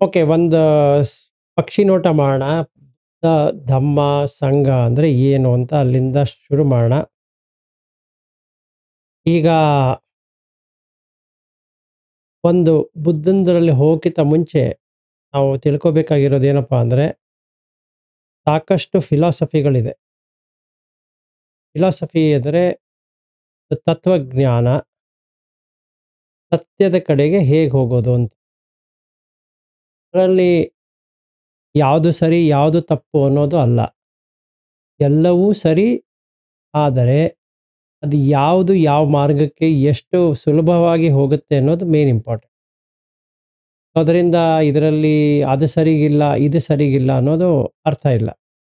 Okay. ಒಂದು ಸ್ ಪಕ್ಷಿ ನೋಟ ಮಾಡೋಣ. ದ ಧಮ್ಮ, ಸಂಘ ಅಂದ್ರೆ ಏನು ಅಂತ ಅಲ್ಲಿಂದ ಶುರು ಮಾಡೋಣ. ಈಗ ಒಂದು ಬುದ್ಧಂದ್ರಲ್ಲಿ ಹೋಗೋಕ್ಕಿಂತ ಮುಂಚೆ ನಾವು ತಿಳ್ಕೊಬೇಕಾಗಿರೋದು ಏನಪ್ಪಾ ಅಂದ್ರೆ ಸಾಕಷ್ಟು ಫಿಲಾಸಫಿಗಳಿದೆ. ಫಿಲಾಸಫಿ ಅಂದರೆ ತತ್ವಜ್ಞಾನ. ಸತ್ಯದ ಕಡೆಗೆ ಹೇಗೆ ಹೋಗೋದು ಅಂತ. ಅದರಲ್ಲಿ ಯಾವುದು ಸರಿ, ಯಾವುದು ತಪ್ಪು ಅನ್ನೋದು ಅಲ್ಲ. ಎಲ್ಲವೂ ಸರಿ. ಆದರೆ ಅದು ಯಾವುದು ಯಾವ ಮಾರ್ಗಕ್ಕೆ ಎಷ್ಟು ಸುಲಭವಾಗಿ ಹೋಗುತ್ತೆ ಅನ್ನೋದು ಮೇನ್ ಇಂಪಾರ್ಟೆಂಟ್. ಅದರಿಂದ ಇದರಲ್ಲಿ ಅದು ಸರಿಗಿಲ್ಲ, ಇದು ಸರಿಗಿಲ್ಲ ಅನ್ನೋದು ಅರ್ಥ ಇಲ್ಲ.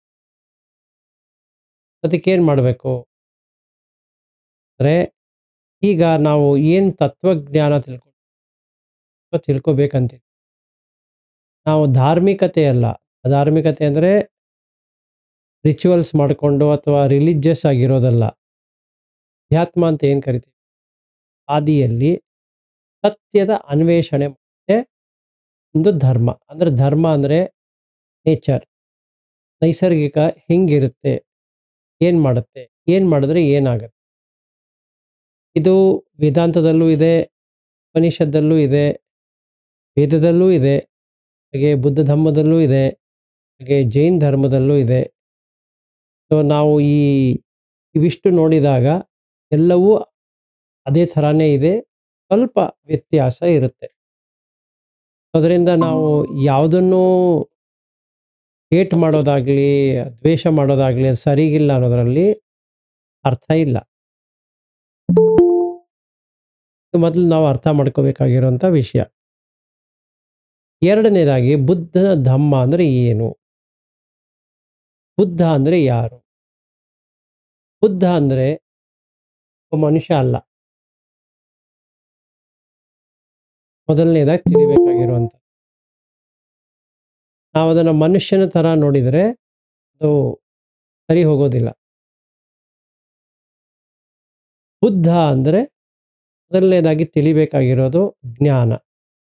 ಅದಕ್ಕೇನ್ ಮಾಡಬೇಕು? ಅಂದ್ರೆ ಈಗ ನಾವು ಏನು ತತ್ವಜ್ಞಾನ ತಿಳ್ಕೊ ತಿಳ್ಕೊಬೇಕಂತೀವಿ. ನಾವು ಧಾರ್ಮಿಕತೆ ಅಲ್ಲ. ಧಾರ್ಮಿಕತೆ ಅಂದ್ರೆ ರಿಚುವಲ್ಸ್ ಮಾಡ್ಕೊಂಡು ಅಥವಾ ರಿಲಿಜಿಯಸ್ ಆಗಿರೋದಲ್ಲ. ಅಧ್ಯಾತ್ಮ ಅಂತ ಏನು ಕರಿತೀವಿ. ಆದಿಯಲ್ಲಿ ಸತ್ಯದ ಅನ್ವೇಷಣೆ ಮತ್ತೆ ಒಂದು ಧರ್ಮ. ಅಂದ್ರೆ ಧರ್ಮ ಅಂದ್ರೆ ನೇಚರ್. ನೈಸರ್ಗಿಕ ಹೆಂಗಿರುತ್ತೆ? ಏನ್ ಮಾಡುತ್ತೆ? ಏನ್ ಮಾಡಿದ್ರೆ ಏನಾಗುತ್ತೆ? ಇದು ವೇದಾಂತದಲ್ಲೂ ಇದೆ, ಉಪನಿಷತ್ತಲ್ಲೂ ಇದೆ, ವೇದದಲ್ಲೂ ಇದೆ, ಹಾಗೆ ಬುದ್ಧ ಧಮ್ಮದಲ್ಲೂ ಇದೆ, ಹಾಗೆ ಜೈನ್ ಧರ್ಮದಲ್ಲೂ ಇದೆ. ಸೊ ನಾವು ಈ ಇವಿಷ್ಟು ನೋಡಿದಾಗ ಎಲ್ಲವೂ ಅದೇ ಥರಾನೇ ಇದೆ. ಸ್ವಲ್ಪ ವ್ಯತ್ಯಾಸ ಇರುತ್ತೆ. ಅದರಿಂದ ನಾವು ಯಾವುದನ್ನೂ ಹೇಟ್ ಮಾಡೋದಾಗ್ಲಿ, ದ್ವೇಷ ಮಾಡೋದಾಗ್ಲಿ ಅದು ಸರಿಗಿಲ್ಲ ಅನ್ನೋದ್ರಲ್ಲಿ ಅರ್ಥ ಇಲ್ಲ. ಇದು ಮೊದಲು ನಾವು ಅರ್ಥ ಮಾಡ್ಕೋಬೇಕಾಗಿರುವಂಥ ವಿಷಯ. ಎರಡನೇದಾಗಿ ಬುದ್ಧನ ಧಮ್ಮ ಅಂದ್ರೆ ಏನು? ಬುದ್ಧ ಅಂದ್ರೆ ಯಾರು? ಬುದ್ಧ ಅಂದ್ರೆ ಒಬ್ಬ ಮನುಷ್ಯ ಅಲ್ಲ. ಮೊದಲನೇದಾಗಿ ತಿಳಿಬೇಕಾಗಿರುವಂಥದ್ದು. ನಾವು ಅದನ್ನ ಮನುಷ್ಯನ ತರ ನೋಡಿದ್ರೆ ಅದು ಸರಿ ಹೋಗೋದಿಲ್ಲ. ಬುದ್ಧ ಅಂದ್ರೆ ಮೊದಲನೇದಾಗಿ ತಿಳಿಬೇಕಾಗಿರೋದು ಜ್ಞಾನ.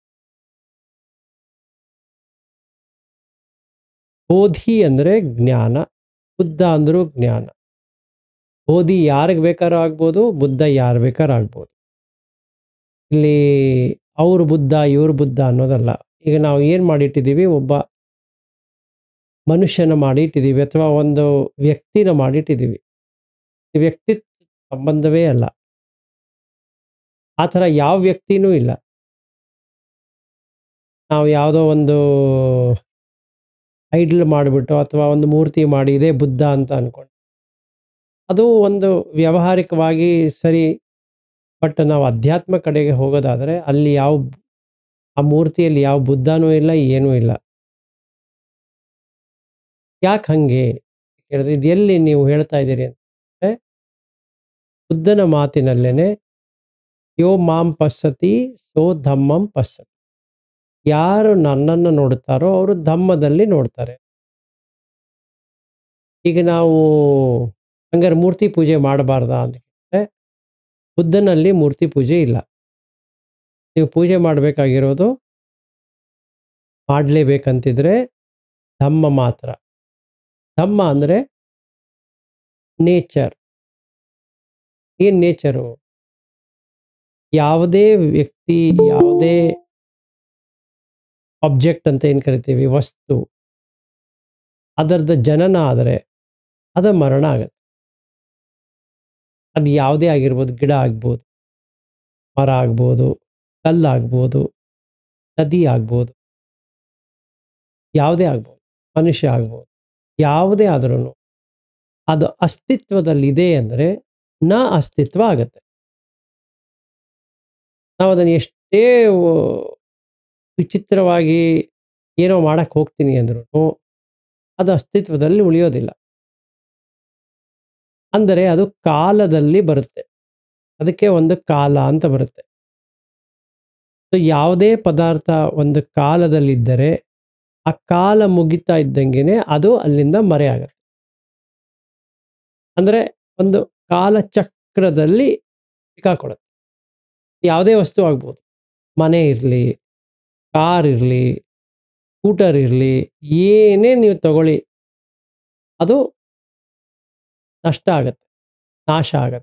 ಬೋಧಿ ಅಂದ್ರೆ ಜ್ಞಾನ. ಬುದ್ಧ ಅಂದ್ರೂ ಜ್ಞಾನ. ಬೋಧಿ ಯಾರಿಗೆ ಬೇಕಾದ್ರೂ ಆಗ್ಬೋದು. ಬುದ್ಧ ಯಾರು ಬೇಕಾದ್ರೂ ಆಗ್ಬೋದು. ಇಲ್ಲಿ ಅವ್ರು ಬುದ್ಧ, ಇವ್ರು ಬುದ್ಧ ಅನ್ನೋದಲ್ಲ. ಈಗ ನಾವು ಏನು ಮಾಡಿಟ್ಟಿದ್ದೀವಿ ಒಬ್ಬ ಮನುಷ್ಯನ ಮಾಡಿ ಇಟ್ಟಿದ್ದೀವಿ ಅಥವಾ ಒಂದು ವ್ಯಕ್ತಿನ ಮಾಡಿಟ್ಟಿದ್ದೀವಿ. ಈ ವ್ಯಕ್ತಿ ಸಂಬಂಧವೇ ಅಲ್ಲ. ಆ ಥರ ಯಾವ ವ್ಯಕ್ತಿನೂ ಇಲ್ಲ. ನಾವು ಯಾವುದೋ ಒಂದು ಐಡಲ್ ಮಾಡಿಬಿಟ್ಟು ಅಥವಾ ಒಂದು ಮೂರ್ತಿ ಮಾಡಿ ಇದೇ ಬುದ್ಧ ಅಂತ ಅನ್ಕೊಂಡು ಅದು ಒಂದು ವ್ಯಾವಹಾರಿಕವಾಗಿ ಸರಿ. ಬಟ್ ನಾವು ಅಧ್ಯಾತ್ಮ ಕಡೆಗೆ ಹೋಗೋದಾದ್ರೆ ಅಲ್ಲಿ ಯಾವ ಆ ಮೂರ್ತಿಯಲ್ಲಿ ಯಾವ ಬುದ್ಧನೂ ಇಲ್ಲ, ಏನೂ ಇಲ್ಲ. ಯಾಕೆ ಹಂಗೆ? ಕೇಳಿದ್ರೆ ಇದು ಎಲ್ಲಿ ನೀವು ಹೇಳ್ತಾ ಇದ್ದೀರಿ ಅಂದ್ರೆ ಬುದ್ಧನ ಮಾತಿನಲ್ಲೇನೆ ಯೋ ಮಾಂ ಪಶ್ಯತಿ ಸೋ ಧಮ್ಮಂ ಪಶ್ಯತಿ. ಯಾರು ನನ್ನನ್ನು ನೋಡುತ್ತಾರೋ ಅವರು ಧಮ್ಮದಲ್ಲಿ ನೋಡ್ತಾರೆ. ಈಗ ನಾವು ಹಂಗಾರೆ ಮೂರ್ತಿ ಪೂಜೆ ಮಾಡಬಾರ್ದಾ ಅಂತ ಕೇಳಿದ್ರೆ ಬುದ್ಧನಲ್ಲಿ ಮೂರ್ತಿ ಪೂಜೆ ಇಲ್ಲ. ನೀವು ಪೂಜೆ ಮಾಡಬೇಕಾಗಿರೋದು ಮಾಡಲೇಬೇಕಂತಿದ್ರೆ ಧಮ್ಮ ಮಾತ್ರ. ಧಮ್ಮ ಅಂದ್ರೆ ನೇಚರ್. ಏನ್ ನೇಚರು? ಯಾವುದೇ ವ್ಯಕ್ತಿ, ಯಾವುದೇ ಆಬ್ಜೆಕ್ಟ್ ಅಂತ ಏನು ಕರಿತೀವಿ ವಸ್ತು. ಅದರದ್ದು ಜನನ ಆದರೆ ಅದು ಮರಣ ಆಗತ್ತೆ. ಅದು ಯಾವುದೇ ಆಗಿರ್ಬೋದು. ಗಿಡ ಆಗ್ಬೋದು, ಮರ ಆಗ್ಬೋದು, ಕಲ್ಲಾಗ್ಬೋದು, ನದಿ ಆಗ್ಬೋದು. ಯಾವುದೇ ಆಗ್ಬೋದು. ಮನುಷ್ಯ ಆಗ್ಬೋದು. ಯಾವುದೇ ಆದ್ರೂನು ಅದು ಅಸ್ತಿತ್ವದಲ್ಲಿದೆ ಅಂದ್ರೆ ನ ಅಸ್ತಿತ್ವ ಆಗತ್ತೆ. ನಾವು ಅದನ್ನು ಎಷ್ಟೇ ವಿಚಿತ್ರವಾಗಿ ಏನೋ ಮಾಡಕ್ಕೆ ಹೋಗ್ತೀನಿ ಅಂದ್ರೂ ಅದು ಅಸ್ತಿತ್ವದಲ್ಲಿ ಉಳಿಯೋದಿಲ್ಲ. ಅಂದರೆ ಅದು ಕಾಲದಲ್ಲಿ ಬರುತ್ತೆ. ಅದಕ್ಕೆ ಒಂದು ಕಾಲ ಅಂತ ಬರುತ್ತೆ. ಸೊ ಯಾವುದೇ ಪದಾರ್ಥ ಒಂದು ಕಾಲದಲ್ಲಿದ್ದರೆ ಆ ಕಾಲ ಮುಗಿತಾ ಇದ್ದಂಗೆನೆ ಅದು ಅಲ್ಲಿಂದ ಮರೆಯಾಗತ್ತೆ. ಅಂದ್ರೆ ಒಂದು ಕಾಲಚಕ್ರದಲ್ಲಿ ಸಿಕ್ಕಾಕೊಳ್ಳುತ್ತೆ. ಯಾವುದೇ ವಸ್ತು ಆಗ್ಬೋದು. ಮನೆ ಇರಲಿ, ಕಾರ್ ಇರಲಿ, ಸ್ಕೂಟರ್ ಇರಲಿ ಏನೇ ನೀವು ತಗೊಳ್ಳಿ ಅದು ನಷ್ಟ ಆಗತ್ತೆ ನಾಶ ಆಗತ್ತೆ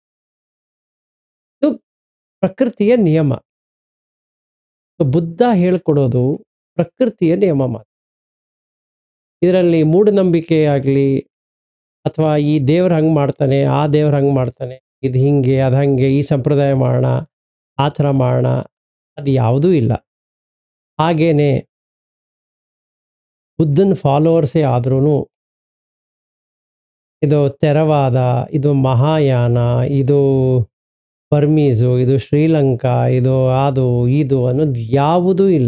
ಇದು ಪ್ರಕೃತಿಯ ನಿಯಮ ಬುದ್ಧ ಹೇಳ್ಕೊಡೋದು ಪ್ರಕೃತಿಯ ನಿಯಮ ಮಾತ್ರ ಇದರಲ್ಲಿ ಮೂಢನಂಬಿಕೆ ಆಗಲಿ ಅಥವಾ ಈ ದೇವ್ರು ಹಂಗೆ ಮಾಡ್ತಾನೆ ಆ ದೇವ್ರು ಹಂಗೆ ಮಾಡ್ತಾನೆ ಇದು ಹಿಂಗೆ ಅದು ಹಂಗೆ ಈ ಸಂಪ್ರದಾಯ ಮಾಡೋಣ ಆ ಥರ ಮಾಡೋಣ ಅದು ಯಾವುದೂ ಇಲ್ಲ ಹಾಗೇನೆ ಬುದ್ಧನ ಫಾಲೋವರ್ಸೇ ಆದ್ರೂ ಇದು ತೆರವಾದ ಇದು ಮಹಾಯಾನ ಇದು ಬರ್ಮೀಸು ಇದು ಶ್ರೀಲಂಕಾ ಇದು ಅದು ಇದು ಅನ್ನೋದು ಯಾವುದೂ ಇಲ್ಲ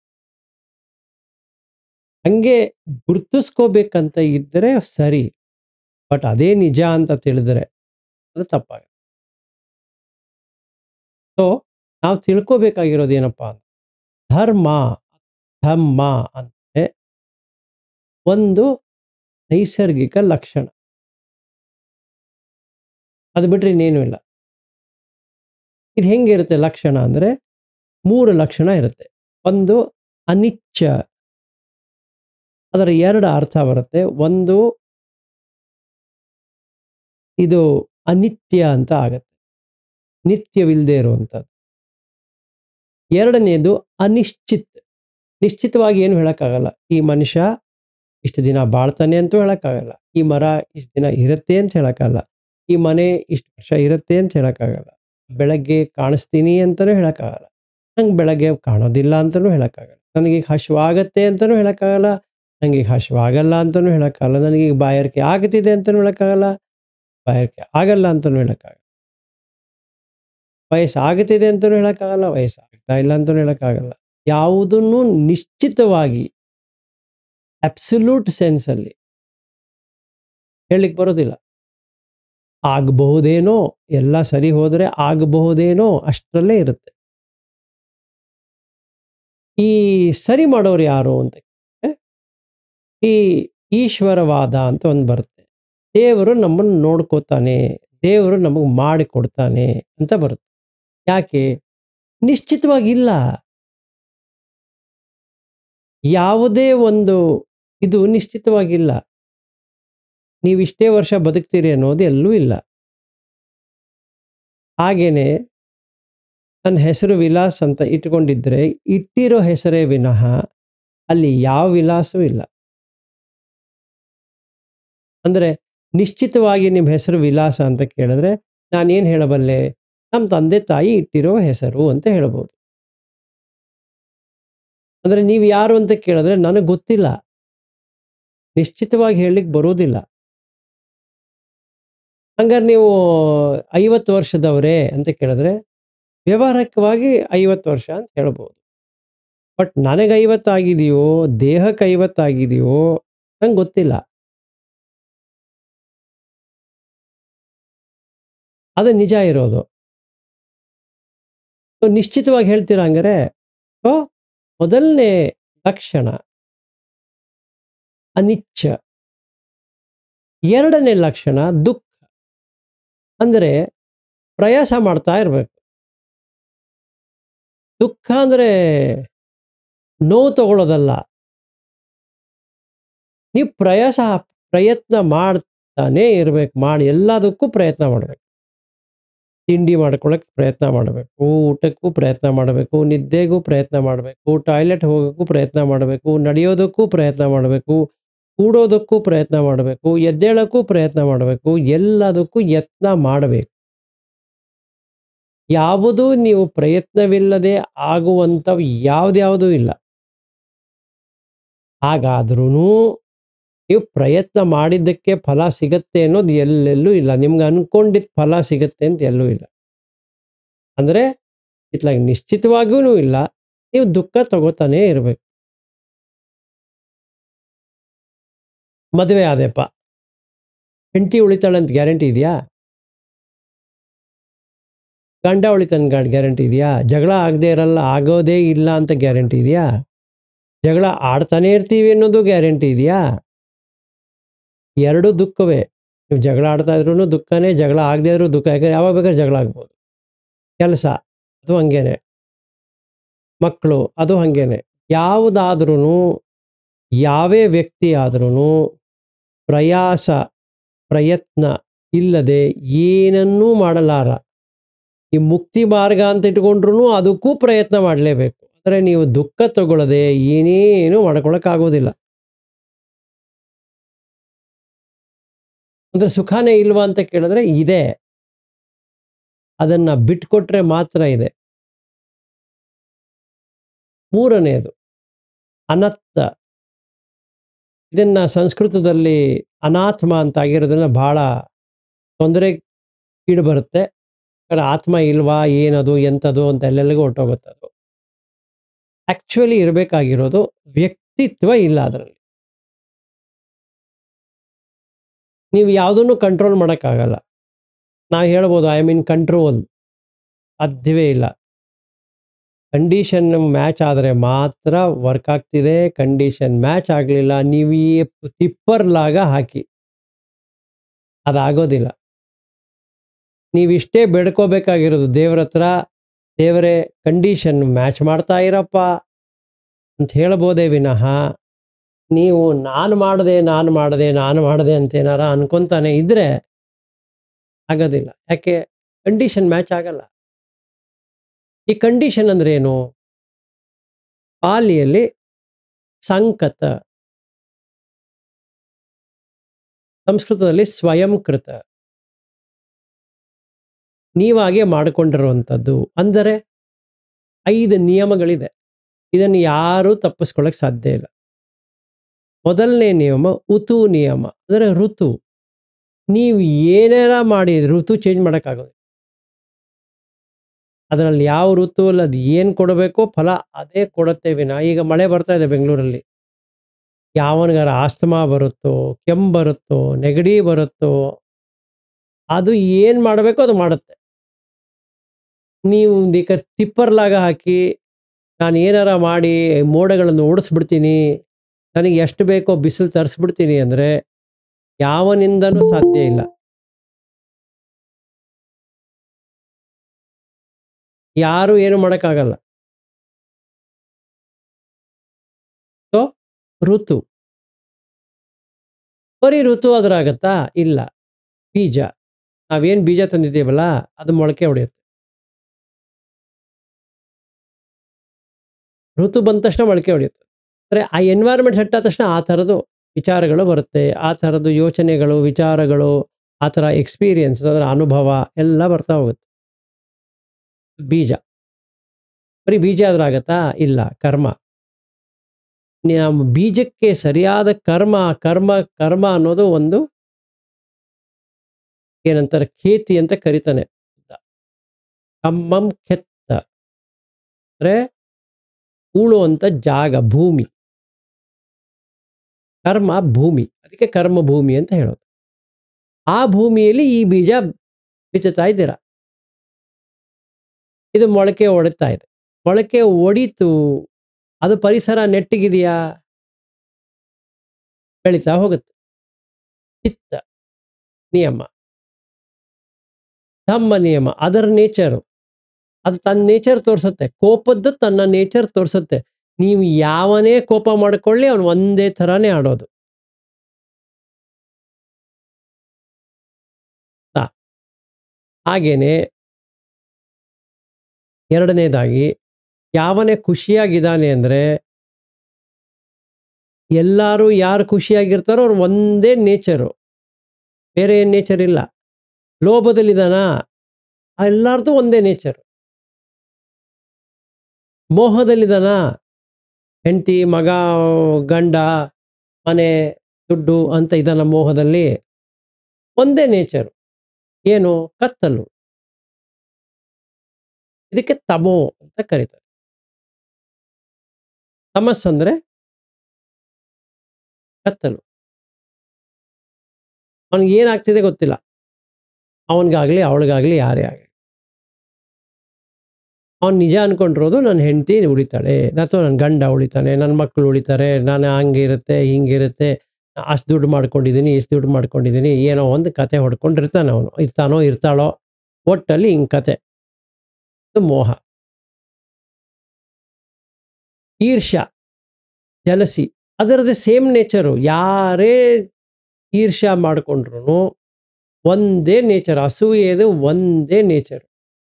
ಹಂಗೆ ಗುರ್ತಿಸ್ಕೋಬೇಕಂತ ಇದ್ದರೆ ಸರಿ ಬಟ್ ಅದೇ ನಿಜ ಅಂತ ತಿಳಿದ್ರೆ ಅದು ತಪ್ಪಾಗುತ್ತೆ ಸೊ ನಾವು ತಿಳ್ಕೋಬೇಕಾಗಿರೋದು ಏನಪ್ಪಾ ಅಂತ ಧರ್ಮ ಧಮ್ಮ ಅಂದರೆ ಒಂದು ನೈಸರ್ಗಿಕ ಲಕ್ಷಣ ಅದು ಬಿಟ್ರೆ ಇನ್ನೇನು ಇಲ್ಲ ಇದು ಹೆಂಗಿರುತ್ತೆ ಲಕ್ಷಣ ಅಂದರೆ ಮೂರು ಲಕ್ಷಣ ಇರುತ್ತೆ ಒಂದು ಅನಿಚ್ಛ ಅದರ ಎರಡು ಅರ್ಥ ಬರುತ್ತೆ ಒಂದು ಇದು ಅನಿತ್ಯ ಅಂತ ಆಗತ್ತೆ ನಿತ್ಯವಿಲ್ಲದೆ ಇರುವಂಥದ್ದು ಎರಡನೇದು ಅನಿಶ್ಚಿತ್ ನಿಶ್ಚಿತವಾಗಿ ಏನು ಹೇಳೋಕ್ಕಾಗಲ್ಲ ಈ ಮನುಷ್ಯ ಇಷ್ಟು ದಿನ ಬಾಳ್ತಾನೆ ಅಂತೂ ಹೇಳೋಕ್ಕಾಗಲ್ಲ ಈ ಮರ ಇಷ್ಟು ದಿನ ಇರುತ್ತೆ ಅಂತ ಹೇಳೋಕ್ಕಾಗಲ್ಲ ಈ ಮನೆ ಇಷ್ಟು ವರ್ಷ ಇರುತ್ತೆ ಅಂತ ಹೇಳೋಕ್ಕಾಗಲ್ಲ ಬೆಳಗ್ಗೆ ಕಾಣಿಸ್ತೀನಿ ಅಂತಲೂ ಹೇಳೋಕ್ಕಾಗಲ್ಲ ನಂಗೆ ಬೆಳಗ್ಗೆ ಕಾಣೋದಿಲ್ಲ ಅಂತಲೂ ಹೇಳೋಕ್ಕಾಗಲ್ಲ ನನಗೀಗ ಹಶ್ವಾಗತ್ತೆ ಅಂತಲೂ ಹೇಳೋಕ್ಕಾಗಲ್ಲ ನನಗೀಗ ಹಶ್ವಾಗಲ್ಲ ಅಂತಲೂ ಹೇಳೋಕ್ಕಾಗಲ್ಲ ನನಗೀಗ ಬಾಯಾರಿಕೆ ಆಗ್ತಿದೆ ಅಂತಲೂ ಹೇಳೋಕ್ಕಾಗಲ್ಲ ಬಾಯಾರಿಕೆ ಆಗಲ್ಲ ಅಂತಲೂ ಹೇಳೋಕ್ಕಾಗಲ್ಲ ವಯಸ್ಸಾಗ್ತಿದೆ ಅಂತಲೂ ಹೇಳೋಕ್ಕಾಗಲ್ಲ ವಯಸ್ಸಾಗ್ತಾ ಇಲ್ಲ ಅಂತಲೂ ಹೇಳೋಕ್ಕಾಗಲ್ಲ ಯಾವುದನ್ನು ನಿಶ್ಚಿತವಾಗಿ ಅಬ್ಸಲ್ಯೂಟ್ ಸೆನ್ಸಲ್ಲಿ ಹೇಳಲಿಕ್ಕೆ ಬರೋದಿಲ್ಲ ಆಗಬಹುದೇನೋ ಎಲ್ಲ ಸರಿ ಹೋದರೆ ಆಗಬಹುದೇನೋ ಅಷ್ಟರಲ್ಲೇ ಇರುತ್ತೆ ಈ ಸರಿ ಮಾಡೋರು ಯಾರು ಅಂತ ಈ ಈಶ್ವರವಾದ ಅಂತ ಒಂದು ಬರುತ್ತೆ ದೇವರು ನಮ್ಮನ್ನು ನೋಡ್ಕೋತಾನೆ ದೇವರು ನಮಗೆ ಮಾಡಿಕೊಡ್ತಾನೆ ಅಂತ ಬರುತ್ತೆ ಯಾಕೆ ನಿಶ್ಚಿತವಾಗಿಲ್ಲ ಯಾವುದೇ ಒಂದು ಇದು ನಿಶ್ಚಿತವಾಗಿಲ್ಲ ನೀವಿಷ್ಟೇ ವರ್ಷ ಬದುಕ್ತೀರಿ ಅನ್ನೋದು ಎಲ್ಲೂ ಇಲ್ಲ ಹಾಗೇನೆ ನನ್ನ ಹೆಸರು ವಿಲಾಸ್ ಅಂತ ಇಟ್ಕೊಂಡಿದ್ರೆ ಇಟ್ಟಿರೋ ಹೆಸರೇ ವಿನಃ ಅಲ್ಲಿ ಯಾವ ವಿಲಾಸವೂ ಇಲ್ಲ ಅಂದರೆ ನಿಶ್ಚಿತವಾಗಿ ನಿಮ್ಮ ಹೆಸರು ವಿಲಾಸ ಅಂತ ಕೇಳಿದ್ರೆ ನಾನೇನು ಹೇಳಬಲ್ಲೆ ನಮ್ಮ ತಂದೆ ತಾಯಿ ಇಟ್ಟಿರೋ ಹೆಸರು ಅಂತ ಹೇಳ್ಬೋದು ಅಂದರೆ ನೀವು ಯಾರು ಅಂತ ಕೇಳಿದ್ರೆ ನನಗೆ ಗೊತ್ತಿಲ್ಲ ನಿಶ್ಚಿತವಾಗಿ ಹೇಳಲಿಕ್ಕೆ ಬರೋದಿಲ್ಲ ಹಂಗಾರೆ ನೀವು ಐವತ್ತು ವರ್ಷದವರೇ ಅಂತ ಕೇಳಿದ್ರೆ ವ್ಯವಹಾರಿಕವಾಗಿ ಐವತ್ತು ವರ್ಷ ಅಂತ ಹೇಳ್ಬೋದು ಬಟ್ ನನಗೆ ಐವತ್ತಾಗಿದೆಯೋ ದೇಹಕ್ಕೆ ಐವತ್ತಾಗಿದೆಯೋ ನಂಗೆ ಗೊತ್ತಿಲ್ಲ ಅದು ನಿಜ ಇರೋದು ನಿಶ್ಚಿತವಾಗಿ ಹೇಳ್ತೀರಾ ಹಂಗಾರೆ ಸೊ ಮೊದಲನೇ ಲಕ್ಷಣ ಅನಿಚ್ಛ ಎರಡನೇ ಲಕ್ಷಣ ದುಃಖ ಅಂದರೆ ಪ್ರಯಾಸ ಮಾಡ್ತಾ ಇರಬೇಕು ದುಃಖ ಅಂದರೆ ನೋವು ತಗೊಳ್ಳೋದಲ್ಲ ನೀವು ಪ್ರಯಾಸ ಪ್ರಯತ್ನ ಮಾಡ್ತಾನೇ ಇರಬೇಕು ಮಾಡಿ ಎಲ್ಲದಕ್ಕೂ ಪ್ರಯತ್ನ ಮಾಡಬೇಕು ತಿಂಡಿ ಮಾಡ್ಕೊಳ್ಳೋಕೆ ಪ್ರಯತ್ನ ಮಾಡಬೇಕು ಊಟಕ್ಕೂ ಪ್ರಯತ್ನ ಮಾಡಬೇಕು ನಿದ್ದೆಗೂ ಪ್ರಯತ್ನ ಮಾಡಬೇಕು ಟಾಯ್ಲೆಟ್ ಹೋಗೋಕ್ಕೂ ಪ್ರಯತ್ನ ಮಾಡಬೇಕು ನಡೆಯೋದಕ್ಕೂ ಪ್ರಯತ್ನ ಮಾಡಬೇಕು ಕೂಡೋದಕ್ಕೂ ಪ್ರಯತ್ನ ಮಾಡಬೇಕು ಎದ್ದೇಳೋಕ್ಕೂ ಪ್ರಯತ್ನ ಮಾಡಬೇಕು ಎಲ್ಲದಕ್ಕೂ ಯತ್ನ ಮಾಡಬೇಕು ಯಾವುದೂ ನೀವು ಪ್ರಯತ್ನವಿಲ್ಲದೆ ಆಗುವಂಥವು ಯಾವುದ್ಯಾವುದೂ ಇಲ್ಲ ಹಾಗಾದ್ರೂ ನೀವು ಪ್ರಯತ್ನ ಮಾಡಿದ್ದಕ್ಕೆ ಫಲ ಸಿಗತ್ತೆ ಅನ್ನೋದು ಎಲ್ಲೆಲ್ಲೂ ಇಲ್ಲ ನಿಮ್ಗೆ ಅನ್ಕೊಂಡಿದ್ದ ಫಲ ಸಿಗತ್ತೆ ಅಂತ ಎಲ್ಲೂ ಇಲ್ಲ ಅಂದರೆ ಇತ್ಲಾಗ ನಿಶ್ಚಿತವಾಗಿಯೂ ಇಲ್ಲ ನೀವು ದುಃಖ ತಗೋತಾನೇ ಇರಬೇಕು ಮದುವೆ ಆದೆಪ್ಪ ಹೆಂಡತಿ ಉಳಿತಾಳೆ ಅಂತ ಗ್ಯಾರಂಟಿ ಇದೆಯಾ ಗಂಡ ಉಳಿತಾನೆ ಗಾಡ್ ಗ್ಯಾರಂಟಿ ಇದೆಯಾ ಜಗಳ ಆಗದೆ ಇರಲ್ಲ ಆಗೋದೇ ಇಲ್ಲ ಅಂತ ಗ್ಯಾರಂಟಿ ಇದೆಯಾ ಜಗಳ ಆಡ್ತಾನೆ ಇರ್ತೀವಿ ಅನ್ನೋದು ಗ್ಯಾರಂಟಿ ಇದೆಯಾ ಎರಡೂ ದುಃಖವೇ ನೀವು ಜಗಳ ಆಡ್ತಾ ಇದ್ರೂ ದುಃಖನೇ ಜಗಳ ಆಗದೆ ಇದ್ರೂ ದುಃಖ ಯಾಕಂದ್ರೆ ಯಾವಾಗ ಬೇಕಾದ್ರೆ ಜಗಳ ಆಗ್ಬೋದು ಕೆಲಸ ಅದು ಹಂಗೇನೆ ಮಕ್ಕಳು ಅದು ಹಂಗೇನೆ ಯಾವುದಾದ್ರೂ ಯಾವೇ ವ್ಯಕ್ತಿ ಆದ್ರೂ ಪ್ರಯಾಸ ಪ್ರಯತ್ನ ಇಲ್ಲದೆ ಏನನ್ನೂ ಮಾಡಲಾರ ಈ ಮುಕ್ತಿ ಮಾರ್ಗ ಅಂತ ಇಟ್ಕೊಂಡ್ರು ಅದಕ್ಕೂ ಪ್ರಯತ್ನ ಮಾಡಲೇಬೇಕು ಅಂದರೆ ನೀವು ದುಃಖ ತಗೊಳ್ಳದೆ ಏನೇನು ಮಾಡ್ಕೊಳಕ್ಕಾಗೋದಿಲ್ಲ ಅಂದ್ರೆ ಸುಖನೇ ಇಲ್ವಾ ಅಂತ ಕೇಳಿದ್ರೆ ಇದೆ ಅದನ್ನ ಬಿಟ್ಕೊಟ್ರೆ ಮಾತ್ರ ಇದೆ ಮೂರನೆಯದು ಅನತ್ತ ಇದನ್ನ ಸಂಸ್ಕೃತದಲ್ಲಿ ಅನಾತ್ಮ ಅಂತ ಆಗಿರೋದ್ರಿಂದ ಬಹಳ ತೊಂದರೆ ಕೀಡು ಬರುತ್ತೆ ಯಾಕಂದ್ರೆ ಆತ್ಮ ಇಲ್ವಾ ಏನದು ಎಂಥದು ಅಂತ ಎಲ್ಲೆಲ್ಲಿಗೂ ಹೊಟ್ಟೋಗುತ್ತೆ ಅದು ಆಕ್ಚುಲಿ ಇರಬೇಕಾಗಿರೋದು ವ್ಯಕ್ತಿತ್ವ ಇಲ್ಲ ಅದರಲ್ಲಿ ನೀವು ಯಾವುದನ್ನು ಕಂಟ್ರೋಲ್ ಮಾಡೋಕ್ಕಾಗಲ್ಲ ನಾವು ಹೇಳ್ಬೋದು ಐ ಮೀನ್ ಕಂಟ್ರೋಲ್ ಸಾಧ್ಯವೇ ಇಲ್ಲ ಕಂಡೀಷನ್ ಮ್ಯಾಚ್ ಆದರೆ ಮಾತ್ರ ವರ್ಕ್ ಆಗ್ತಿದೆ ಕಂಡೀಷನ್ ಮ್ಯಾಚ್ ಆಗಲಿಲ್ಲ ನೀವು ಈ ಟಿಪ್ಪರ್ಲಾಗ ಹಾಕಿ ಅದಾಗೋದಿಲ್ಲ ನೀವಿಷ್ಟೇ ಬೇಡ್ಕೋಬೇಕಾಗಿರೋದು ದೇವ್ರ ಹತ್ರ ದೇವರೇ ಕಂಡೀಷನ್ ಮ್ಯಾಚ್ ಮಾಡ್ತಾ ಇರಪ್ಪ ಅಂತ ಹೇಳ್ಬೋದೇ ವಿನಃ ನೀವು ನಾನು ಮಾಡದೆ ನಾನು ಮಾಡದೆ ನಾನು ಮಾಡದೆ ಅಂತ ಏನಾರ ಅನ್ಕೊಂತಾನೆ ಇದ್ರೆ ಆಗೋದಿಲ್ಲ ಯಾಕೆ ಕಂಡೀಷನ್ ಮ್ಯಾಚ್ ಆಗಲ್ಲ ಈ ಕಂಡೀಷನ್ ಅಂದ್ರೆ ಏನು ಪಾಲಿಯಲ್ಲಿ ಸಂಕತ ಸಂಸ್ಕೃತದಲ್ಲಿ ಸ್ವಯಂಕೃತ ನೀವಾಗೆ ಮಾಡಿಕೊಂಡಿರುವಂಥದ್ದು ಅಂದರೆ ಐದು ನಿಯಮಗಳಿದೆ ಇದನ್ನು ಯಾರೂ ತಪ್ಪಿಸ್ಕೊಳ್ಳೋಕೆ ಸಾಧ್ಯ ಇಲ್ಲ ಮೊದಲನೇ ನಿಯಮ ಉತು ನಿಯಮ ಅಂದರೆ ಋತು ನೀವು ಏನಾರ ಮಾಡಿ ಋತು ಚೇಂಜ್ ಮಾಡೋಕ್ಕಾಗೋದು ಅದರಲ್ಲಿ ಯಾವ ಋತು ಅಲ್ಲ ಅದು ಏನು ಕೊಡಬೇಕೋ ಫಲ ಅದೇ ಕೊಡುತ್ತೆ ವಿನ ಈಗ ಮಳೆ ಬರ್ತಾ ಇದೆ ಬೆಂಗಳೂರಲ್ಲಿ ಯಾವನಿಗಾರ ಆಸ್ತಮಾ ಬರುತ್ತೋ ಕೆಮ್ಮು ಬರುತ್ತೋ ನೆಗಡಿ ಬರುತ್ತೋ ಅದು ಏನು ಮಾಡಬೇಕೋ ಅದು ಮಾಡುತ್ತೆ ನೀವು ಈಗ ತಿಪ್ಪರ್ಲಾಗ ಹಾಕಿ ನಾನು ಏನಾರ ಮಾಡಿ ಮೋಡಗಳನ್ನು ಓಡಿಸ್ಬಿಡ್ತೀನಿ ನನಗೆ ಎಷ್ಟು ಬೇಕೋ ಬಿಸಿಲು ತರಿಸ್ಬಿಡ್ತೀನಿ ಅಂದರೆ ಯಾವನಿಂದನೂ ಸಾಧ್ಯ ಇಲ್ಲ ಯಾರು ಏನು ಮಾಡೋಕ್ಕಾಗಲ್ಲ ಸೊ ಋತು ಬರೀ ಋತು ಅದ್ರಾಗತ್ತಾ ಇಲ್ಲ ಬೀಜ ನಾವೇನು ಬೀಜ ತಂದಿದ್ದೀವಲ್ಲ ಅದು ಮೊಳಕೆ ಹೊಡೆಯುತ್ತೆ ಋತು ಬಂದ ತಕ್ಷಣ ಮೊಳಕೆ ಹೊಡೆಯುತ್ತೆ ಅಂದರೆ ಆ ಎನ್ವೈರ್ಮೆಂಟ್ ಸೆಟ್ ಆದ ತಕ್ಷಣ ಆ ಥರದ್ದು ವಿಚಾರಗಳು ಬರುತ್ತೆ ಆ ಥರದ್ದು ಯೋಚನೆಗಳು ವಿಚಾರಗಳು ಆ ಥರ ಎಕ್ಸ್ಪೀರಿಯನ್ಸ್ ಅದರ ಅನುಭವ ಎಲ್ಲ ಬರ್ತಾ ಹೋಗುತ್ತೆ ಬೀಜ ಬರೀ ಬೀಜ ಆದ್ರಾಗತ್ತಾ ಇಲ್ಲ ಕರ್ಮ ನಮ್ಮ ಬೀಜಕ್ಕೆ ಸರಿಯಾದ ಕರ್ಮ ಕರ್ಮ ಕರ್ಮ ಅನ್ನೋದು ಒಂದು ಏನಂತಾರೆ ಖೇತಿ ಅಂತ ಕರಿತಾನೆ ಕಮ್ಮಂ ಕೆತ್ತ ಅಂದರೆ ಉಳುವಂಥ ಜಾಗ ಭೂಮಿ ಕರ್ಮ ಭೂಮಿ ಅದಕ್ಕೆ ಕರ್ಮ ಭೂಮಿ ಅಂತ ಹೇಳೋದು ಆ ಭೂಮಿಯಲ್ಲಿ ಈ ಬೀಜ ಬಿಚ್ಚುತ್ತಾ ಇದ್ದೀರಾ ಇದು ಮೊಳಕೆ ಹೊಡಿತಾ ಇದೆ ಮೊಳಕೆ ಒಡಿತು ಅದು ಪರಿಸರ ನೆಟ್ಟಿಗಿದೆಯಾ ಬೆಳೀತಾ ಹೋಗುತ್ತೆ ಚಿತ್ತ ನಿಯಮ ತಮ್ಮ ನಿಯಮ ಅದರ ನೇಚರು ಅದು ತನ್ನ ನೇಚರ್ ತೋರಿಸುತ್ತೆ ಕೋಪದ್ದು ತನ್ನ ನೇಚರ್ ತೋರಿಸುತ್ತೆ ನೀವು ಯಾವನೇ ಕೋಪ ಮಾಡ್ಕೊಳ್ಳಿ ಅವನು ಒಂದೇ ಥರನೇ ಆಡೋದು ಹಾಗೇನೆ ಎರಡನೇದಾಗಿ ಯಾವನೇ ಖುಷಿಯಾಗಿದ್ದಾನೆ ಅಂದರೆ ಎಲ್ಲರೂ ಯಾರು ಖುಷಿಯಾಗಿರ್ತಾರೋ ಅವ್ರು ಒಂದೇ ನೇಚರು ಬೇರೆ ಏನು ನೇಚರ್ ಇಲ್ಲ ಲೋಭದಲ್ಲಿದ್ದಾನ ಎಲ್ಲರದು ಒಂದೇ ನೇಚರು ಮೋಹದಲ್ಲಿದ್ದಾನ ಹೆಂಡತಿ ಮಗ ಗಂಡ ಮನೆ ದುಡ್ಡು ಅಂತ ಇದನ್ನ ಮೋಹದಲ್ಲಿ ಒಂದೇ ನೇಚರು ಏನು ಕತ್ತಲು ಇದಕ್ಕೆ ತಮೋ ಅಂತ ಕರೀತಾರೆ ತಮಸ್ ಅಂದ್ರೆ ಕತ್ತಲು ಅವನಿಗೆ ಏನಾಗ್ತಿದೆ ಗೊತ್ತಿಲ್ಲ ಅವನಿಗಾಗಲಿ ಅವಳಿಗಾಗಲಿ ಯಾರೇ ಆಗಲಿ ಅವ್ನು ನಿಜ ಅನ್ಕೊಂಡಿರೋದು ನನ್ನ ಹೆಂಡತಿ ಉಳಿತಾಳೆ ಅಥವಾ ನನ್ನ ಗಂಡ ಉಳಿತಾನೆ ನನ್ನ ಮಕ್ಕಳು ಉಳಿತಾರೆ ನಾನು ಹಂಗಿರುತ್ತೆ ಹಿಂಗಿರುತ್ತೆ ಅಷ್ಟು ದುಡ್ಡು ಮಾಡ್ಕೊಂಡಿದ್ದೀನಿ ಇಷ್ಟು ದುಡ್ಡು ಮಾಡ್ಕೊಂಡಿದ್ದೀನಿ ಏನೋ ಒಂದು ಕತೆ ಹೊಡ್ಕೊಂಡಿರ್ತಾನೆ ಅವನು ಇರ್ತಾನೋ ಇರ್ತಾಳೋ ಒಟ್ಟಲ್ಲಿ ಹಿಂಗೆ ಕತೆ ಇದು ಮೋಹ ಈರ್ಷ್ಯ ಜಲಸಿ ಅದರದ್ದು ಸೇಮ್ ನೇಚರು ಯಾರೇ ಈರ್ಷ್ಯ ಮಾಡಿಕೊಂಡ್ರು ಒಂದೇ ನೇಚರ್ ಅಸೂಯೆದು ಒಂದೇ ನೇಚರ್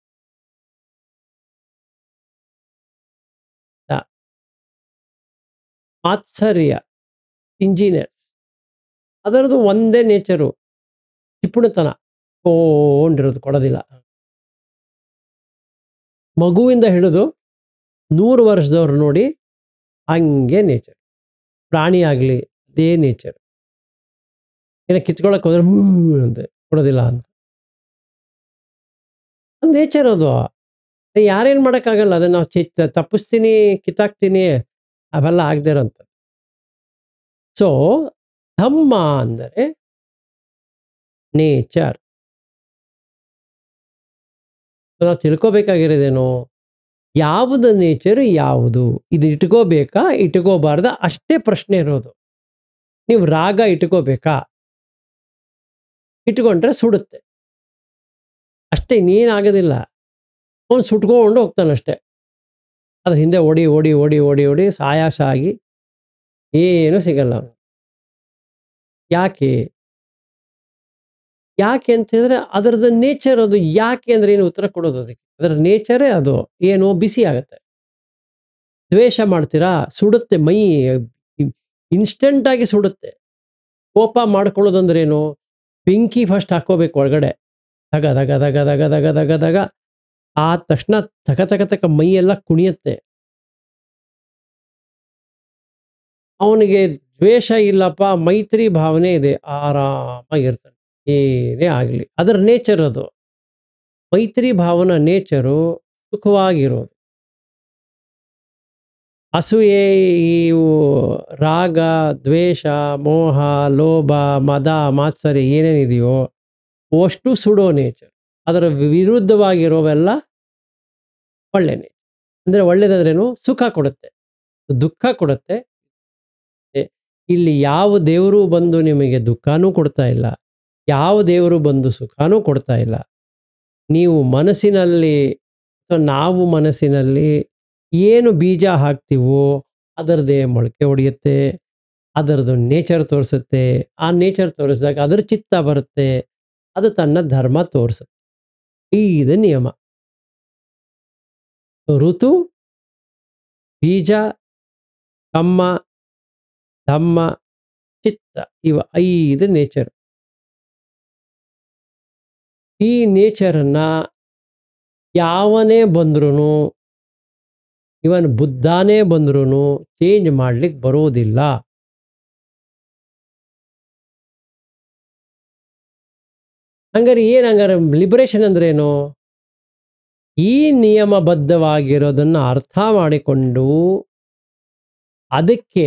ಮಾತ್ಸರ್ಯ ಇಂಜಿನಿಯರ್ಸ್ ಅದರದ್ದು ಒಂದೇ ನೇಚರು ಚಿಪ್ಪುಣತನ ಕೊಂಡಿರೋದು ಕೊಡೋದಿಲ್ಲ ಮಗುವಿಂದ ಹಿಡಿದು ನೂರು ವರ್ಷದವ್ರು ನೋಡಿ ಹಂಗೆ ನೇಚರ್ ಪ್ರಾಣಿ ಆಗಲಿ ಅದೇ ನೇಚರ್ ಏನೋ ಕಿತ್ಕೊಳಕ್ಕೆ ಹೋದ್ರೆ ಮೂ ಅಂತ ಕೊಡೋದಿಲ್ಲ ಅಂತ ನೇಚರ್ ಅದು ಯಾರೇನು ಮಾಡೋಕ್ಕಾಗಲ್ಲ ಅದನ್ನ ನಾವು ಚಿ ತಪ್ಪಿಸ್ತೀನಿ ಕಿತ್ತಾಕ್ತೀನಿ ಅವೆಲ್ಲ ಆಗದೆ ಇರೋಂಥ ಸೊ ಧಮ್ಮ ಅಂದರೆ ನೇಚರ್ ನಾವು ತಿಳ್ಕೊಬೇಕಾಗಿರೋದೇನು ಯಾವುದು ನೇಚರ್ ಯಾವುದು ಇದು ಇಟ್ಕೋಬೇಕಾ ಇಟ್ಕೋಬಾರ್ದ ಅಷ್ಟೇ ಪ್ರಶ್ನೆ ಇರೋದು ನೀವು ರಾಗ ಇಟ್ಕೋಬೇಕಾ ಇಟ್ಕೊಂಡ್ರೆ ಸುಡುತ್ತೆ ಅಷ್ಟೇ ಇನ್ನೇನಾಗೋದಿಲ್ಲ ಅವನು ಸುಟ್ಕೊಂಡು ಹೋಗ್ತಾನಷ್ಟೆ ಅದ್ರ ಹಿಂದೆ ಓಡಿ ಓಡಿ ಓಡಿ ಓಡಿ ಓಡಿ ಆಯಾಸ ಆಗಿ ಏನು ಸಿಗಲ್ಲ ಅವನು ಯಾಕೆ ಯಾಕೆ ಅಂತ ಹೇಳಿದ್ರೆ ಅದರದ್ದು ನೇಚರ್ ಅದು ಯಾಕೆ ಅಂದ್ರೆ ಏನು ಉತ್ತರ ಕೊಡೋದು ಅದಕ್ಕೆ ಅದರ ನೇಚರೇ ಅದು ಏನು ಬಿಸಿ ಆಗುತ್ತೆ ದ್ವೇಷ ಮಾಡ್ತೀರಾ ಸುಡುತ್ತೆ ಮೈ ಇನ್ಸ್ಟೆಂಟ್ ಆಗಿ ಸುಡುತ್ತೆ ಕೋಪ ಮಾಡ್ಕೊಳ್ಳೋದಂದ್ರೆ ಏನು ಬೆಂಕಿ ಫಸ್ಟ್ ಹಾಕೋಬೇಕು ಒಳಗಡೆ ದಗ ದಗ ದಗ ದಗ ದಗ ದಗ ದಗ ಆ ತಕ್ಷಣ ತಕ ತಕ ತಕ ಮೈಯೆಲ್ಲ ಕುಣಿಯುತ್ತೆ ಅವನಿಗೆ ದ್ವೇಷ ಇಲ್ಲಪ್ಪ ಮೈತ್ರಿ ಭಾವನೆ ಇದೆ ಆರಾಮಾಗಿರ್ತಾನೆ ಏನೇ ಆಗಲಿ ಅದರ ನೇಚರ್ ಅದು ಮೈತ್ರಿ ಭಾವನ ನೇಚರು ಸುಖವಾಗಿರೋದು ಅಸೂಯೆ ಇವು ರಾಗ ದ್ವೇಷ ಮೋಹ ಲೋಭ ಮದ ಮಾತ್ಸರ್ಯ ಏನೇನಿದೆಯೋ ಅಷ್ಟು ಸುಡೋ ನೇಚರ್ ಅದರ ವಿರುದ್ಧವಾಗಿರೋವೆಲ್ಲ ಒಳ್ಳೆ ನೇಚರ್ ಅಂದರೆ ಒಳ್ಳೇದಾದ್ರೇನು ಸುಖ ಕೊಡುತ್ತೆ ದುಃಖ ಕೊಡುತ್ತೆ ಇಲ್ಲಿ ಯಾವ ದೇವರು ಬಂದು ನಿಮಗೆ ದುಃಖನೂ ಕೊಡ್ತಾ ಇಲ್ಲ ಯಾವ ದೇವರು ಬಂದು ಸುಖನೂ ಕೊಡ್ತಾ ಇಲ್ಲ ನೀವು ಮನಸ್ಸಿನಲ್ಲಿ ನಾವು ಮನಸ್ಸಿನಲ್ಲಿ ಏನು ಬೀಜ ಹಾಕ್ತೀವೋ ಅದರದೇ ಮೊಳಕೆ ಹೊಡೆಯುತ್ತೆ ಅದರದ್ದು ನೇಚರ್ ತೋರಿಸುತ್ತೆ ಆ ನೇಚರ್ ತೋರಿಸಿದಾಗ ಅದರ ಚಿತ್ತ ಬರುತ್ತೆ ಅದು ತನ್ನ ಧರ್ಮ ತೋರಿಸುತ್ತೆ ಇದು ನಿಯಮ ಋತು ಬೀಜ ಕಮ್ಮ ಧಮ್ಮ ಚಿತ್ತ ಇವ ಐದು ನೇಚರ್ ಈ ನೇಚರನ್ನ ಯಾವನೇ ಬಂದ್ರೂ ಇವನ್ ಬುದ್ಧಾನೇ ಬಂದ್ರೂ ಚೇಂಜ್ ಮಾಡ್ಲಿಕ್ಕೆ ಬರೋದಿಲ್ಲ ಹಂಗಾರೆ ಏನು ಹಂಗಾರೆ ಲಿಬರೇಷನ್ ಅಂದ್ರೇನು ಈ ನಿಯಮಬದ್ಧವಾಗಿರೋದನ್ನು ಅರ್ಥ ಮಾಡಿಕೊಂಡು ಅದಕ್ಕೆ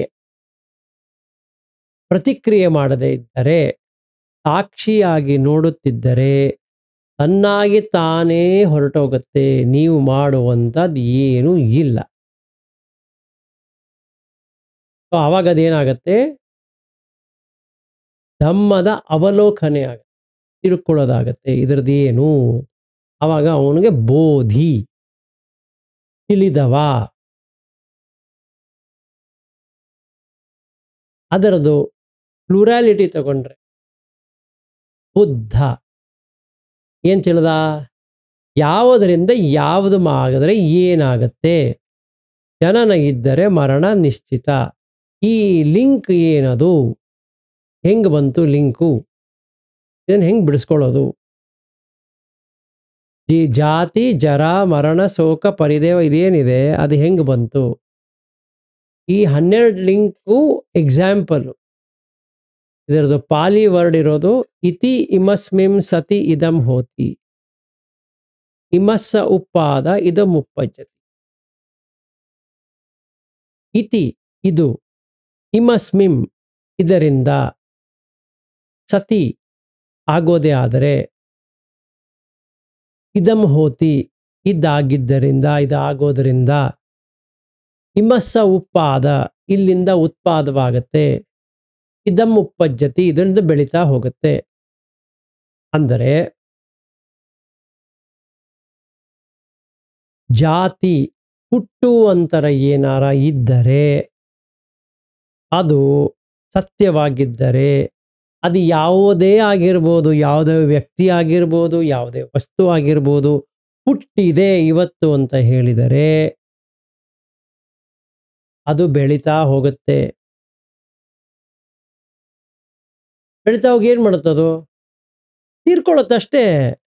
ಪ್ರತಿಕ್ರಿಯೆ ಮಾಡದೇ ಇದ್ದರೆ ಸಾಕ್ಷಿಯಾಗಿ ನೋಡುತ್ತಿದ್ದರೆ ತನ್ನಾಗಿ ತಾನೇ ಹೊರಟೋಗುತ್ತೆ ನೀವು ಮಾಡುವಂಥದ್ದು ಏನೂ ಇಲ್ಲ ಸೊ ಆವಾಗ ಅದೇನಾಗತ್ತೆ ಧಮ್ಮದ ಅವಲೋಕನೆ ಆಗುತ್ತೆ ತಿಳ್ಕೊಳ್ಳೋದಾಗತ್ತೆ ಇದರದ್ದೇನು ಆವಾಗ ಅವನಿಗೆ ಬೋಧಿ ತಿಳಿದವ ಅದರದು ಪ್ಲೂರಾಲಿಟಿ ತಗೊಂಡ್ರೆ ಬುದ್ಧ ಏನು ತಿಳಿದ ಯಾವುದರಿಂದ ಯಾವುದು ಆಗಿದ್ರೆ ಏನಾಗತ್ತೆ ಜನನ ಇದ್ದರೆ ಮರಣ ನಿಶ್ಚಿತ ಈ ಲಿಂಕ್ ಏನದು ಹೆಂಗೆ ಬಂತು ಲಿಂಕು ಇದನ್ನು ಹೆಂಗೆ ಬಿಡಿಸ್ಕೊಳ್ಳೋದು ಈ ಜಾತಿ ಜರ ಮರಣ ಶೋಕ ಪರಿದೇವ ಇದೇನಿದೆ ಅದು ಹೆಂಗೆ ಬಂತು ಈ ಹನ್ನೆರಡು ಲಿಂಕು ಎಕ್ಸಾಂಪಲ್ ಇದರದ್ದು ಪಾಲಿ ವರ್ಡ್ ಇರೋದು ಇತಿ ಇಮಸ್ಮಿಂ ಸತಿ ಇದಂ ಹೋತಿ ಇಮಸ್ಸ ಉಪ್ಪಾದ ಇದಂ ಉಪ್ಪಜ್ಜತಿ ಇತಿ ಇದು ಇಮಸ್ಮಿಂ ಇದರಿಂದ ಸತಿ ಆಗೋದೇ ಆದರೆ ಇದಂ ಹೋತಿ ಇದಾಗಿದ್ದರಿಂದ ಇದಾಗೋದರಿಂದ ಇಮಸ್ಸ ಉಪ್ಪಾದ ಇಲ್ಲಿಂದ ಉತ್ಪಾದವಾಗತ್ತೆ ಇದಂ ಉಪ್ಪಜ್ಜತಿ ಇದರಿಂದ ಬೆಳೀತಾ ಹೋಗುತ್ತೆ ಅಂದರೆ ಜಾತಿ ಹುಟ್ಟುವಂತರ ಏನಾರ ಇದ್ದರೆ ಅದು ಸತ್ಯವಾಗಿದ್ದರೆ ಅದು ಯಾವುದೇ ಆಗಿರ್ಬೋದು ಯಾವುದೇ ವ್ಯಕ್ತಿ ಆಗಿರ್ಬೋದು ಯಾವುದೇ ವಸ್ತು ಆಗಿರ್ಬೋದು ಹುಟ್ಟಿದೆ ಇವತ್ತು ಅಂತ ಹೇಳಿದರೆ ಅದು ಬೆಳೀತಾ ಹೋಗುತ್ತೆ ಬೆಳೀತಾ ಹೋಗಿ ಏನು ಮಾಡುತ್ತದು ತೀರ್ಕೊಳ್ಳುತ್ತಷ್ಟೇ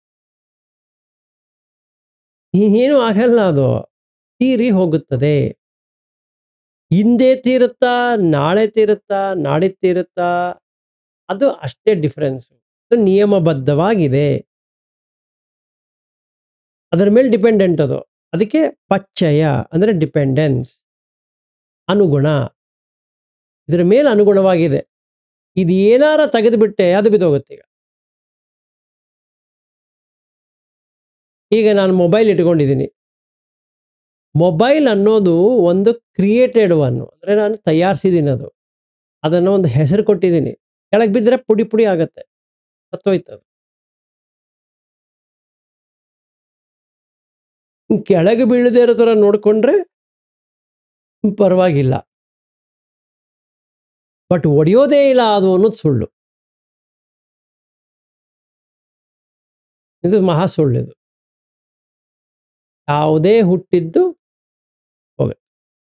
ಏನು ಆಗಲ್ಲ ಅದು ತೀರಿ ಹೋಗುತ್ತದೆ ಹಿಂದೆ ತೀರುತ್ತಾ ನಾಳೆ ತೀರುತ್ತಾ ನಾಡಿದ್ದು ತೀರುತ್ತಾ ಅದು ಅಷ್ಟೇ ಡಿಫರೆನ್ಸ್ ಅದು ನಿಯಮಬದ್ಧವಾಗಿದೆ ಅದರ ಮೇಲೆ ಡಿಪೆಂಡೆಂಟ್ ಅದು ಅದಕ್ಕೆ ಪಚ್ಚಯ ಅಂದರೆ ಡಿಪೆಂಡೆನ್ಸ್ ಅನುಗುಣ ಇದರ ಮೇಲೆ ಅನುಗುಣವಾಗಿದೆ ಇದು ಏನಾರ ತೆಗೆದುಬಿಟ್ಟೆ ಅದು ಬಿದ್ದೋಗುತ್ತೆ ಈಗ ಈಗ ನಾನು ಮೊಬೈಲ್ ಇಟ್ಕೊಂಡಿದ್ದೀನಿ ಮೊಬೈಲ್ ಅನ್ನೋದು ಒಂದು ಕ್ರಿಯೇಟೆಡ್ ಒನ್ ಅಂದರೆ ನಾನು ತಯಾರಿಸಿದ್ದೀನಿ ಅದು ಅದನ್ನು ಒಂದು ಹೆಸರು ಕೊಟ್ಟಿದ್ದೀನಿ ಕೆಳಗೆ ಬಿದ್ದರೆ ಪುಡಿ ಪುಡಿ ಆಗತ್ತೆ ಸತ್ತೋಯ್ತು ಅದು ಕೆಳಗೆ ಬೀಳದೇ ಇರೋ ಥರ ನೋಡಿಕೊಂಡ್ರೆ ಪರವಾಗಿಲ್ಲ ಬಟ್ ಒಡೆಯೋದೇ ಇಲ್ಲ ಅದು ಅನ್ನೋದು ಸುಳ್ಳು ಇದು ಮಹಾ ಸುಳ್ಳು ಇದು ಯಾವುದೇ ಹುಟ್ಟಿದ್ದು ಹೋಗುತ್ತೆ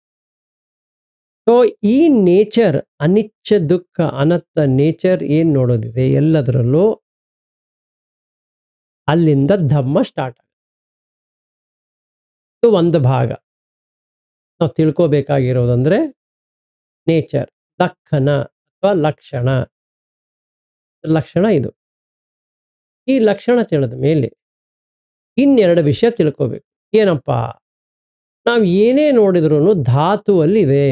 ಸೊ ಈ ನೇಚರ್ ಅನಿಚ್ಛ ದುಃಖ ಅನತ್ತ ನೇಚರ್ ಏನು ನೋಡೋದಿದೆ ಎಲ್ಲದರಲ್ಲೂ ಅಲ್ಲಿಂದ ಧಮ್ಮ ಸ್ಟಾರ್ಟ್ ಆಗುತ್ತೆ ಇದು ಒಂದು ಭಾಗ ನಾವು ತಿಳ್ಕೋಬೇಕಾಗಿರೋದಂದ್ರೆ ನೇಚರ್ ಲಕ್ಷಣ ಅಥವಾ ಲಕ್ಷಣ ಲಕ್ಷಣ ಇದು ಈ ಲಕ್ಷಣ ತಿಳಿದ ಮೇಲೆ ಇನ್ನೆರಡು ವಿಷಯ ತಿಳ್ಕೋಬೇಕು ಏನಪ್ಪ ನಾವು ಏನೇ ನೋಡಿದ್ರು ಧಾತುವಲ್ಲಿದೆ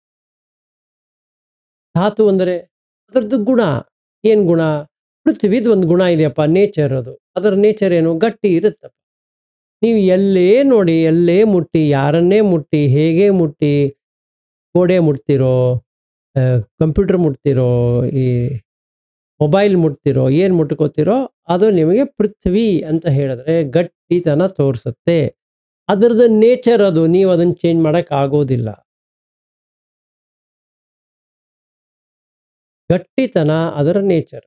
ಧಾತು ಅಂದರೆ ಅದರದ್ದು ಗುಣ ಏನು ಗುಣ ಪೃಥ್ವಿದು ಒಂದು ಗುಣ ಇದೆಯಪ್ಪ ನೇಚರ್ ಅದು ಅದರ ನೇಚರ್ ಏನು ಗಟ್ಟಿ ಇರುತ್ತಪ್ಪ ನೀವು ಎಲ್ಲೇ ನೋಡಿ ಎಲ್ಲೇ ಮುಟ್ಟಿ ಯಾರನ್ನೇ ಮುಟ್ಟಿ ಹೇಗೆ ಮುಟ್ಟಿ ಗೋಡೆ ಮುಟ್ತಿರೋ ಕಂಪ್ಯೂಟರ್ ಮುಟ್ತಿರೋ ಈ ಮೊಬೈಲ್ ಮುಟ್ತಿರೋ ಏನು ಮುಟ್ಕೋತಿರೋ ಅದು ನಿಮಗೆ ಪೃಥ್ವಿ ಅಂತ ಹೇಳಿದ್ರೆ ಗಟ್ಟಿತನ ತೋರಿಸುತ್ತೆ ಅದರದ್ದು ನೇಚರ್ ಅದು ನೀವು ಅದನ್ನು ಚೇಂಜ್ ಮಾಡೋಕ್ಕೆ ಆಗೋದಿಲ್ಲ ಗಟ್ಟಿತನ ಅದರ ನೇಚರ್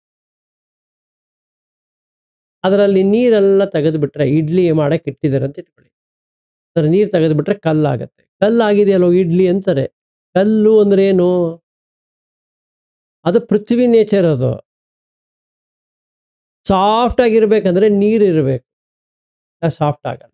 ಅದರಲ್ಲಿ ನೀರೆಲ್ಲ ತೆಗೆದುಬಿಟ್ರೆ ಇಡ್ಲಿ ಮಾಡಕ್ಕೆ ಇಟ್ಟಿದ್ದಾರೆ ಅಂತ ಇಟ್ಕೊಳ್ಳಿ ಅದರ ನೀರು ತೆಗೆದುಬಿಟ್ರೆ ಕಲ್ಲಾಗತ್ತೆ ಕಲ್ಲಾಗಿದೆಯಲ್ಲೋ ಇಡ್ಲಿ ಅಂತಾರೆ ಕಲ್ಲು ಅಂದ್ರೆ ಏನು ಅದು ಪೃಥ್ವಿ ನೇಚರ್ ಅದು ಸಾಫ್ಟ್ ಆಗಿರ್ಬೇಕಂದ್ರೆ ನೀರು ಇರಬೇಕು ಸಾಫ್ಟ್ ಆಗಲ್ಲ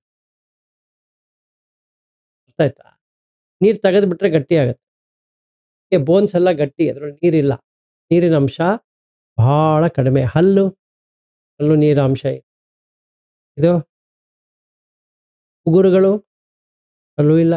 ಅರ್ಥ ಆಯ್ತಾ ನೀರು ತೆಗೆದುಬಿಟ್ರೆ ಗಟ್ಟಿ ಆಗುತ್ತೆ ಬೋನ್ಸ್ ಎಲ್ಲ ಗಟ್ಟಿ ಅದರಲ್ಲಿ ನೀರಿಲ್ಲ ನೀರಿನ ಅಂಶ ಬಹಳ ಕಡಿಮೆ ಹಲ್ಲು ಹಲ್ಲು ನೀರಿನ ಅಂಶ ಇದು ಉಗುರುಗಳು ಅಲ್ಲೂ ಇಲ್ಲ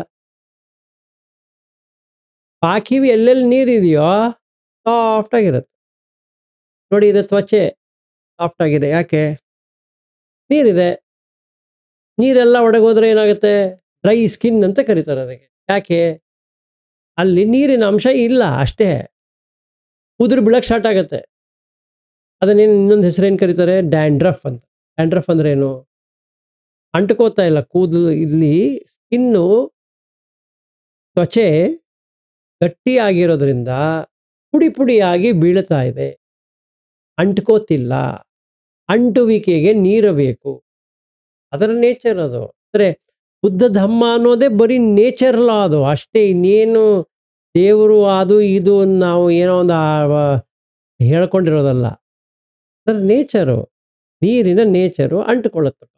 ಬಾಕಿವಿ ಎಲ್ಲೆಲ್ಲಿ ನೀರಿದೆಯೋ ಸಾಫ್ಟ್ ಆಗಿರುತ್ತೆ ನೋಡಿ ಇದು ತ್ವಚೆ ಸಾಫ್ಟ್ ಆಗಿದೆ ಯಾಕೆ ನೀರಿದೆ ನೀರೆಲ್ಲ ಒಳಗೋದ್ರೆ ಏನಾಗುತ್ತೆ ಡ್ರೈ ಸ್ಕಿನ್ ಅಂತ ಕರೀತಾರೆ ಅದಕ್ಕೆ ಯಾಕೆ ಅಲ್ಲಿ ನೀರಿನ ಅಂಶ ಇಲ್ಲ ಅಷ್ಟೇ ಉದುರು ಬೀಳಕ್ಕೆ ಸ್ಟಾರ್ಟ್ ಆಗುತ್ತೆ ಅದನ್ನೇನು ಇನ್ನೊಂದು ಹೆಸರೇನು ಕರೀತಾರೆ ಡ್ಯಾಂಡ್ರಫ್ ಅಂತ ಡ್ಯಾಂಡ್ರಫ್ ಅಂದ್ರೆ ಏನು ಅಂಟ್ಕೋತಾ ಇಲ್ಲ ಕೂದಲು ಇಲ್ಲಿ ಸ್ಕಿನ್ನು ತ್ವಚೆ ಗಟ್ಟಿಯಾಗಿರೋದ್ರಿಂದ ಪುಡಿ ಪುಡಿಯಾಗಿ ಬೀಳ್ತಾ ಇದೆ ಅಂಟ್ಕೋತಿಲ್ಲ ಅಂಟುವಿಕೆಗೆ ನೀರು ಬೇಕು ಅದರ ನೇಚರ್ ಅದು ಅಂದರೆ ಬುದ್ಧ ಧಮ್ಮ ಅನ್ನೋದೇ ಬರೀ ನೇಚರ್ ಲಾ ಅದು ಅಷ್ಟೇ ಇನ್ನೇನು ದೇವರು ಅದು ಇದು ನಾವು ಏನೋ ಒಂದು ಹೇಳ್ಕೊಂಡಿರೋದಲ್ಲ ಅದರ ನೇಚರು ನೀರಿನ ನೇಚರು ಅಂಟುಕೊಳ್ಳುತ್ತಪ್ಪ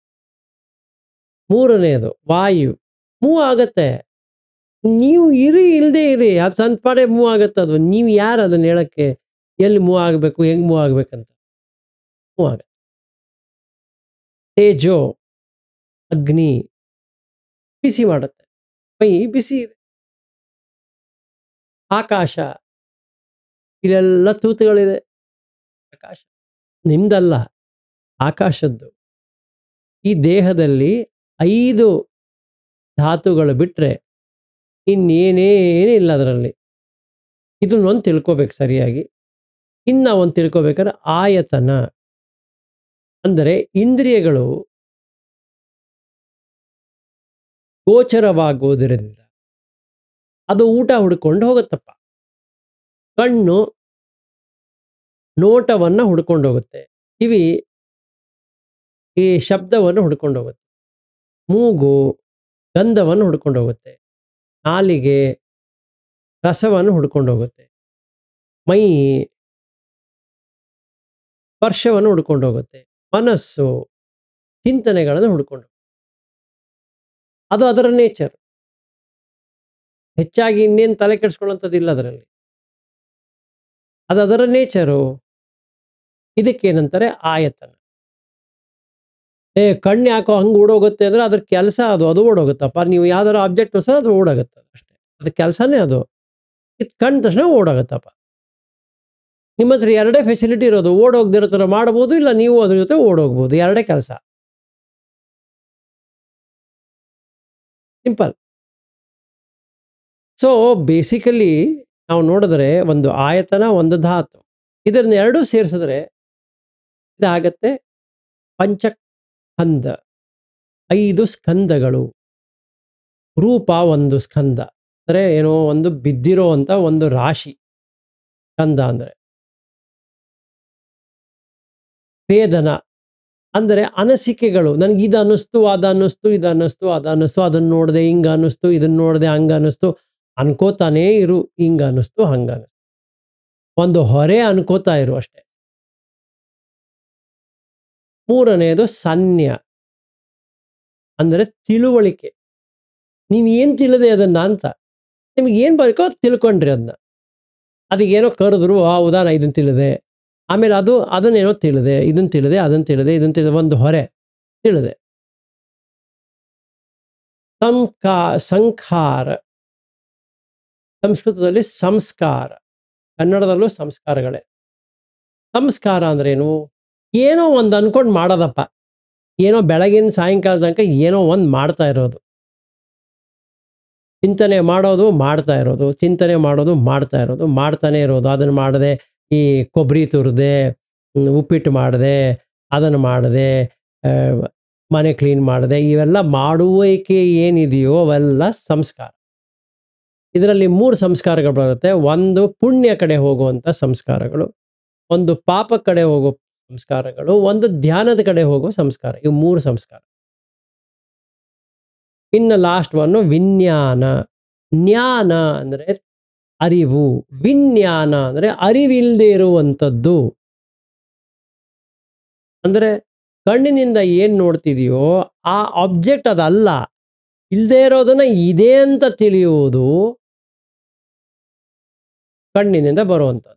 ಮೂರನೆಯದು ವಾಯು ಮೂವ್ ಆಗತ್ತೆ ನೀವು ಇರಿ ಇಲ್ಲದೆ ಇರಿ ಅದು ತನ್ನ ಪಾಡೆ ಮೂವ್ ಆಗತ್ತೆ ಅದು ನೀವು ಯಾರು ಅದನ್ನ ಹೇಳಕ್ಕೆ ಎಲ್ಲಿ ಮೂವ್ ಆಗಬೇಕು ಹೆಂಗೆ ಮೂವ್ ಆಗ್ಬೇಕಂತ ಮೂವ್ ಆಗ ತೇಜೋ ಅಗ್ನಿ ಬಿಸಿ ಮಾಡುತ್ತೆ ಮೈ ಬಿಸಿ ಇದೆ ಆಕಾಶ ಇಲ್ಲೆಲ್ಲ ತೂತುಗಳಿದೆ ಆಕಾಶ ನಿಮ್ದಲ್ಲ ಆಕಾಶದ್ದು ಈ ದೇಹದಲ್ಲಿ ಐದು ಧಾತುಗಳು ಬಿಟ್ಟರೆ ಇನ್ನೇನೇನಿಲ್ಲ ಅದರಲ್ಲಿ ಇದನ್ನೊಂದು ತಿಳ್ಕೊಬೇಕು ಸರಿಯಾಗಿ ಇನ್ನು ಒಂದು ತಿಳ್ಕೊಬೇಕಾದ್ರೆ ಆಯತನ ಅಂದರೆ ಇಂದ್ರಿಯಗಳು ಗೋಚರವಾಗುವುದರಿಂದ ಅದು ಊಟ ಹುಡ್ಕೊಂಡು ಹೋಗುತ್ತಪ್ಪ ಕಣ್ಣು ನೋಟವನ್ನು ಹುಡ್ಕೊಂಡು ಹೋಗುತ್ತೆ ಕಿವಿ ಈ ಶಬ್ದವನ್ನು ಹುಡ್ಕೊಂಡು ಹೋಗುತ್ತೆ ಮೂಗು ಗಂಧವನ್ನು ಹುಡ್ಕೊಂಡು ಹೋಗುತ್ತೆ ನಾಲಿಗೆ ರಸವನ್ನು ಹುಡ್ಕೊಂಡು ಹೋಗುತ್ತೆ ಮೈ ಸ್ಪರ್ಶವನ್ನು ಹುಡ್ಕೊಂಡು ಹೋಗುತ್ತೆ ಮನಸ್ಸು ಚಿಂತನೆಗಳನ್ನು ಹುಡ್ಕೊಂಡು ಹೋಗುತ್ತೆ. ಅದು ಅದರ ನೇಚರ್ ಹೆಚ್ಚಾಗಿ ಇನ್ನೇನು ತಲೆ ಕೆಡಿಸ್ಕೊಳ್ಳೋಂಥದ್ದಿಲ್ಲ ಅದರಲ್ಲಿ ಅದು ಅದರ ನೇಚರು ಇದಕ್ಕೇನಂತಾರೆ ಆಯತನ ಏ ಕಣ್ಣು ಯಾಕೋ ಹಂಗೆ ಓಡೋಗುತ್ತೆ ಅಂದ್ರೆ ಅದ್ರ ಕೆಲಸ ಅದು ಅದು ಓಡೋಗುತ್ತಪ್ಪ ನೀವು ಯಾವ್ದಾರ ಆಬ್ಜೆಕ್ಟ್ ಹೊಸ ಅದು ಓಡೋಗುತ್ತೆ ಅಷ್ಟೇ ಅದ್ರ ಕೆಲಸನೇ ಅದು ಇದು ಕಂಡ ತಕ್ಷಣ ಓಡೋಗುತ್ತಪ್ಪ ನಿಮ್ಮ ಹತ್ರ ಎರಡೇ ಫೆಸಿಲಿಟಿ ಇರೋದು ಓಡೋಗ್ದಿರೋ ಥರ ಮಾಡ್ಬೋದು ಇಲ್ಲ ನೀವು ಅದ್ರ ಜೊತೆ ಓಡೋಗ್ಬೋದು ಎರಡೇ ಕೆಲಸ ಸಿಂಪಲ್ ಸೊ ಬೇಸಿಕಲಿ ನಾವು ನೋಡಿದ್ರೆ ಒಂದು ಆಯತನ ಒಂದು ಧಾತು ಇದನ್ನ ಎರಡೂ ಸೇರಿಸಿದ್ರೆ ಇದಾಗತ್ತೆ ಪಂಚಸ್ಕಂದ ಐದು ಸ್ಕಂದಗಳು ರೂಪ ಒಂದು ಸ್ಕಂದ ಅಂದರೆ ಏನೋ ಒಂದು ಬಿದ್ದಿರೋ ಅಂತ ಒಂದು ರಾಶಿ ಸ್ಕಂದ ಅಂದರೆ ವೇದನ ಅಂದರೆ ಅನಿಸಿಕೆಗಳು ನನಗೆ ಇದು ಅನ್ನಿಸ್ತು ಅದು ಅನ್ನಿಸ್ತು ಇದು ಅನ್ನಿಸ್ತು ಅದು ಅನ್ನಿಸ್ತು ಅದನ್ನು ನೋಡಿದೆ ಹಿಂಗೆ ಅನ್ನಿಸ್ತು ಇದನ್ನು ನೋಡಿದೆ ಹಂಗೆ ಅನ್ನಿಸ್ತು ಅನ್ಕೋತಾನೇ ಇರು ಹಿಂಗೆ ಅನ್ನಿಸ್ತು ಹಂಗೆ ಅನ್ನಿಸ್ತು ಒಂದು ಹೊರೆ ಅನ್ಕೋತಾ ಇರು ಅಷ್ಟೆ ಮೂರನೆಯದು ಸನ್ಯ ಅಂದರೆ ತಿಳುವಳಿಕೆ ನೀವು ಏನು ತಿಳಿದೆ ಅದನ್ನ ಅಂತ ನಿಮ್ಗೆ ಏನು ಬೇಕೋ ಅದು ತಿಳ್ಕೊಂಡ್ರಿ ಅದನ್ನ ಅದಕ್ಕೇನೋ ಕರೆದ್ರು ಹೌದಾ ನಾ ಇದನ್ನು ತಿಳಿದೆ ಆಮೇಲೆ ಅದು ಅದನ್ನೇನೋ ತಿಳಿದೆ ಇದನ್ನು ತಿಳಿದೆ ಅದನ್ನು ತಿಳಿದೆ ಇದನ್ನು ತಿಳಿದೆ ಒಂದು ಹೊರೆ ತಿಳಿದೆ ಸಂಕಾ ಸಂಖಾರ ಸಂಸ್ಕೃತದಲ್ಲಿ ಸಂಸ್ಕಾರ ಕನ್ನಡದಲ್ಲೂ ಸಂಸ್ಕಾರಗಳೇ ಸಂಸ್ಕಾರ ಅಂದ್ರೇನು ಏನೋ ಒಂದು ಅನ್ಕೊಂಡು ಮಾಡೋದಪ್ಪ ಏನೋ ಬೆಳಗಿನ ಸಾಯಂಕಾಲ ತನಕ ಏನೋ ಒಂದು ಮಾಡ್ತಾ ಇರೋದು ಚಿಂತನೆ ಮಾಡೋದು ಮಾಡ್ತಾ ಇರೋದು ಚಿಂತನೆ ಮಾಡೋದು ಮಾಡ್ತಾ ಇರೋದು ಮಾಡ್ತಾನೆ ಇರೋದು ಅದನ್ನು ಮಾಡದೆ ಈ ಕೊಬ್ಬರಿ ತುರಿದೆ ಉಪ್ಪಿಟ್ಟು ಮಾಡಿದೆ ಅದನ್ನು ಮಾಡಿದೆ ಮನೆ ಕ್ಲೀನ್ ಮಾಡಿದೆ ಇವೆಲ್ಲ ಮಾಡುವಿಕೆ ಏನಿದೆಯೋ ಅವೆಲ್ಲ ಸಂಸ್ಕಾರ ಇದರಲ್ಲಿ ಮೂರು ಸಂಸ್ಕಾರಗಳು ಬರುತ್ತೆ ಒಂದು ಪುಣ್ಯ ಕಡೆ ಹೋಗುವಂಥ ಸಂಸ್ಕಾರಗಳು ಒಂದು ಪಾಪ ಕಡೆ ಹೋಗೋ ಸಂಸ್ಕಾರಗಳು ಒಂದು ಧ್ಯಾನದ ಕಡೆ ಹೋಗೋ ಸಂಸ್ಕಾರ ಇವು ಮೂರು ಸಂಸ್ಕಾರ ಇನ್ನು ಲಾಸ್ಟ್ ಒನ್ನು ವಿಜ್ಞಾನ ಜ್ಞಾನ ಅಂದರೆ ಅರಿವು ವಿಜ್ಞಾನ ಅಂದರೆ ಅರಿವಿಲ್ಲದೆ ಇರುವಂಥದ್ದು ಅಂದರೆ ಕಣ್ಣಿನಿಂದ ಏನು ನೋಡ್ತಿದೆಯೋ ಆ ಆಬ್ಜೆಕ್ಟ್ ಅದಲ್ಲ ಇಲ್ಲದೆ ಇರೋದನ್ನ ಇದೆ ಅಂತ ತಿಳಿಯುವುದು ಕಣ್ಣಿನಿಂದ ಬರುವಂಥದ್ದು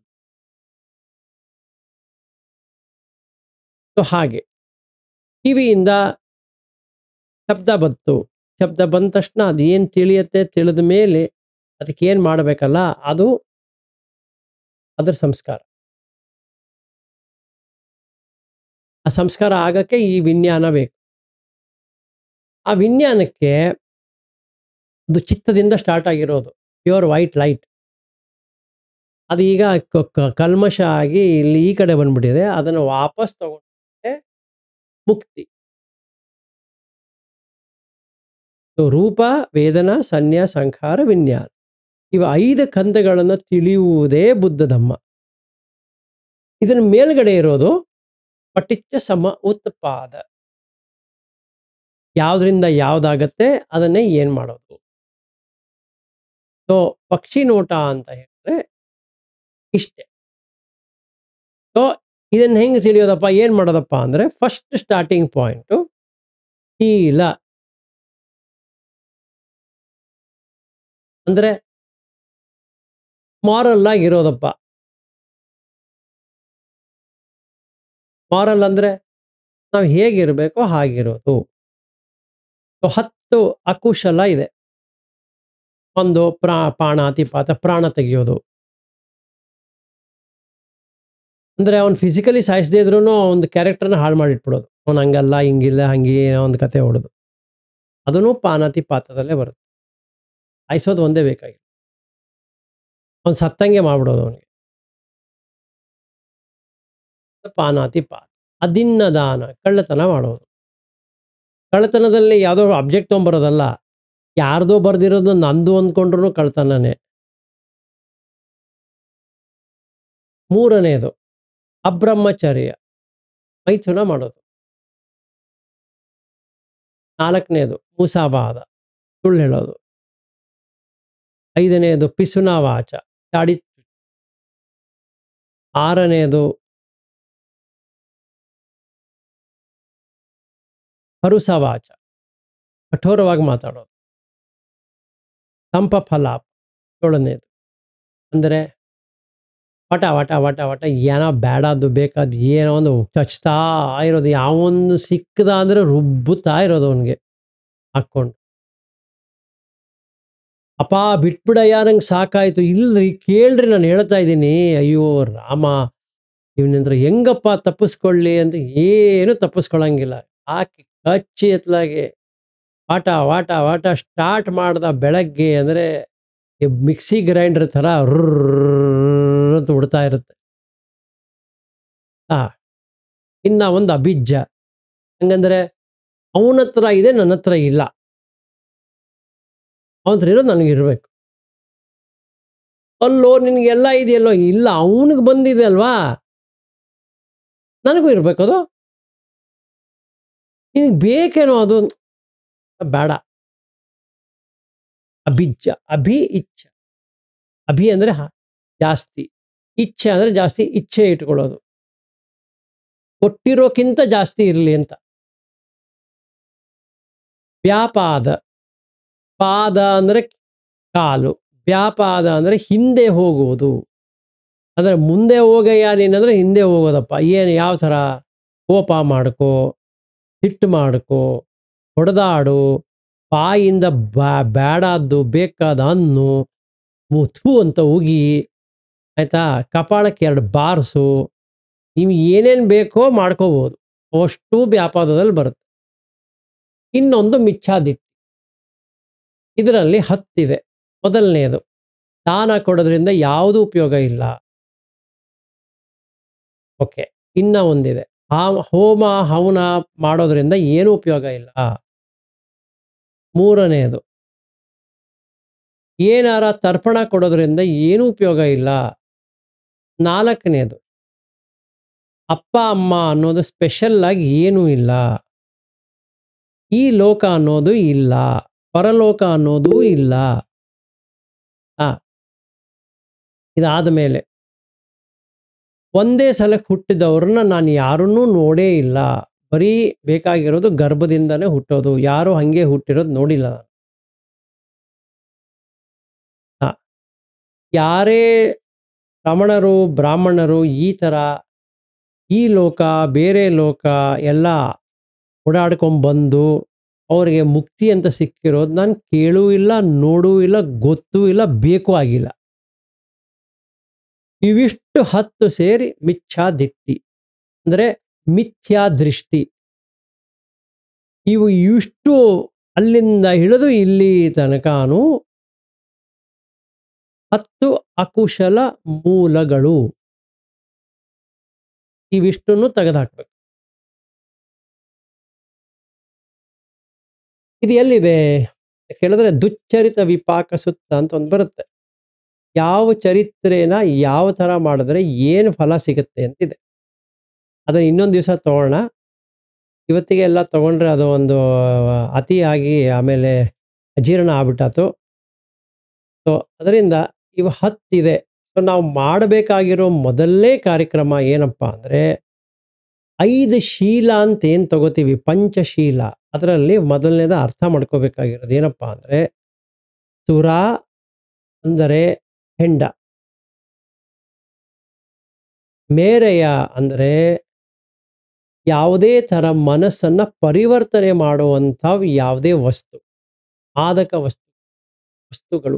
ಸೊ ಹಾಗೆ ಕಿವಿಯಿಂದ ಶಬ್ದ ಬಂತು ಶಬ್ದ ಬಂದ ತಕ್ಷಣ ಅದು ಏನು ತಿಳಿಯುತ್ತೆ ತಿಳಿದ ಮೇಲೆ ಅದಕ್ಕೆ ಏನು ಮಾಡಬೇಕಲ್ಲ ಅದು ಅದರ ಸಂಸ್ಕಾರ ಆ ಸಂಸ್ಕಾರ ಆಗಕ್ಕೆ ಈ ವಿಜ್ಞಾನ ಬೇಕು ಆ ವಿಜ್ಞಾನಕ್ಕೆ ಅದು ಚಿತ್ತದಿಂದ ಸ್ಟಾರ್ಟ್ ಆಗಿರೋದು ಪ್ಯೂರ್ ವೈಟ್ ಲೈಟ್ ಅದು ಈಗ ಕ- ಕ- ಕಲ್ಮಶ ಆಗಿ ಇಲ್ಲಿ ಈ ಕಡೆ ಬಂದ್ಬಿಟ್ಟಿದೆ ಅದನ್ನು ವಾಪಸ್ ತಗೊಂಡ್ರೆ ಮುಕ್ತಿ ಸೊ ರೂಪ ವೇದನ ಸನ್ಯ ಸಂಖಾರ ವಿಜ್ಞಾನ ಇವು ಐದು ಕಂದಗಳನ್ನು ತಿಳಿಯುವುದೇ ಬುದ್ಧ ಧಮ್ಮ ಇದರ ಮೇಲ್ಗಡೆ ಇರೋದು ಪಟಿಚ್ಚ ಸಮ ಉತ್ಪಾದ ಯಾವುದರಿಂದ ಯಾವ್ದಾಗತ್ತೆ ಅದನ್ನೇ ಏನು ಮಾಡೋದು ಸೊ ಪಕ್ಷಿ ನೋಟ ಅಂತ ಹೇಳಿದ್ರೆ ಇಷ್ಟೆ ಸೊ ಇದನ್ನ ಹೆಂಗೆ ತಿಳಿಯೋದಪ್ಪ ಏನು ಮಾಡೋದಪ್ಪ ಅಂದರೆ ಫಸ್ಟ್ ಸ್ಟಾರ್ಟಿಂಗ್ ಪಾಯಿಂಟು ಶೀಲ ಅಂದರೆ ಮಾರಲ್ ಆಗಿರೋದಪ್ಪ ಮಾರಲ್ ಅಂದರೆ ನಾವು ಹೇಗಿರಬೇಕೋ ಹಾಗಿರೋದು ಸೊ ಹತ್ತು ಅಕುಶಲ ಇದೆ ಒಂದು ಪ್ರಾ ಪ್ರಾಣಾತಿಪಾತ ಪ್ರಾಣ ತೆಗೆಯೋದು ಅಂದರೆ ಅವ್ನು ಫಿಸಿಕಲಿ ಸಾಯಿಸದೇ ಇದ್ರೂ ಒಂದು ಕ್ಯಾರೆಕ್ಟರ್ನ ಹಾಳು ಮಾಡಿಟ್ಬಿಡೋದು ಅವ್ನು ಹಂಗಲ್ಲ ಹಿಂಗಿಲ್ಲ ಹಂಗೆ ಏನೋ ಒಂದು ಕತೆ ಹೊಡೋದು ಅದನ್ನು ಪಾನಾತಿಪಾತದಲ್ಲೇ ಬರುತ್ತೆ ಸಾಯಿಸೋದು ಒಂದೇ ಬೇಕಾಗಿ ಅವ್ನು ಸತ್ತಂಗೆ ಮಾಡ್ಬಿಡೋದು ಅವನಿಗೆ ಪಾನಾತಿಪಾತ ಅದಿನ್ನದಾನ ಕಳ್ಳತನ ಮಾಡೋದು ಕಳ್ಳತನದಲ್ಲಿ ಯಾವುದೋ ಅಬ್ಜೆಕ್ಟ್ ತೊಗೊಂಬರೋದಲ್ಲ ಯಾರ್ದೋ ಬರ್ದಿರೋದು ನಂದು ಅಂದ್ಕೊಂಡ್ರು ಕಳ್ತನನೇ ಮೂರನೇದು ಅಬ್ರಹ್ಮಚರ್ಯ ಮೈಥುನ ಮಾಡೋದು ನಾಲ್ಕನೇದು ಮುಸಾವಾದ ಸುಳ್ಳು ಹೇಳೋದು ಐದನೇದು ಪಿಸುನಾವಾಚ ಚಾಡಿ ಆರನೇದು ಹರುಸವಾಚ ಕಠೋರವಾಗಿ ಮಾತಾಡೋದು ಸಂಪ ಫಲಾಪ ಏಳನೇದು ಅಂದರೆ ವಟ ವಟ ವಟ ವಟ ಏನೋ ಬೇಡದ್ದು ಬೇಕಾದ ಏನೋ ಒಂದು ಚಚ್ತಾ ಇರೋದು ಯಾವೊಂದು ಸಿಕ್ಕದ ಅಂದರೆ ರುಬ್ಬುತ್ತಾ ಇರೋದು ಅವನಿಗೆ ಹಾಕ್ಕೊಂಡು ಅಪ್ಪ ಬಿಟ್ಬಿಡಯ್ಯ ನಂಗೆ ಸಾಕಾಯ್ತು ಇಲ್ರಿ ಕೇಳ್ರಿ ನಾನು ಹೇಳ್ತಾ ಇದ್ದೀನಿ ಅಯ್ಯೋ ರಾಮ ಇವನಿಂದ್ರ ಹೆಂಗಪ್ಪ ತಪ್ಪಿಸ್ಕೊಳ್ಳಿ ಅಂತ ಏನು ತಪ್ಪಿಸ್ಕೊಳಂಗಿಲ್ಲ ಹಾಕಿ ಕಚ್ಚಿ ಎತ್ತಲಾಗೆ ವಾಟ ವಾಟ ವಾಟ ಸ್ಟಾರ್ಟ್ ಮಾಡ್ದ ಬೆಳಗ್ಗೆ ಅಂದರೆ ಮಿಕ್ಸಿ ಗ್ರೈಂಡರ್ ಥರ ರುರ್ರ್ ಅಂತ ಉಡ್ತಾ ಇರುತ್ತೆ ಆ ಇನ್ನ ಒಂದು ಅಭಿಜ್ಜ ಹಂಗಂದ್ರೆ ಅವನ ಹತ್ರ ಇದೆ ನನ್ನ ಹತ್ರ ಇಲ್ಲ ಅವನ ಹತ್ರ ಇರೋದು ನನಗಿರ್ಬೇಕು ಅಲ್ಲೋ ನಿನಗೆಲ್ಲ ಇದೆಯಲ್ಲೋ ಇಲ್ಲ ಅವನಿಗೆ ಬಂದಿದೆ ಅಲ್ವಾ ನನಗೂ ಇರ್ಬೇಕು ಅದು ನಿನಗೆ ಬೇಕೇನೋ ಅದು ಬೇಡ ಅಭಿಜ್ಜ ಅಭಿ ಇಚ್ಛ ಅಭಿ ಅಂದರೆ ಜಾಸ್ತಿ ಇಚ್ಛೆ ಅಂದರೆ ಜಾಸ್ತಿ ಇಚ್ಛೆ ಇಟ್ಕೊಳ್ಳೋದು ಕೊಟ್ಟಿರೋಕ್ಕಿಂತ ಜಾಸ್ತಿ ಇರಲಿ ಅಂತ ವ್ಯಾಪಾದ ಪಾದ ಅಂದರೆ ಕಾಲು ವ್ಯಾಪಾದ ಅಂದರೆ ಹಿಂದೆ ಹೋಗುವುದು ಅಂದರೆ ಮುಂದೆ ಹೋಗಯ್ಯ ನೀನಂದ್ರೆ ಹಿಂದೆ ಹೋಗೋದಪ್ಪ ಏನು ಯಾವ ಥರ ಕೋಪ ಮಾಡ್ಕೋ ಸಿಟ್ಟು ಮಾಡ್ಕೋ ಹೊಡೆದಾಡು ಬಾಯಿಂದ ಬಾ ಬೇಡಾದ್ದು ಬೇಕಾದ ಅನ್ನು ಮುಥು ಅಂತ ಉಗಿ ಆಯ್ತಾ ಕಪಾಳಕ್ಕೆ ಎರಡು ಬಾರಿಸು ನೀವು ಏನೇನು ಬೇಕೋ ಮಾಡ್ಕೋಬೋದು ಅಷ್ಟು ವ್ಯಾಪಾರದಲ್ಲಿ ಬರುತ್ತೆ ಇನ್ನೊಂದು ಮಿಚ್ಛಾದಿಟ್ಟಿ ಇದರಲ್ಲಿ ಹತ್ತಿದೆ ಮೊದಲನೆಯದು ದಾನ ಕೊಡೋದ್ರಿಂದ ಯಾವುದೂ ಉಪಯೋಗ ಇಲ್ಲ ಓಕೆ ಇನ್ನ ಒಂದಿದೆ ಆ ಹೋಮ ಹವನ ಮಾಡೋದ್ರಿಂದ ಏನೂ ಉಪಯೋಗ ಇಲ್ಲ ಮೂರನೆಯದು ಏನಾರ ತರ್ಪಣ ಕೊಡೋದ್ರಿಂದ ಏನೂ ಉಪಯೋಗ ಇಲ್ಲ ನಾಲ್ಕನೇದು ಅಪ್ಪ ಅಮ್ಮ ಅನ್ನೋದು ಸ್ಪೆಷಲ್ ಆಗಿ ಏನೂ ಇಲ್ಲ ಈ ಲೋಕ ಅನ್ನೋದು ಇಲ್ಲ ಪರಲೋಕ ಅನ್ನೋದು ಇಲ್ಲ ಆ ಇದಾದ ಮೇಲೆ ಒಂದೇ ಸಲಕ್ಕೆ ಹುಟ್ಟಿದವ್ರನ್ನ ನಾನು ಯಾರನ್ನೂ ನೋಡೇ ಇಲ್ಲ ಬರೀ ಬೇಕಾಗಿರೋದು ಗರ್ಭದಿಂದನೇ ಹುಟ್ಟೋದು ಯಾರು ಹಂಗೆ ಹುಟ್ಟಿರೋದು ನೋಡಿಲ್ಲ ನಾನು ಆ, ಯಾರೇ ರಮಣರು ಬ್ರಾಹ್ಮಣರು ಈ ಥರ ಈ ಲೋಕ ಬೇರೆ ಲೋಕ ಎಲ್ಲ ಓಡಾಡ್ಕೊಂಬಂದು ಅವರಿಗೆ ಮುಕ್ತಿ ಅಂತ ಸಿಕ್ಕಿರೋದು ನಾನು ಕೇಳೂ ಇಲ್ಲ ನೋಡೂ ಇಲ್ಲ ಗೊತ್ತೂ ಇಲ್ಲ ಬೇಕು ಆಗಿಲ್ಲ ಇವಿಷ್ಟು ಹತ್ತು ಸೇರಿ ಮಿಥ್ಯಾದಿಟ್ಟಿ ಅಂದರೆ ಮಿಥ್ಯಾ ದೃಷ್ಟಿ ಇವು ಇಷ್ಟು ಅಲ್ಲಿಂದ ಹಿಡಿದು ಇಲ್ಲಿ ತನಕನೂ ಹತ್ತು ಅಕುಶಲ ಮೂಲಗಳು ಇವಿಷ್ಟನ್ನು ತೆಗೆದುಹಾಕ್ಬೇಕು ಇದು ಎಲ್ಲಿದೆ ಕೇಳಿದ್ರೆ ದುಚ್ಚರಿತ ವಿಪಾಕ ಸುತ್ತ ಅಂತ ಒಂದು ಬರುತ್ತೆ ಯಾವ ಚರಿತ್ರೆನ ಯಾವ ಥರ ಮಾಡಿದ್ರೆ ಏನು ಫಲ ಸಿಗುತ್ತೆ ಅಂತಿದೆ ಅದನ್ನು ಇನ್ನೊಂದು ದಿವಸ ತಗೊಳ್ಳೋಣ ಇವತ್ತಿಗೆ ಎಲ್ಲ ತಗೊಂಡ್ರೆ ಅದು ಒಂದು ಅತಿಯಾಗಿ ಆಮೇಲೆ ಅಜೀರ್ಣ ಆಗ್ಬಿಟ್ಟಾತು ಸೊ ಅದರಿಂದ ಇವು ಹತ್ತಿದೆ ಸೊ ನಾವು ಮಾಡಬೇಕಾಗಿರೋ ಮೊದಲನೇ ಕಾರ್ಯಕ್ರಮ ಏನಪ್ಪ ಅಂದರೆ ಐದು ಶೀಲ ಅಂತ ಏನು ತಗೋತೀವಿ ಪಂಚಶೀಲ ಅದರಲ್ಲಿ ಮೊದಲನೇದ ಅರ್ಥ ಮಾಡ್ಕೋಬೇಕಾಗಿರೋದು ಏನಪ್ಪ ಅಂದರೆ ಸುರ ಅಂದರೆ ಹೆಂಡ ಮೇರೆಯ ಅಂದರೆ ಯಾವುದೇ ಥರ ಮನಸ್ಸನ್ನು ಪರಿವರ್ತನೆ ಮಾಡುವಂಥ ಯಾವುದೇ ವಸ್ತು ಮಾದಕ ವಸ್ತು ವಸ್ತುಗಳು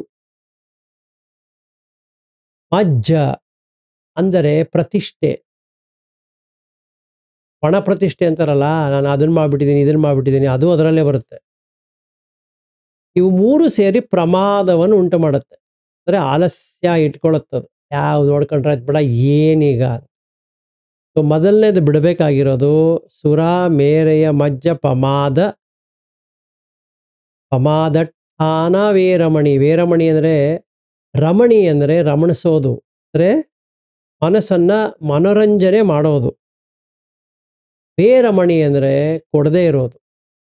ಮಜ್ಜ ಅಂದರೆ ಪ್ರತಿಷ್ಠೆ ಪಣ ಪ್ರತಿಷ್ಠೆ ಅಂತಾರಲ್ಲ ನಾನು ಅದನ್ನ ಮಾಡ್ಬಿಟ್ಟಿದ್ದೀನಿ ಇದನ್ನ ಮಾಡ್ಬಿಟ್ಟಿದ್ದೀನಿ ಅದು ಅದರಲ್ಲೇ ಬರುತ್ತೆ ಇವು ಮೂರು ಸೇರಿ ಪ್ರಮಾದವನ್ನು ಉಂಟು ಮಾಡುತ್ತೆ ಅಂದರೆ ಆಲಸ್ಯ ಇಟ್ಕೊಳ್ಳುತ್ತದು ಯಾವ್ದು ನೋಡ್ಕೊಂಡ್ರೆ ಆಯ್ತು ಬಿಡ ಏನೀಗ ಸೊ ಮೊದಲನೇದು ಬಿಡಬೇಕಾಗಿರೋದು ಸುರ ಮೇರೆಯ ಮಜ್ಜ ಪಮಾದ ಪಮಾದಠಾನ ವೇರಮಣಿ ವೇರಮಣಿ ಅಂದರೆ ರಮಣಿ ಅಂದರೆ ರಮಣಿಸೋದು ಅಂದರೆ ಮನಸ್ಸನ್ನ ಮನೋರಂಜನೆ ಮಾಡೋದು ಬೇರಮಣಿ ಅಂದರೆ ಕೊಡದೇ ಇರೋದು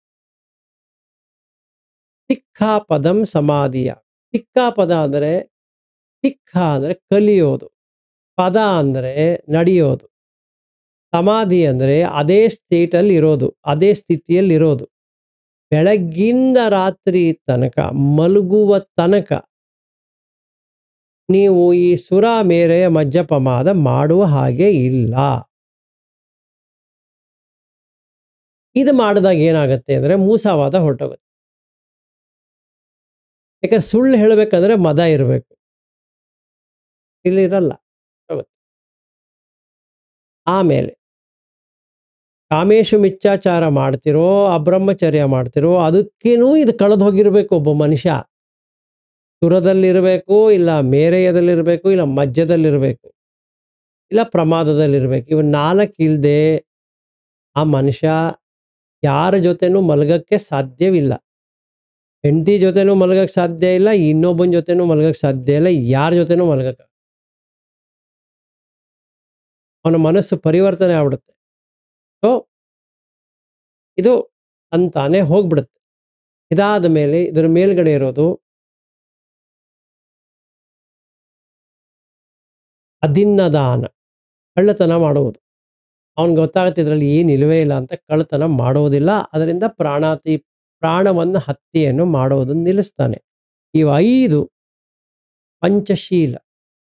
ತಿಕ್ಕಾಪದಂ ಸಮಾಧಿಯ ತಿಕ್ಕಾಪದ ಅಂದರೆ ತಿಕ್ಕ ಅಂದರೆ ಕಲಿಯೋದು ಪದ ಅಂದರೆ ನಡೆಯೋದು ಸಮಾಧಿ ಅಂದರೆ ಅದೇ ಸ್ಟೇಟಲ್ಲಿ ಇರೋದು ಅದೇ ಸ್ಥಿತಿಯಲ್ಲಿ ಇರೋದು ಬೆಳಗ್ಗಿಂದ ರಾತ್ರಿ ತನಕ ಮಲಗುವ ತನಕ ನೀವು ಈ ಸುರ ಮೇರೆಯ ಮಜ್ಜಪಮಾದ ಮಾಡುವ ಹಾಗೆ ಇಲ್ಲ ಇದು ಮಾಡಿದಾಗ ಏನಾಗುತ್ತೆ ಅಂದರೆ ಮೂಸವಾದ ಹೊರಟೋಗುತ್ತೆ ಯಾಕಂದ್ರೆ ಸುಳ್ಳು ಹೇಳಬೇಕಂದ್ರೆ ಮದ ಇರಬೇಕು ಇಲ್ಲಿ ಇರಲ್ಲ ಹೋಗುತ್ತೆ ಆಮೇಲೆ ಕಾಮೇಶು ಮಿಚ್ಚಾಚಾರ ಮಾಡ್ತಿರೋ ಅಬ್ರಹ್ಮಚರ್ಯ ಮಾಡ್ತಿರೋ ಅದಕ್ಕೇನೂ ಇದು ಕಳೆದು ಹೋಗಿರ್ಬೇಕು ಒಬ್ಬ ಮನುಷ್ಯ ಸುರದಲ್ಲಿರಬೇಕು ಇಲ್ಲ ಮೇರೆಯದಲ್ಲಿರಬೇಕು ಇಲ್ಲ ಮಧ್ಯದಲ್ಲಿರಬೇಕು ಇಲ್ಲ ಪ್ರಮಾದದಲ್ಲಿರಬೇಕು ಇವು ನಾಲ್ಕು ಇಲ್ಲದೆ ಆ ಮನುಷ್ಯ ಯಾರ ಜೊತೆನೂ ಮಲಗಕ್ಕೆ ಸಾಧ್ಯವಿಲ್ಲ ಹೆಂಡತಿ ಜೊತೆನೂ ಮಲಗಕ್ಕೆ ಸಾಧ್ಯ ಇಲ್ಲ ಇನ್ನೊಬ್ಬನ ಜೊತೆನೂ ಮಲಗಕ್ಕೆ ಸಾಧ್ಯ ಇಲ್ಲ ಯಾರ ಜೊತೆನೂ ಮಲಗಕ್ಕೆ ಅವನ ಮನಸ್ಸು ಪರಿವರ್ತನೆ ಆಗ್ಬಿಡುತ್ತೆ ಸೊ ಇದು ಅಂತಾನೆ ಹೋಗ್ಬಿಡುತ್ತೆ ಇದಾದ ಮೇಲೆ ಇದರ ಮೇಲ್ಗಡೆ ಇರೋದು ಅದಿನ್ನದಾನ ಕಳ್ಳತನ ಮಾಡುವುದು ಅವನಿಗೆ ಗೊತ್ತಾಗುತ್ತೆ ಇದರಲ್ಲಿ ಏನು ಇಲ್ಲವೇ ಇಲ್ಲ ಅಂತ ಕಳ್ಳತನ ಮಾಡುವುದಿಲ್ಲ ಅದರಿಂದ ಪ್ರಾಣಾತಿ ಪ್ರಾಣವನ್ನು ಹತ್ಯೆಯನ್ನು ಮಾಡುವುದನ್ನು ನಿಲ್ಲಿಸ್ತಾನೆ ಇವು ಐದು ಪಂಚಶೀಲ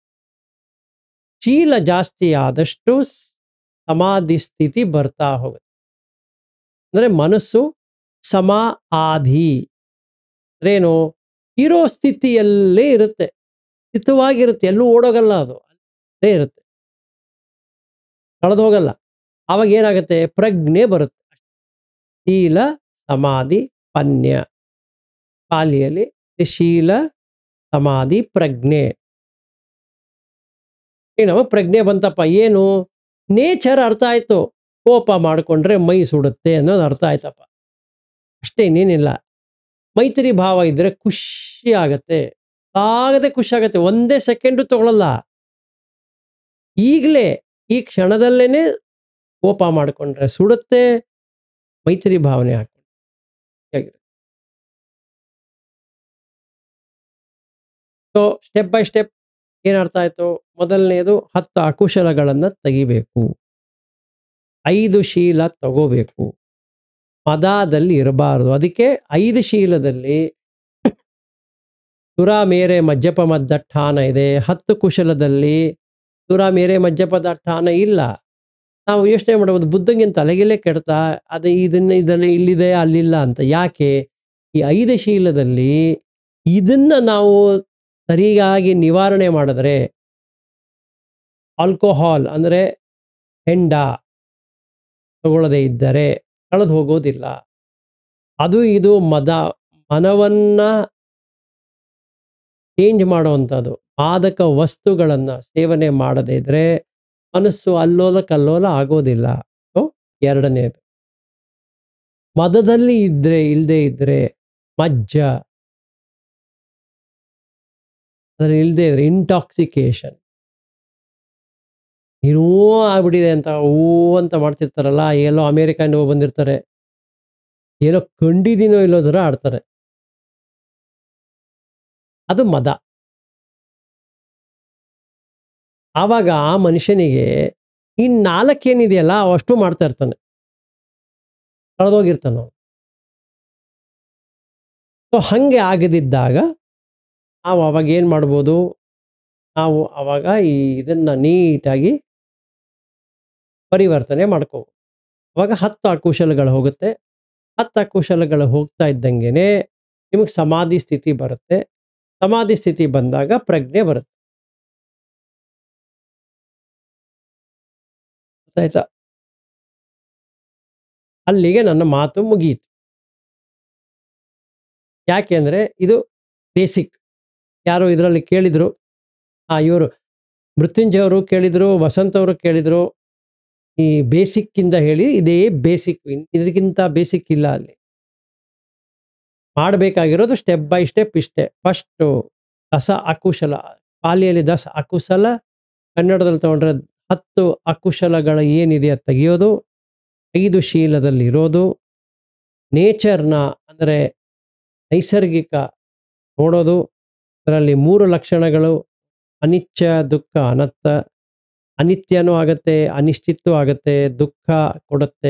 ಶೀಲ ಜಾಸ್ತಿ ಆದಷ್ಟು ಸಮಾಧಿ ಸ್ಥಿತಿ ಬರ್ತಾ ಹೋಗುತ್ತೆ ಅಂದರೆ ಮನಸ್ಸು ಸಮ ಆಧಿ ಅಂದ್ರೇನು ಇರೋ ಸ್ಥಿತಿಯಲ್ಲೇ ಇರುತ್ತೆ ಸ್ಥಿತವಾಗಿರುತ್ತೆ ಎಲ್ಲೂ ಓಡೋಗಲ್ಲ ಅದು ಅಲ್ಲೇ ಇರುತ್ತೆ ಕಳೆದು ಹೋಗಲ್ಲ ಆವಾಗ ಏನಾಗುತ್ತೆ ಪ್ರಜ್ಞೆ ಬರುತ್ತೆ ಶೀಲ ಸಮಾಧಿ ಪನ್ಯ ಪಾಲಿಯಲ್ಲಿ ಶೀಲ ಸಮಾಧಿ ಪ್ರಜ್ಞೆ ಏನವ ಪ್ರಜ್ಞೆ ಬಂತಪ್ಪ ಏನು ನೇಚರ್ ಅರ್ಥ ಆಯ್ತು ಕೋಪ ಮಾಡಿಕೊಂಡ್ರೆ ಮೈ ಸುಡುತ್ತೆ ಅನ್ನೋದು ಅರ್ಥ ಆಯ್ತಪ್ಪ ಅಷ್ಟೇ ಇನ್ನೇನಿಲ್ಲ ಮೈತ್ರಿ ಭಾವ ಇದ್ರೆ ಖುಷಿ ಆಗತ್ತೆ ಆಗದೆ ಖುಷಿ ಆಗತ್ತೆ ಒಂದೇ ಸೆಕೆಂಡು ತಗೊಳ್ಳಲ್ಲ ಈಗಲೇ ಈ ಕ್ಷಣದಲ್ಲೇನೆ ಕೋಪ ಮಾಡಿಕೊಂಡ್ರೆ ಸುಡುತ್ತೆ ಮೈತ್ರಿ ಭಾವನೆ ಹಾಕೊಂಡು ಸೊ ಸ್ಟೆಪ್ ಬೈ ಸ್ಟೆಪ್ ಏನು ಅರ್ಥ ಆಯ್ತು ಮೊದಲನೇದು ಹತ್ತು ಅಕುಶಲಗಳನ್ನು ತೆಗಿಬೇಕು ಐದು ಶೀಲ ತಗೋಬೇಕು ಪದಾದಲ್ಲಿ ಇರಬಾರದು ಅದಕ್ಕೆ ಐದು ಶೀಲದಲ್ಲಿ ಸುರ ಮೇರೆ ಮಜ್ಜಪ ಮದ್ದಠಾನ ಇದೆ ಹತ್ತು ಕುಶಲದಲ್ಲಿ ಸುರ ಮೇರೆ ಮಜ್ಜಪದ ಠಾನ ಇಲ್ಲ ನಾವು ಯೋಚನೆ ಮಾಡ್ಬೋದು ಬುದ್ಧಂಗಿನ ತಲೆಗಿಲ್ಲೇ ಕೆಡ್ತಾ ಅದು ಇದನ್ನ ಇದನ್ನ ಇಲ್ಲಿದೆ ಅಲ್ಲಿಲ್ಲ ಅಂತ ಯಾಕೆ ಈ ಐದು ಶೀಲದಲ್ಲಿ ಇದನ್ನ ನಾವು ಸರಿಯಾಗಿ ನಿವಾರಣೆ ಮಾಡಿದ್ರೆ ಆಲ್ಕೋಹಾಲ್ ಅಂದರೆ ಹೆಂಡ ತಗೊಳ್ಳದೇ ಇದ್ದರೆ ಕಳೆದು ಹೋಗೋದಿಲ್ಲ ಅದು ಇದು ಮದ ಮನವನ್ನ ಚೇಂಜ್ ಮಾಡುವಂಥದ್ದು ಮಾದಕ ವಸ್ತುಗಳನ್ನು ಸೇವನೆ ಮಾಡದೇ ಇದ್ರೆ ಮನಸ್ಸು ಅಲ್ಲೋಲ ಕಲ್ಲೋಲ ಆಗೋದಿಲ್ಲ ಎರಡನೇದು ಮದದಲ್ಲಿ ಇದ್ರೆ ಇಲ್ಲದೆ ಇದ್ರೆ ಮಜ್ಜ ಅದ್ರಲ್ಲಿ ಇಲ್ಲದೆ ಇದ್ರೆ ಇಂಟಾಕ್ಸಿಕೇಶನ್ ಏನೋ ಆಗ್ಬಿಟ್ಟಿದೆ ಅಂತ ಓ ಅಂತ ಮಾಡ್ತಿರ್ತಾರಲ್ಲ ಎಲ್ಲೋ ಅಮೇರಿಕಾ ಬಂದಿರ್ತಾರೆ ಏನೋ ಕಂಡಿದ್ದೀನೋ ಇಲ್ಲೋ ಥರ ಆಡ್ತಾರೆ ಅದು ಮದ ಆವಾಗ ಆ ಮನುಷ್ಯನಿಗೆ ಈ ನಾಲ್ಕೇನಿದೆಯಲ್ಲ ಅವಷ್ಟು ಮಾಡ್ತಾ ಇರ್ತಾನೆ ಕಳೆದೋಗಿರ್ತಾನೆ ಅವನು ಸೊ ಹಾಗೆ ಆಗದಿದ್ದಾಗ ನಾವು ಅವಾಗ ಏನು ಮಾಡ್ಬೋದು ನಾವು ಅವಾಗ ಈ ಇದನ್ನು ನೀಟಾಗಿ ಪರಿವರ್ತನೆ ಮಾಡ್ಕೋಬೋದು ಅವಾಗ ಹತ್ತು ಅಕುಶಲಗಳು ಹೋಗುತ್ತೆ ಹತ್ತು ಅಕುಶಲಗಳು ಹೋಗ್ತಾ ಇದ್ದಂಗೆ ನಿಮಗೆ ಸಮಾಧಿ ಸ್ಥಿತಿ ಬರುತ್ತೆ ಸಮಾಧಿ ಸ್ಥಿತಿ ಬಂದಾಗ ಪ್ರಜ್ಞೆ ಬರುತ್ತೆ ಆಯ್ತಾ ಅಲ್ಲಿಗೆ ನನ್ನ ಮಾತು ಮುಗಿಯಿತು ಯಾಕೆ ಅಂದರೆ ಇದು ಬೇಸಿಕ್ ಯಾರೋ ಇದರಲ್ಲಿ ಕೇಳಿದರು ಆ ಇವರು ಮೃತ್ಯುಂಜಯ ಅವರು ಕೇಳಿದರು ವಸಂತ್ ಅವರು ಕೇಳಿದರು ಈ ಬೇಸಿಕ್ಕಿಂದ ಹೇಳಿ ಇದೇ ಬೇಸಿಕ್ ಇದಕ್ಕಿಂತ ಬೇಸಿಕ್ ಇಲ್ಲ ಅಲ್ಲಿ ಮಾಡಬೇಕಾಗಿರೋದು ಸ್ಟೆಪ್ ಬೈ ಸ್ಟೆಪ್ ಇಷ್ಟೇ ಫಸ್ಟು ದಸ ಅಕುಶಲ ಪಾಲಿಯಲ್ಲಿ ದಸ ಅಕುಶಲ ಕನ್ನಡದಲ್ಲಿ ತಗೊಂಡ್ರೆ ಹತ್ತು ಅಕುಶಲಗಳ ಏನಿದೆ ಅದು ತೆಗೆಯೋದು ಐದು ಶೀಲದಲ್ಲಿ ಇರೋದು ನೇಚರ್ನ ಅಂದರೆ ನೈಸರ್ಗಿಕ ನೋಡೋದು ಅದರಲ್ಲಿ ಮೂರು ಲಕ್ಷಣಗಳು ಅನಿತ್ಯ ದುಃಖ ಅನತ್ತ ಅನಿತ್ಯನೂ ಆಗತ್ತೆ ಅನಿಶ್ಚಿತ್ತು ಆಗತ್ತೆ ದುಃಖ ಕೊಡುತ್ತೆ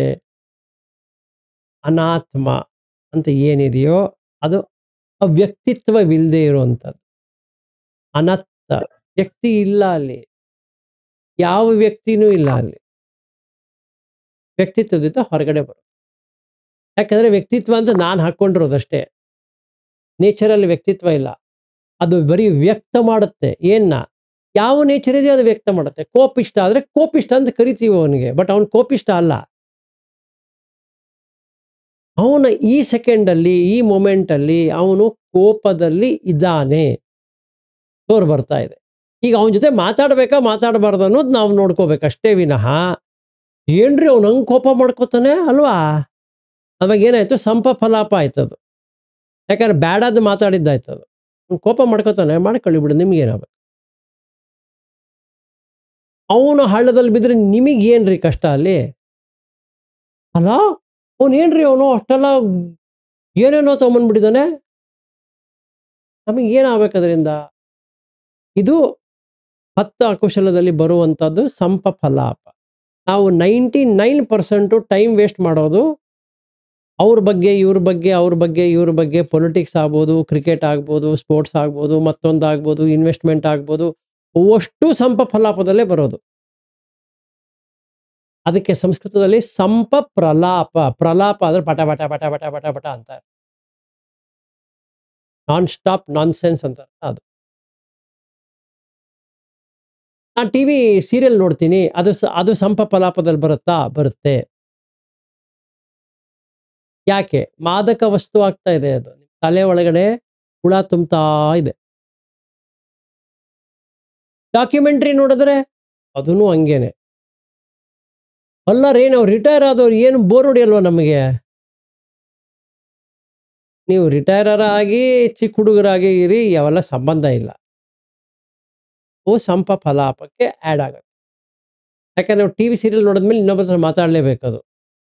ಅನಾತ್ಮ ಅಂತ ಏನಿದೆಯೋ ಅದು ಅವ್ಯಕ್ತಿತ್ವವಿಲ್ಲದೆ ಇರುವಂಥದ್ದು ಅನತ್ತ ವ್ಯಕ್ತಿ ಇಲ್ಲ ಅಲ್ಲಿ ಯಾವ ವ್ಯಕ್ತಿನೂ ಇಲ್ಲ ಅಲ್ಲಿ ವ್ಯಕ್ತಿತ್ವದಿಂದ ಹೊರಗಡೆ ಬರೋದು ಯಾಕಂದ್ರೆ ವ್ಯಕ್ತಿತ್ವ ಅಂತ ನಾನು ಹಾಕ್ಕೊಂಡಿರೋದಷ್ಟೇ ನೇಚರಲ್ಲಿ ವ್ಯಕ್ತಿತ್ವ ಇಲ್ಲ ಅದು ಬರೀ ವ್ಯಕ್ತ ಮಾಡುತ್ತೆ ಏನ್ನ ಯಾವ ನೇಚರ್ ಇದೆಯೋ ಅದು ವ್ಯಕ್ತ ಮಾಡುತ್ತೆ ಕೋಪಿಷ್ಟ ಆದ್ರೆ ಕೋಪಿಷ್ಟ ಅಂತ ಕರಿತೀವಿ ಅವನಿಗೆ ಬಟ್ ಅವನು ಕೋಪಿಷ್ಟ ಅಲ್ಲ ಅವನ ಈ ಸೆಕೆಂಡಲ್ಲಿ ಈ ಮೊಮೆಂಟಲ್ಲಿ ಅವನು ಕೋಪದಲ್ಲಿ ಇದ್ದಾನೆ ತೋರ್ ಬರ್ತಾ ಇದೆ ಈಗ ಅವನ ಜೊತೆ ಮಾತಾಡ್ಬೇಕಾ ಮಾತಾಡಬಾರ್ದು ಅನ್ನೋದು ನಾವು ನೋಡ್ಕೋಬೇಕಷ್ಟೇ ವಿನಃ ಏನ್ರಿ ಅವ್ನು ಹಂಗೆ ಕೋಪ ಮಾಡ್ಕೋತಾನೆ ಅಲ್ವಾ ಅವಾಗ ಏನಾಯ್ತು ಸಂಪ ಫಲಾಪ ಆಯ್ತದು ಯಾಕಂದ್ರೆ ಬ್ಯಾಡಾದ ಮಾತಾಡಿದ್ದಾಯ್ತದು ಅವ್ನು ಕೋಪ ಮಾಡ್ಕೋತಾನೆ ಮಾಡ್ಕೊಳ್ಳಿ ಬಿಡು ನಿಮ್ಗೇನಾಗಬೇಕು ಅವನು ಹಳ್ಳದಲ್ಲಿ ಬಿದ್ದರೆ ನಿಮಗೇನ್ರಿ ಕಷ್ಟ ಅಲ್ಲಿ ಅಲ್ಲ ಅವನೇನ್ರಿ ಅವನು ಅಷ್ಟೆಲ್ಲ ಏನೇನೋ ತೊಗೊಂಬಂದ್ಬಿಟ್ಟಿದ್ದಾನೆ ನಮಗೆ ಏನಾಗಬೇಕು ಅದರಿಂದ ಇದು ಹತ್ತು ಅಕುಶಲದಲ್ಲಿ ಬರುವಂಥದ್ದು ಸಂಪ ಫಲಾಪ ನಾವು ninety nine percent time waste ಮಾಡೋದು ಅವ್ರ ಬಗ್ಗೆ ಇವ್ರ ಬಗ್ಗೆ ಅವ್ರ ಬಗ್ಗೆ ಇವ್ರ ಬಗ್ಗೆ ಪೊಲಿಟಿಕ್ಸ್ ಆಗ್ಬೋದು ಕ್ರಿಕೆಟ್ ಆಗ್ಬೋದು ಸ್ಪೋರ್ಟ್ಸ್ ಆಗ್ಬೋದು ಮತ್ತೊಂದು ಆಗ್ಬೋದು ಇನ್ವೆಸ್ಟ್ಮೆಂಟ್ ಆಗ್ಬೋದು ಅಷ್ಟು ಸಂಪ ಫಲಾಪದಲ್ಲೇ ಬರೋದು ಅದಕ್ಕೆ ಸಂಸ್ಕೃತದಲ್ಲಿ ಸಂಪ ಪ್ರಲಾಪ ಪ್ರಲಾಪ ಅಂದ್ರೆ ಪಟ ಪಟ ಪಟ ಪಟ ಪಟ ಪಟ ಅಂತಾರೆ ನಾನ್ ಸ್ಟಾಪ್ ನಾನ್ ಸೆನ್ಸ್ ಅಂತಾರೆ ಅದು ನಾನು ಟಿ ವಿ ಸೀರಿಯಲ್ ನೋಡ್ತೀನಿ ಅದು ಸ- ಅದು ಸಂಪ ಫಲಾಪದಲ್ಲಿ ಬರುತ್ತಾ ಬರುತ್ತೆ ಯಾಕೆ ಮಾದಕ ವಸ್ತು ಆಗ್ತಾ ಇದೆ ಅದು ತಲೆ ಒಳಗಡೆ ಹುಳ ತುಂಬ್ತಾ ಇದೆ ಡಾಕ್ಯುಮೆಂಟ್ರಿ ನೋಡಿದ್ರೆ ಅದೂ ಹಂಗೇನೆ ಅಲ್ಲ ರೀ ನಾವು ರಿಟೈರ್ ಆದವ್ರು ಏನು ಬೋರ್ ಹೊಡಿಯಲ್ವ ನಮಗೆ ನೀವು ರಿಟೈರರ್ ಆಗಿ ಚಿಕ್ಕ ಹುಡುಗರಾಗಿ ಇರಿ ಯಾವೆಲ್ಲ ಸಂಬಂಧ ಇಲ್ಲ ಅವು ಸಂಪ ಫಲಾಪಕ್ಕೆ ಆ್ಯಡ್ ಆಗುತ್ತೆ ಯಾಕಂದ್ರೆ ನಾವು ಟಿ ವಿ ಸೀರಿಯಲ್ ನೋಡಿದ್ಮೇಲೆ ಇನ್ನೊಬ್ಬರ ಹತ್ರ ಮಾತಾಡಲೇಬೇಕದು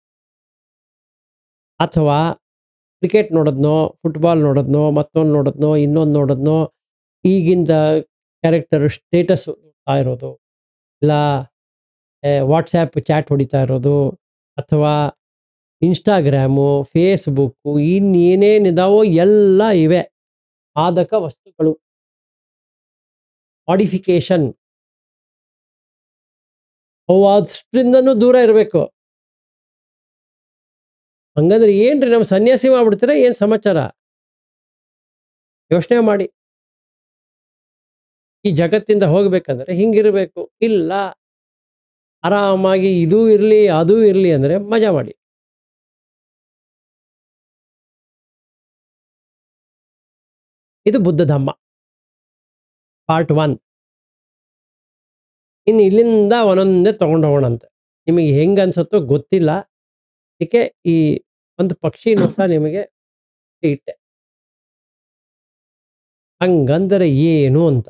ಅಥವಾ ಕ್ರಿಕೆಟ್ ನೋಡಿದ್ನೋ ಫುಟ್ಬಾಲ್ ನೋಡಿದ್ನೋ ಮತ್ತೊಂದು ನೋಡಿದ್ನೋ ಇನ್ನೊಂದು ನೋಡಿದ್ನೋ ಈಗಿಂದ ಕ್ಯಾರೆಕ್ಟರ್ ಸ್ಟೇಟಸ್ ನೋಡ್ತಾ ಇರೋದು ಇಲ್ಲ ವಾಟ್ಸ್ಯಾಪ್ ಚಾಟ್ ಹೊಡಿತಾ ಇರೋದು ಅಥವಾ ಇನ್ಸ್ಟಾಗ್ರಾಮು ಫೇಸ್ಬುಕ್ಕು ಇನ್ನೇನೇನಿದಾವೋ ಎಲ್ಲ ಇವೆ ಮಾದಕ ವಸ್ತುಗಳು ಮಾಡಿಫಿಕೇಶನ್ ಅವು ಅಷ್ಟರಿಂದನೂ ದೂರ ಇರಬೇಕು ಹಂಗಂದ್ರೆ ಏನ್ರಿ ನಮ್ಮ ಸನ್ಯಾಸಿ ಮಾಡ್ಬಿಡ್ತೀರಾ ಏನು ಸಮಾಚಾರ ಯೋಚನೆ ಮಾಡಿ ಈ ಜಗತ್ತಿಂದ ಹೋಗ್ಬೇಕಂದ್ರೆ ಹಿಂಗಿರಬೇಕು ಇಲ್ಲ ಆರಾಮಾಗಿ ಇದೂ ಇರಲಿ ಅದೂ ಇರಲಿ ಅಂದರೆ ಮಜಾ ಮಾಡಿ ಇದು ಬುದ್ಧ ಧಮ್ಮ ಪಾರ್ಟ್ ಒನ್ ಇನ್ನು ಇಲ್ಲಿಂದ ಒಂದೊಂದೇ ತಗೊಂಡು ಹೋಗೋಣಂತೆ ನಿಮಗೆ ಹೆಂಗೆ ಅನ್ಸುತ್ತೋ ಗೊತ್ತಿಲ್ಲ ಅದಕ್ಕೆ ಈ ಒಂದು ಪಕ್ಷಿ ನೋಟ ನಿಮಗೆ ಇಟ್ಟೆ ಹಂಗಂದರೆ ಏನು ಅಂತ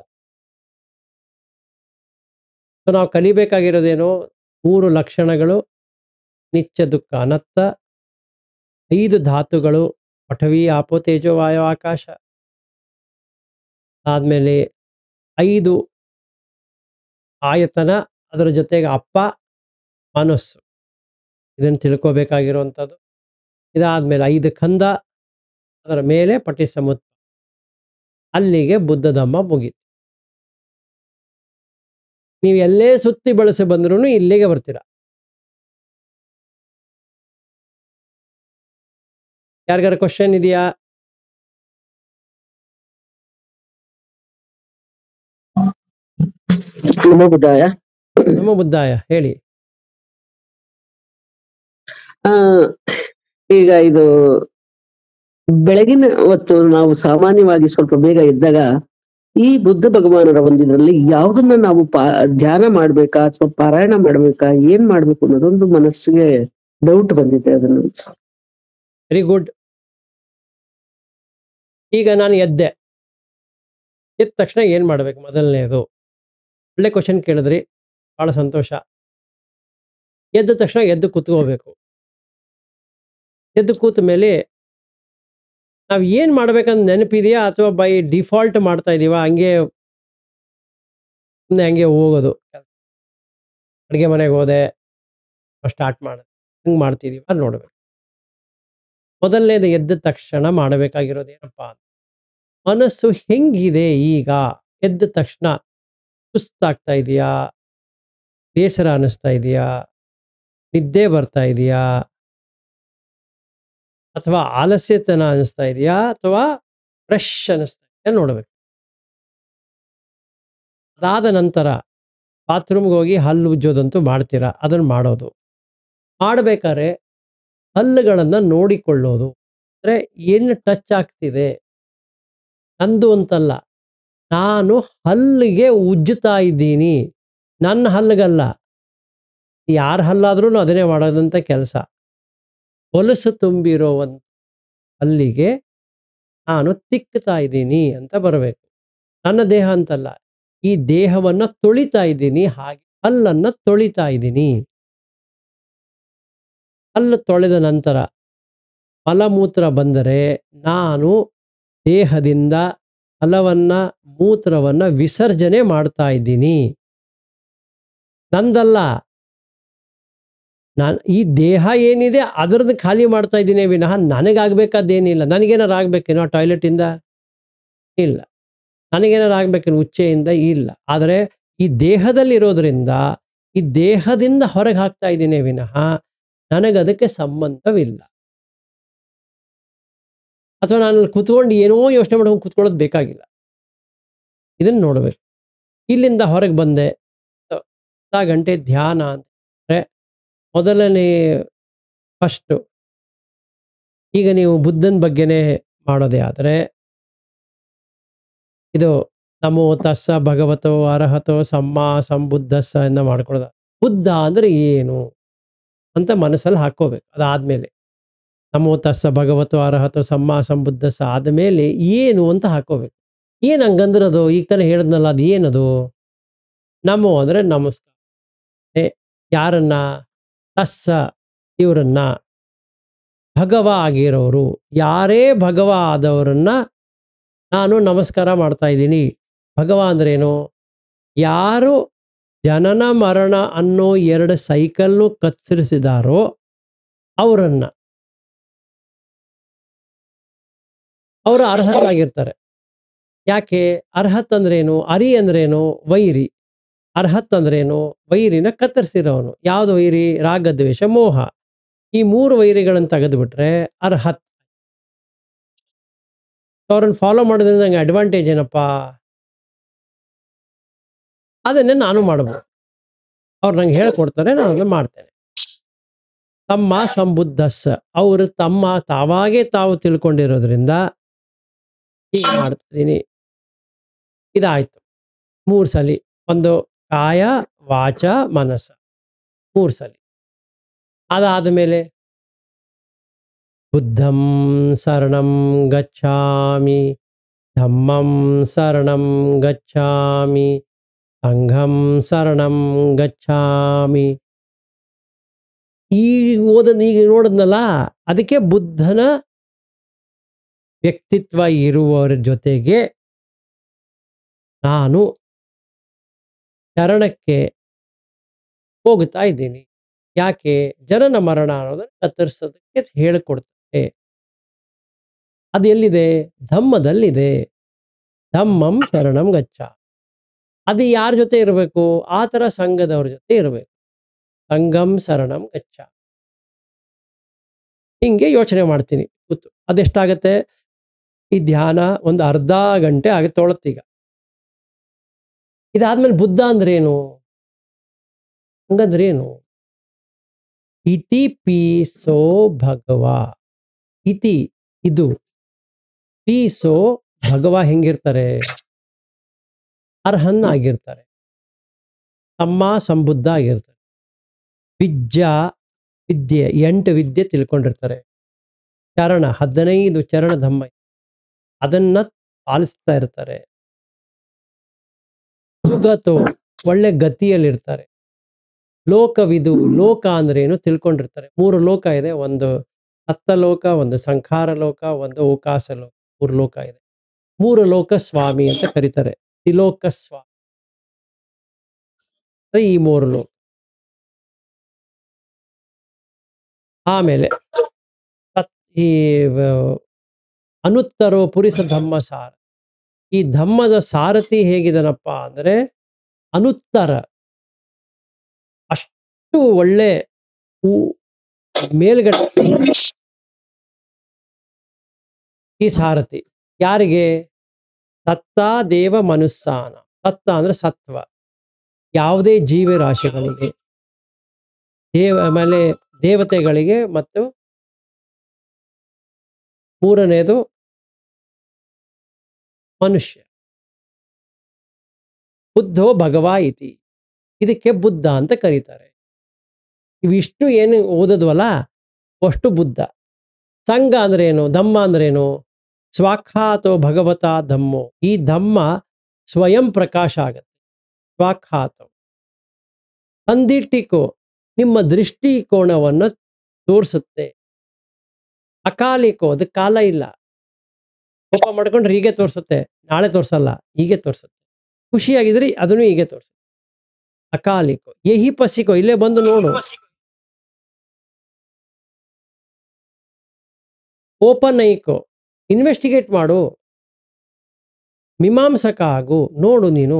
ಸೊ ನಾವು ಕಲಿಬೇಕಾಗಿರೋದೇನು ಮೂರು ಲಕ್ಷಣಗಳು ನಿತ್ಯ ದುಃಖ ಅನತ್ತ ಐದು ಧಾತುಗಳು ಪಠವಿ ಆಪೋ ತೇಜೋ ವಾಯು ಆಕಾಶ ಆದಮೇಲೆ ಐದು ಆಯತನ ಅದರ ಜೊತೆಗೆ ಅಪ್ಪ ಮನಸ್ಸು ಇದನ್ನು ತಿಳ್ಕೋಬೇಕಾಗಿರುವಂಥದ್ದು ಇದಾದಮೇಲೆ ಐದು ಕಂದ ಅದರ ಮೇಲೆ ಪಟಿ ಸಮುದ್ರ ಅಲ್ಲಿಗೆ ಬುದ್ಧ ಧಮ್ಮ ಮುಗೀತು ನೀವು ಎಲ್ಲೇ ಸುತ್ತಿ ಬಳಸಿ ಬಂದ್ರೂ ಇಲ್ಲಿಗೆ ಬರ್ತೀರ ಯಾರಿಗಾರ ಕ್ವಶನ್ ಇದೆಯಾ ನಮೋ ಬುದ್ಧಾಯ ನಮ್ಮ ಬುದ್ಧಾಯ ಹೇಳಿ ಆ ಈಗ ಇದು ಬೆಳಗಿನ ಹೊತ್ತು ನಾವು ಸಾಮಾನ್ಯವಾಗಿ ಸ್ವಲ್ಪ ಬೇಗ ಎದ್ದಾಗ ಈ ಬುದ್ಧ ಭಗವಾನರ ಒಂದಿದ್ರಲ್ಲಿ ಯಾವ್ದನ್ನ ನಾವು ಪಾ ಧ್ಯಾನ ಮಾಡ್ಬೇಕಾ ಅಥವಾ ಪಾರಾಯಣ ಮಾಡ್ಬೇಕಾ ಏನ್ ಮಾಡ್ಬೇಕು ಅನ್ನೋದೊಂದು ಮನಸ್ಸಿಗೆ ಡೌಟ್ ಬಂದಿದೆ ಅದನ್ನು ವೆರಿ ಗುಡ್ ಈಗ ನಾನು ಎದ್ದೆ ಎದ್ದ ತಕ್ಷಣ ಏನು ಮಾಡಬೇಕು ಮೊದಲನೇದು ಒಳ್ಳೆ ಕ್ವಶನ್ ಕೇಳಿದ್ರಿ ಬಹಳ ಸಂತೋಷ ಎದ್ದ ತಕ್ಷಣ ಎದ್ದು ಕೂತ್ಕೋಬೇಕು ಎದ್ದು ಕೂತ ಮೇಲೆ ನಾವು ಏನು ಮಾಡ್ಬೇಕಂತ ನೆನಪಿದೆಯಾ ಅಥವಾ ಬೈ ಡಿಫಾಲ್ಟ್ ಮಾಡ್ತಾ ಇದೀವ ಹಂಗೆ ಮುಂದೆ ಹಂಗೆ ಹೋಗೋದು ಅಡುಗೆ ಮನೆಗೆ ಹೋದೆ ಸ್ಟಾರ್ಟ್ ಮಾಡಿದೆ ಹಿಂಗೆ ಮಾಡ್ತಿದೀವ ಅದು ನೋಡ್ಬೇಕು ಮೊದಲನೇದು ಎದ್ದ ತಕ್ಷಣ ಮಾಡಬೇಕಾಗಿರೋದು ಏನಪ್ಪ ಅಂತ ಮನಸ್ಸು ಹೆಂಗಿದೆ ಈಗ ಎದ್ದ ತಕ್ಷಣ ಸುಸ್ತಾಗ್ತಾ ಇದೆಯಾ ಬೇಸರ ಅನ್ನಿಸ್ತಾ ಇದೆಯಾ ನಿದ್ದೆ ಬರ್ತಾ ಇದೆಯಾ ಅಥವಾ ಆಲಸ್ಯತನ ಅನ್ನಿಸ್ತಾ ಇದೆಯಾ ಅಥವಾ ಫ್ರೆಶ್ ಅನ್ನಿಸ್ತಾ ಇದೆಯಾ ನೋಡ್ಬೇಕು ಅದಾದ ನಂತರ ಬಾತ್ರೂಮ್ಗೆ ಹೋಗಿ ಹಲ್ಲು ಉಜ್ಜೋದಂತೂ ಮಾಡ್ತೀರಾ ಅದನ್ನು ಮಾಡೋದು ಮಾಡಬೇಕಾದ್ರೆ ಹಲ್ಲುಗಳನ್ನು ನೋಡಿಕೊಳ್ಳೋದು ಅಂದರೆ ಏನು ಟಚ್ ಆಗ್ತಿದೆ ನಂದು ಅಂತಲ್ಲ ನಾನು ಹಲ್ಲಿಗೆ ಉಜ್ಜುತ್ತಾ ಇದ್ದೀನಿ ನನ್ನ ಹಲ್ಲಿಗಲ್ಲ ಯಾರ ಹಲ್ಲಾದ್ರೂ ಅದನ್ನೇ ಮಾಡೋದಂತ ಕೆಲಸ ಹೊಲಸು ತುಂಬಿರೋ ಒಂದು ಹಲ್ಲಿಗೆ ನಾನು ತಿಕ್ತಾ ಇದ್ದೀನಿ ಅಂತ ಬರಬೇಕು ನನ್ನ ದೇಹ ಅಂತಲ್ಲ ಈ ದೇಹವನ್ನು ತೊಳಿತಾ ಇದ್ದೀನಿ ಹಾಗೆ ಹಲ್ಲನ್ನು ತೊಳಿತಾ ಇದ್ದೀನಿ ಹಲ್ಲು ತೊಳೆದ ನಂತರ ಮಲಮೂತ್ರ ಬಂದರೆ ನಾನು ದೇಹದಿಂದ ಮಲವನ್ನ ಮೂತ್ರವನ್ನ ವಿಸರ್ಜನೆ ಮಾಡ್ತಾ ಇದ್ದೀನಿ ನಂದಲ್ಲ ನಾನು ಈ ದೇಹ ಏನಿದೆ ಅದರದ್ದು ಖಾಲಿ ಮಾಡ್ತಾ ಇದ್ದೀನಿ ವಿನಃ ನನಗಾಗಬೇಕಾದ್ದೇನಿಲ್ಲ ನನಗೇನಾರು ಆಗ್ಬೇಕೇನೋ ಟಾಯ್ಲೆಟಿಂದ ಇಲ್ಲ ನನಗೇನಾರು ಆಗ್ಬೇಕೇನೋ ಉಚ್ಚೆಯಿಂದ ಇಲ್ಲ ಆದರೆ ಈ ದೇಹದಲ್ಲಿರೋದ್ರಿಂದ ಈ ದೇಹದಿಂದ ಹೊರಗೆ ಹಾಕ್ತಾ ಇದ್ದೀನಿ ವಿನಃ ನನಗದಕ್ಕೆ ಸಂಬಂಧವಿಲ್ಲ ಅಥವಾ ನಾನು ಕುತ್ಕೊಂಡು ಏನೋ ಯೋಚನೆ ಮಾಡ್ಕೊಂಡು ಕುತ್ಕೊಳ್ಳೋದು ಬೇಕಾಗಿಲ್ಲ ಇದನ್ನು ನೋಡಬೇಕು ಇಲ್ಲಿಂದ ಹೊರಗೆ ಬಂದೆ ಅರ್ಧ ಗಂಟೆ ಧ್ಯಾನ ಅಂದರೆ ಮೊದಲನೇ ಫಸ್ಟು ಈಗ ನೀವು ಬುದ್ಧನ ಬಗ್ಗೆನೇ ಮಾಡೋದೇ ಆದರೆ ಇದು ನಮೋ ತಸ್ಸ ಭಗವತೋ ಅರ್ಹತೋ ಸಮ್ಮ ಸಂಬುದ್ಧಸ್ಸ ಎಂದ ಮಾಡ್ಕೊಳ್ಳೋದು ಬುದ್ಧ ಅಂದರೆ ಏನು ಅಂತ ಮನಸ್ಸಲ್ಲಿ ಹಾಕೋಬೇಕು ಅದಾದಮೇಲೆ ನಮೋ ತಸ್ಸ ಭಗವತೋ ಅರ್ಹತೋ ಸಮ್ಮ ಸಂಬುದ್ಧಸ್ಸ ಆದಮೇಲೆ ಏನು ಅಂತ ಹಾಕೋಬೇಕು ಏನು ಹಂಗಂದ್ರದು ಈಗ ತಾನೇ ಹೇಳಿದ್ನಲ್ಲ ಅದು ಏನದು ನಮೋ ಅಂದರೆ ನಮಸ್ಕಾರ ಏ ಯಾರನ್ನ ತಸ್ಸ ಇವರನ್ನ ಭಗವ ಆಗಿರೋರು ಯಾರೇ ಭಗವ ಆದವರನ್ನ ನಾನು ನಮಸ್ಕಾರ ಮಾಡ್ತಾ ಇದ್ದೀನಿ ಭಗವ ಅಂದ್ರೇನು ಯಾರು ಜನನ ಮರಣ ಅನ್ನೋ ಎರಡು ಸೈಕಲ್ನು ಕತ್ತರಿಸಿದಾರೋ ಅವರನ್ನ ಅವರು ಅರ್ಹರಾಗಿರ್ತಾರೆ ಯಾಕೆ ಅರ್ಹತ್ ಅಂದ್ರೇನು ಅರಿ ಅಂದ್ರೇನು ವೈರಿ ಅರ್ಹತ್ ಅಂದ್ರೇನು ವೈರಿನ ಕತ್ತರಿಸಿರೋನು ಯಾವ್ದು ವೈರಿ ರಾಗದ್ವೇಷ ಮೋಹ ಈ ಮೂರು ವೈರಿಗಳನ್ನು ತೆಗೆದುಬಿಟ್ರೆ ಅರ್ಹತ್ ಅವ್ರನ್ನ ಫಾಲೋ ಮಾಡೋದ್ರಿಂದ ನಂಗೆ ಅಡ್ವಾಂಟೇಜ್ ಏನಪ್ಪ ಅದನ್ನೇ ನಾನು ಮಾಡಬಹುದು ಅವ್ರು ನಂಗೆ ಹೇಳ್ಕೊಡ್ತಾರೆ ನಾನು ಅದನ್ನ ಮಾಡ್ತೇನೆ ತಮ್ಮ ಸಂಬುದ್ಧಸ್ ಅವರು ತಮ್ಮ ತಾವಾಗೇ ತಾವು ತಿಳ್ಕೊಂಡಿರೋದ್ರಿಂದ ಹೀಗೆ ಮಾಡ್ತಿದ್ದೀನಿ ಇದಾಯ್ತು ಮೂರು ಸಲಿ ಒಂದು ಕಾಯ ವಾಚ ಮನಸ್ಸ ಮೂರು ಸಲಿ ಅದಾದ ಮೇಲೆ ಬುದ್ಧಂ ಶರಣಂ ಗಚ್ಚಾಮಿ ಧಮ್ಮಂ ಶರಣಂ ಗಚ್ಚಾಮಿ ಸಂಘಂ ಶರಣಂ ಗಚ್ಚಾಮಿ ಈಗ ಓದದ್ ಈಗ ನೋಡಿದ್ನಲ್ಲ ಅದಕ್ಕೆ ಬುದ್ಧನ ವ್ಯಕ್ತಿತ್ವ ಇರುವವರ ಜೊತೆಗೆ ನಾನು ಶರಣಕ್ಕೆ ಹೋಗ್ತಾ ಇದ್ದೀನಿ ಯಾಕೆ ಜನನ ಮರಣ ಅನ್ನೋದನ್ನ ಕತ್ತರಿಸೋದಕ್ಕೆ ಹೇಳಿಕೊಡ್ತಾರೆ ಅದು ಎಲ್ಲಿದೆ ಧಮ್ಮದಲ್ಲಿದೆ ಧಮ್ಮಂ ಶರಣಂ ಗಚ್ಚ ಅದು ಯಾರ ಜೊತೆ ಇರಬೇಕು ಆ ಥರ ಸಂಘದವ್ರ ಜೊತೆ ಇರಬೇಕು ಸಂಗಂ ಶರಣಂ ಗಚ್ಚ ಹಿಂಗೆ ಯೋಚನೆ ಮಾಡ್ತೀನಿ ಕೂತು ಅದೆಷ್ಟಾಗತ್ತೆ ಈ ಧ್ಯಾನ ಒಂದು ಅರ್ಧ ಗಂಟೆ ಆಗಿ ತೊಳತ್ತೀಗ ಇದಾದ್ಮೇಲೆ ಬುದ್ಧ ಅಂದ್ರೇನು ಹಂಗಂದ್ರೇನು ಇತಿ ಪೀಸೋ ಭಗವ ಇತಿ ಇದು ಪೀಸೋ ಭಗವ ಹೆಂಗಿರ್ತಾರೆ ಅರ್ಹನ್ ಆಗಿರ್ತಾರೆ ತಮ್ಮ ಸಂಬುದ್ಧ ಆಗಿರ್ತಾರೆ ವಿದ್ಯಾ ವಿದ್ಯೆ ಎಂಟು ವಿದ್ಯೆ ತಿಳ್ಕೊಂಡಿರ್ತಾರೆ ಚರಣ ಹದಿನೈದು ಚರಣ ಧಮ್ಮ ಅದನ್ನ ಪಾಲಿಸ್ತಾ ಇರ್ತಾರೆ ಸುಗತೋ ಒಳ್ಳೆ ಗತಿಯಲ್ಲಿರ್ತಾರೆ ಲೋಕವಿದು ಲೋಕ ಅಂದ್ರೆ ಏನು ತಿಳ್ಕೊಂಡಿರ್ತಾರೆ ಮೂರು ಲೋಕ ಇದೆ ಒಂದು ಹತ್ತ ಲೋಕ ಒಂದು ಸಂಖಾರ ಲೋಕ ಒಂದು ಓಕಾಸ ಲೋಕ ಮೂರು ಲೋಕ ಇದೆ ಮೂರು ಲೋಕ ಸ್ವಾಮಿ ಅಂತ ಕರೀತಾರೆ ತ್ರಿಲೋಕ ಸ್ವಾಮಿ ಅಂದ್ರೆ ಈ ಮೂರು ಲೋಕ ಆಮೇಲೆ ಸತ್- ಈ ವ- ಅನುತ್ತರೋ ಪುರಿಸ ಧಮ್ಮ ಸಾರ ಈ ಧಮ್ಮದ ಸಾರಥಿ ಹೇಗಿದನಪ್ಪ ಅಂದ್ರೆ ಅನುತ್ತರ ಅಷ್ಟು ಒಳ್ಳೆ ಊ- ಮೇಲ್ಗಡೆ ಈ ಸಾರಥಿ ಯಾರಿಗೆ ಸತ್ತ ದೇವ ಮನುಸ್ಸಾನ ಸತ್ತ ಅಂದ್ರೆ ಸತ್ವ ಯಾವುದೇ ಜೀವರಾಶಿಗಳಿಗೆ ದೇವ ಆಮೇಲೆ ದೇವತೆಗಳಿಗೆ ಮತ್ತು ಮೂರನೇದು ಮನುಷ್ಯ ಬುದ್ಧೋ ಭಗವಾ ಇತಿ ಇದಕ್ಕೆ ಬುದ್ಧ ಅಂತ ಕರೀತಾರೆ ಇವಿಷ್ಟು ಏನು ಓದದ್ವಲ್ಲ ಅಷ್ಟು ಬುದ್ಧ ಸಂಘ ಅಂದ್ರೇನು ಧಮ್ಮ ಅಂದ್ರೇನು ಸ್ವಾಖ್ಯಾತೋ ಭಗವತ ಧಮ್ಮೋ ಈ ಧಮ್ಮ ಸ್ವಯಂ ಪ್ರಕಾಶ ಆಗತ್ತೆ ಸ್ವಾಖ್ಯಾತ ಅಂದಿಟ್ಟಿಕೋ ನಿಮ್ಮ ದೃಷ್ಟಿಕೋನವನ್ನು ತೋರಿಸುತ್ತೆ ಅಕಾಲಿಕೋ ಅದು ಕಾಲ ಇಲ್ಲ ಕೋಪ ಮಾಡ್ಕೊಂಡ್ರೆ ಹೀಗೆ ತೋರಿಸುತ್ತೆ ನಾಳೆ ತೋರಿಸಲ್ಲ ಹೀಗೆ ತೋರಿಸುತ್ತೆ ಖುಷಿಯಾಗಿದ್ರೆ ಅದನ್ನು ಹೀಗೆ ತೋರಿಸುತ್ತೆ ಅಕಾಲಿಕೋ ಯಹಿ ಪಸಿಕೋ ಇಲ್ಲೇ ಬಂದು ನೋಡು ಓಪನ್ ಐಕೋ ಇನ್ವೆಸ್ಟಿಗೇಟ್ ಮಾಡು ಮೀಮಾಂಸಕ ಆಗು ನೋಡು ನೀನು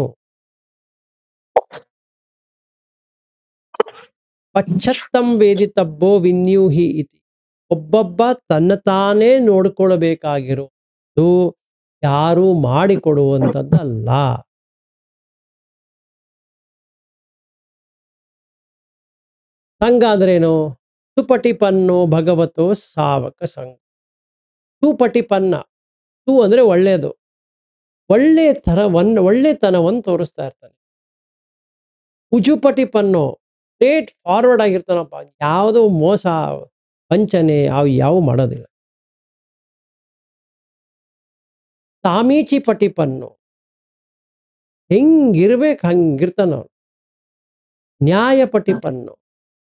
ಪಶ್ಚತ್ತಂ ವೇದಿತಬ್ಬೋ ವಿನ್ಯೂಹಿ ಇತಿ ಒಬ್ಬೊಬ್ಬ ತನ್ನ ತಾನೇ ನೋಡ್ಕೊಳ್ಬೇಕಾಗಿರೋದು ಯಾರು ಮಾಡಿಕೊಡುವಂಥದ್ದಲ್ಲ ಸಂಘ ಅಂದ್ರೇನು ಸುಪಟಿಪನ್ನೋ ಭಗವತೋ ಸಾವಕ ಸಂಘ ಸುಪಟಿಪನ್ನ ಸು ಅಂದ್ರೆ ಒಳ್ಳೆಯದು ಒಳ್ಳೆಯ ಥರವನ್ನು ಒಳ್ಳೆತನವನ್ನು ತೋರಿಸ್ತಾ ಇರ್ತಾನೆ ಉಜುಪಟಿಪನ್ನೋ ಸ್ಟ್ರೇಟ್ ಫಾರ್ವರ್ಡ್ ಆಗಿರ್ತಾನಪ್ಪ ಯಾವುದೋ ಮೋಸ ವಂಚನೆ ಅವು ಯಾವ ಮಾಡೋದಿಲ್ಲ ತಾಮೀಚಿ ಪಟಿಪನ್ನು ಹೆಂಗಿರ್ಬೇಕು ಹಂಗಿರ್ತಾನ ಅವನು ನ್ಯಾಯ ಪಟಿಪನ್ನು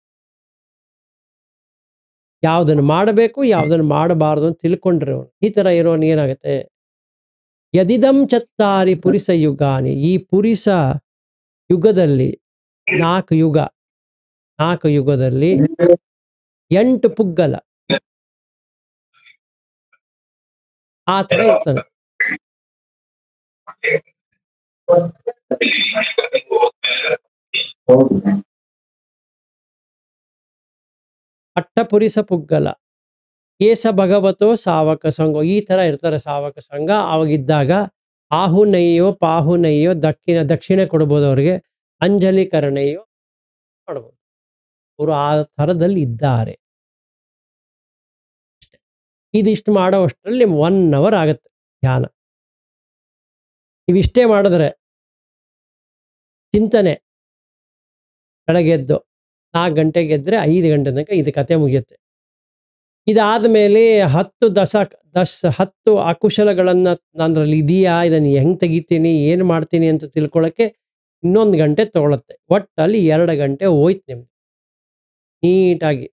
ಯಾವುದನ್ನು ಮಾಡಬೇಕು ಯಾವುದನ್ನು ಮಾಡಬಾರದು ಅಂತ ತಿಳ್ಕೊಂಡ್ರೆ ಅವನು ಈ ತರ ಇರೋನ್ ಏನಾಗುತ್ತೆ ಯದಿದಂ ಚತ್ತಾರಿ ಪುರಿಸ ಯುಗಾನಿ ಈ ಪುರಿಸ ಯುಗದಲ್ಲಿ ನಾಲ್ಕು ಯುಗ ನಾಲ್ಕು ಯುಗದಲ್ಲಿ ಎಂಟು ಪುಗ್ಗಲ ಆ ತರ ಇರ್ತಾನೆ ಅಟ್ಟಪುರಿಸ ಪುಗ್ಗಲ ಏಸ ಭಗವತೋ ಸಾವಕ ಸಂಘ ಈ ತರ ಇರ್ತಾರೆ ಸಾವಕ ಸಂಘ ಅವಾಗಿದ್ದಾಗ ಆಹು ನೈಯೋ ಪಾಹು ನೈಯೋ ದಕ್ಷಿಣ ದಕ್ಷಿಣ ಕೊಡ್ಬೋದು ಅವ್ರಿಗೆ ಅಂಜಲಿ ಕರಣೆಯೋ ಮಾಡ್ಬೋದು ಅವರು ಆ ಥರದಲ್ಲಿ ಇದ್ದಾರೆ ಇದಿಷ್ಟು ಮಾಡೋ ಅಷ್ಟರಲ್ಲಿ ಒನ್ ಅವರ್ ಆಗುತ್ತೆ ಧ್ಯಾನ ಇವಿಷ್ಟೇ ಮಾಡಿದ್ರೆ ಚಿಂತನೆ ಬೆಳಗ್ಗೆ ಎದ್ದು ನಾಲ್ಕು ಗಂಟೆಗೆ ಎದ್ದರೆ ಐದು ಗಂಟೆ ತನಕ ಇದು ಕತೆ ಮುಗಿಯುತ್ತೆ ಇದಾದ ಮೇಲೆ ಹತ್ತು ದಶ ದಶ ಹತ್ತು ಅಕುಶಲಗಳನ್ನು ನನ್ನಲ್ಲಿ ಇದೆಯಾ ಇದನ್ನು ಹೆಂಗೆ ತೆಗಿತೀನಿ ಏನು ಮಾಡ್ತೀನಿ ಅಂತ ತಿಳ್ಕೊಳ್ಳೋಕ್ಕೆ ಇನ್ನೊಂದು ಗಂಟೆ ತಗೊಳುತ್ತೆ ಒಟ್ಟಲ್ಲಿ ಎರಡು ಗಂಟೆ ಹೋಯ್ತು ನಿಮ್ದು ನೀಟಾಗಿ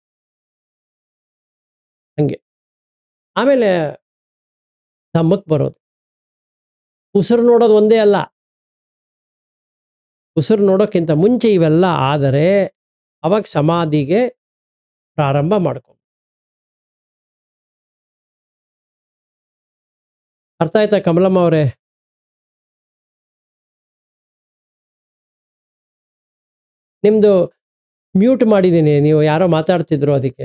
ಹಂಗೆ ಆಮೇಲೆ ಧಮ್ಮಕ್ಕೆ ಬರೋದು ಉಸಿರು ನೋಡೋದು ಒಂದೇ ಅಲ್ಲ ಉಸಿರು ನೋಡೋಕ್ಕಿಂತ ಮುಂಚೆ ಇವೆಲ್ಲ ಆದರೆ ಅವಾಗ ಸಮಾಧಿಗೆ ಪ್ರಾರಂಭ ಮಾಡ್ಕೊ ಅರ್ಥ ಆಯ್ತಾ ಕಮಲಮ್ಮ ಅವರೇ ನಿಮ್ದು ಮ್ಯೂಟ್ ಮಾಡಿದ್ದೀನಿ ನೀವು ಯಾರೋ ಮಾತಾಡ್ತಿದ್ರು ಅದಕ್ಕೆ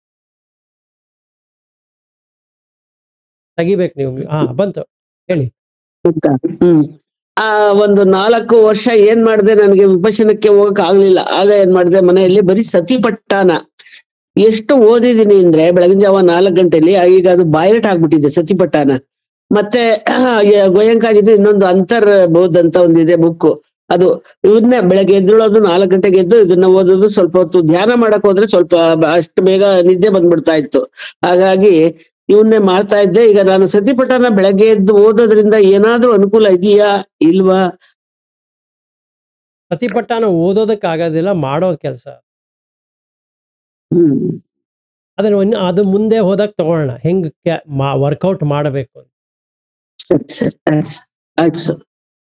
ತೆಗಿಬೇಕು ನೀವು ಹಾ ಬಂತು ಹೇಳಿ ಅಂತ ಹ್ಮ್ ಆ ಒಂದು ನಾಲ್ಕು ವರ್ಷ ಏನ್ ಮಾಡಿದೆ ನನಗೆ ವಿಪಶನಕ್ಕೆ ಹೋಗಕ್ ಆಗ್ಲಿಲ್ಲ ಆಗ ಏನ್ ಮಾಡಿದೆ ಮನೆಯಲ್ಲಿ ಬರೀ ಸತಿಪಟ್ಟಾನ ಎಷ್ಟು ಓದಿದೀನಿ ಅಂದ್ರೆ ಬೆಳಗಿನ ಜಾವ ನಾಲ್ಕು ಗಂಟೆಲಿ ಈಗ ಅದು ಬಾಯ್ಲೆಟ್ ಆಗ್ಬಿಟ್ಟಿದೆ ಸತಿಪಟ್ಟಾನ ಮತ್ತೆ ಗೋಯಂಕಾಗಿದ್ದು ಇನ್ನೊಂದು ಅಂತರ್ ಬೋಧ್ ಅಂತ ಒಂದಿದೆ ಬುಕ್ ಅದು ಇವನ್ನೇ ಬೆಳಗ್ಗೆ ಎದ್ದೇಳೋದು ನಾಲ್ಕು ಗಂಟೆಗೆ ಎದ್ದು ಇದನ್ನ ಓದೋದು ಸ್ವಲ್ಪ ಹೊತ್ತು ಧ್ಯಾನ ಮಾಡಕ್ ಹೋದ್ರೆ ಸ್ವಲ್ಪ ಅಷ್ಟು ಬೇಗ ನಿದ್ದೆ ಬಂದ್ಬಿಡ್ತಾ ಇತ್ತು ಹಾಗಾಗಿ ಇವನ್ನೇ ಮಾಡ್ತಾ ಇದ್ದೆ ಈಗ ನಾನು ಸತಿಪಟನ ಬೆಳಗ್ಗೆ ಎದ್ದು ಓದೋದ್ರಿಂದ ಏನಾದ್ರೂ ಅನುಕೂಲ ಇದೆಯಾ ಇಲ್ವಾ ಪ್ರತಿಭಟನ ಓದೋದಕ್ಕಾಗೋದಿಲ್ಲ ಮಾಡೋ ಕೆಲಸ ಹ್ಮ್ ಅದನ್ನ ಇನ್ನು ಅದು ಮುಂದೆ ಹೋದಾಗ ತಗೊಳ್ಳೋಣ ಹೆಂಗ್ ವರ್ಕೌಟ್ ಮಾಡಬೇಕು ಅಂತ ಸರಿ ಸರಿ ಆಯ್ತು ಸರ್. ಆಯ್ತು ಸರ್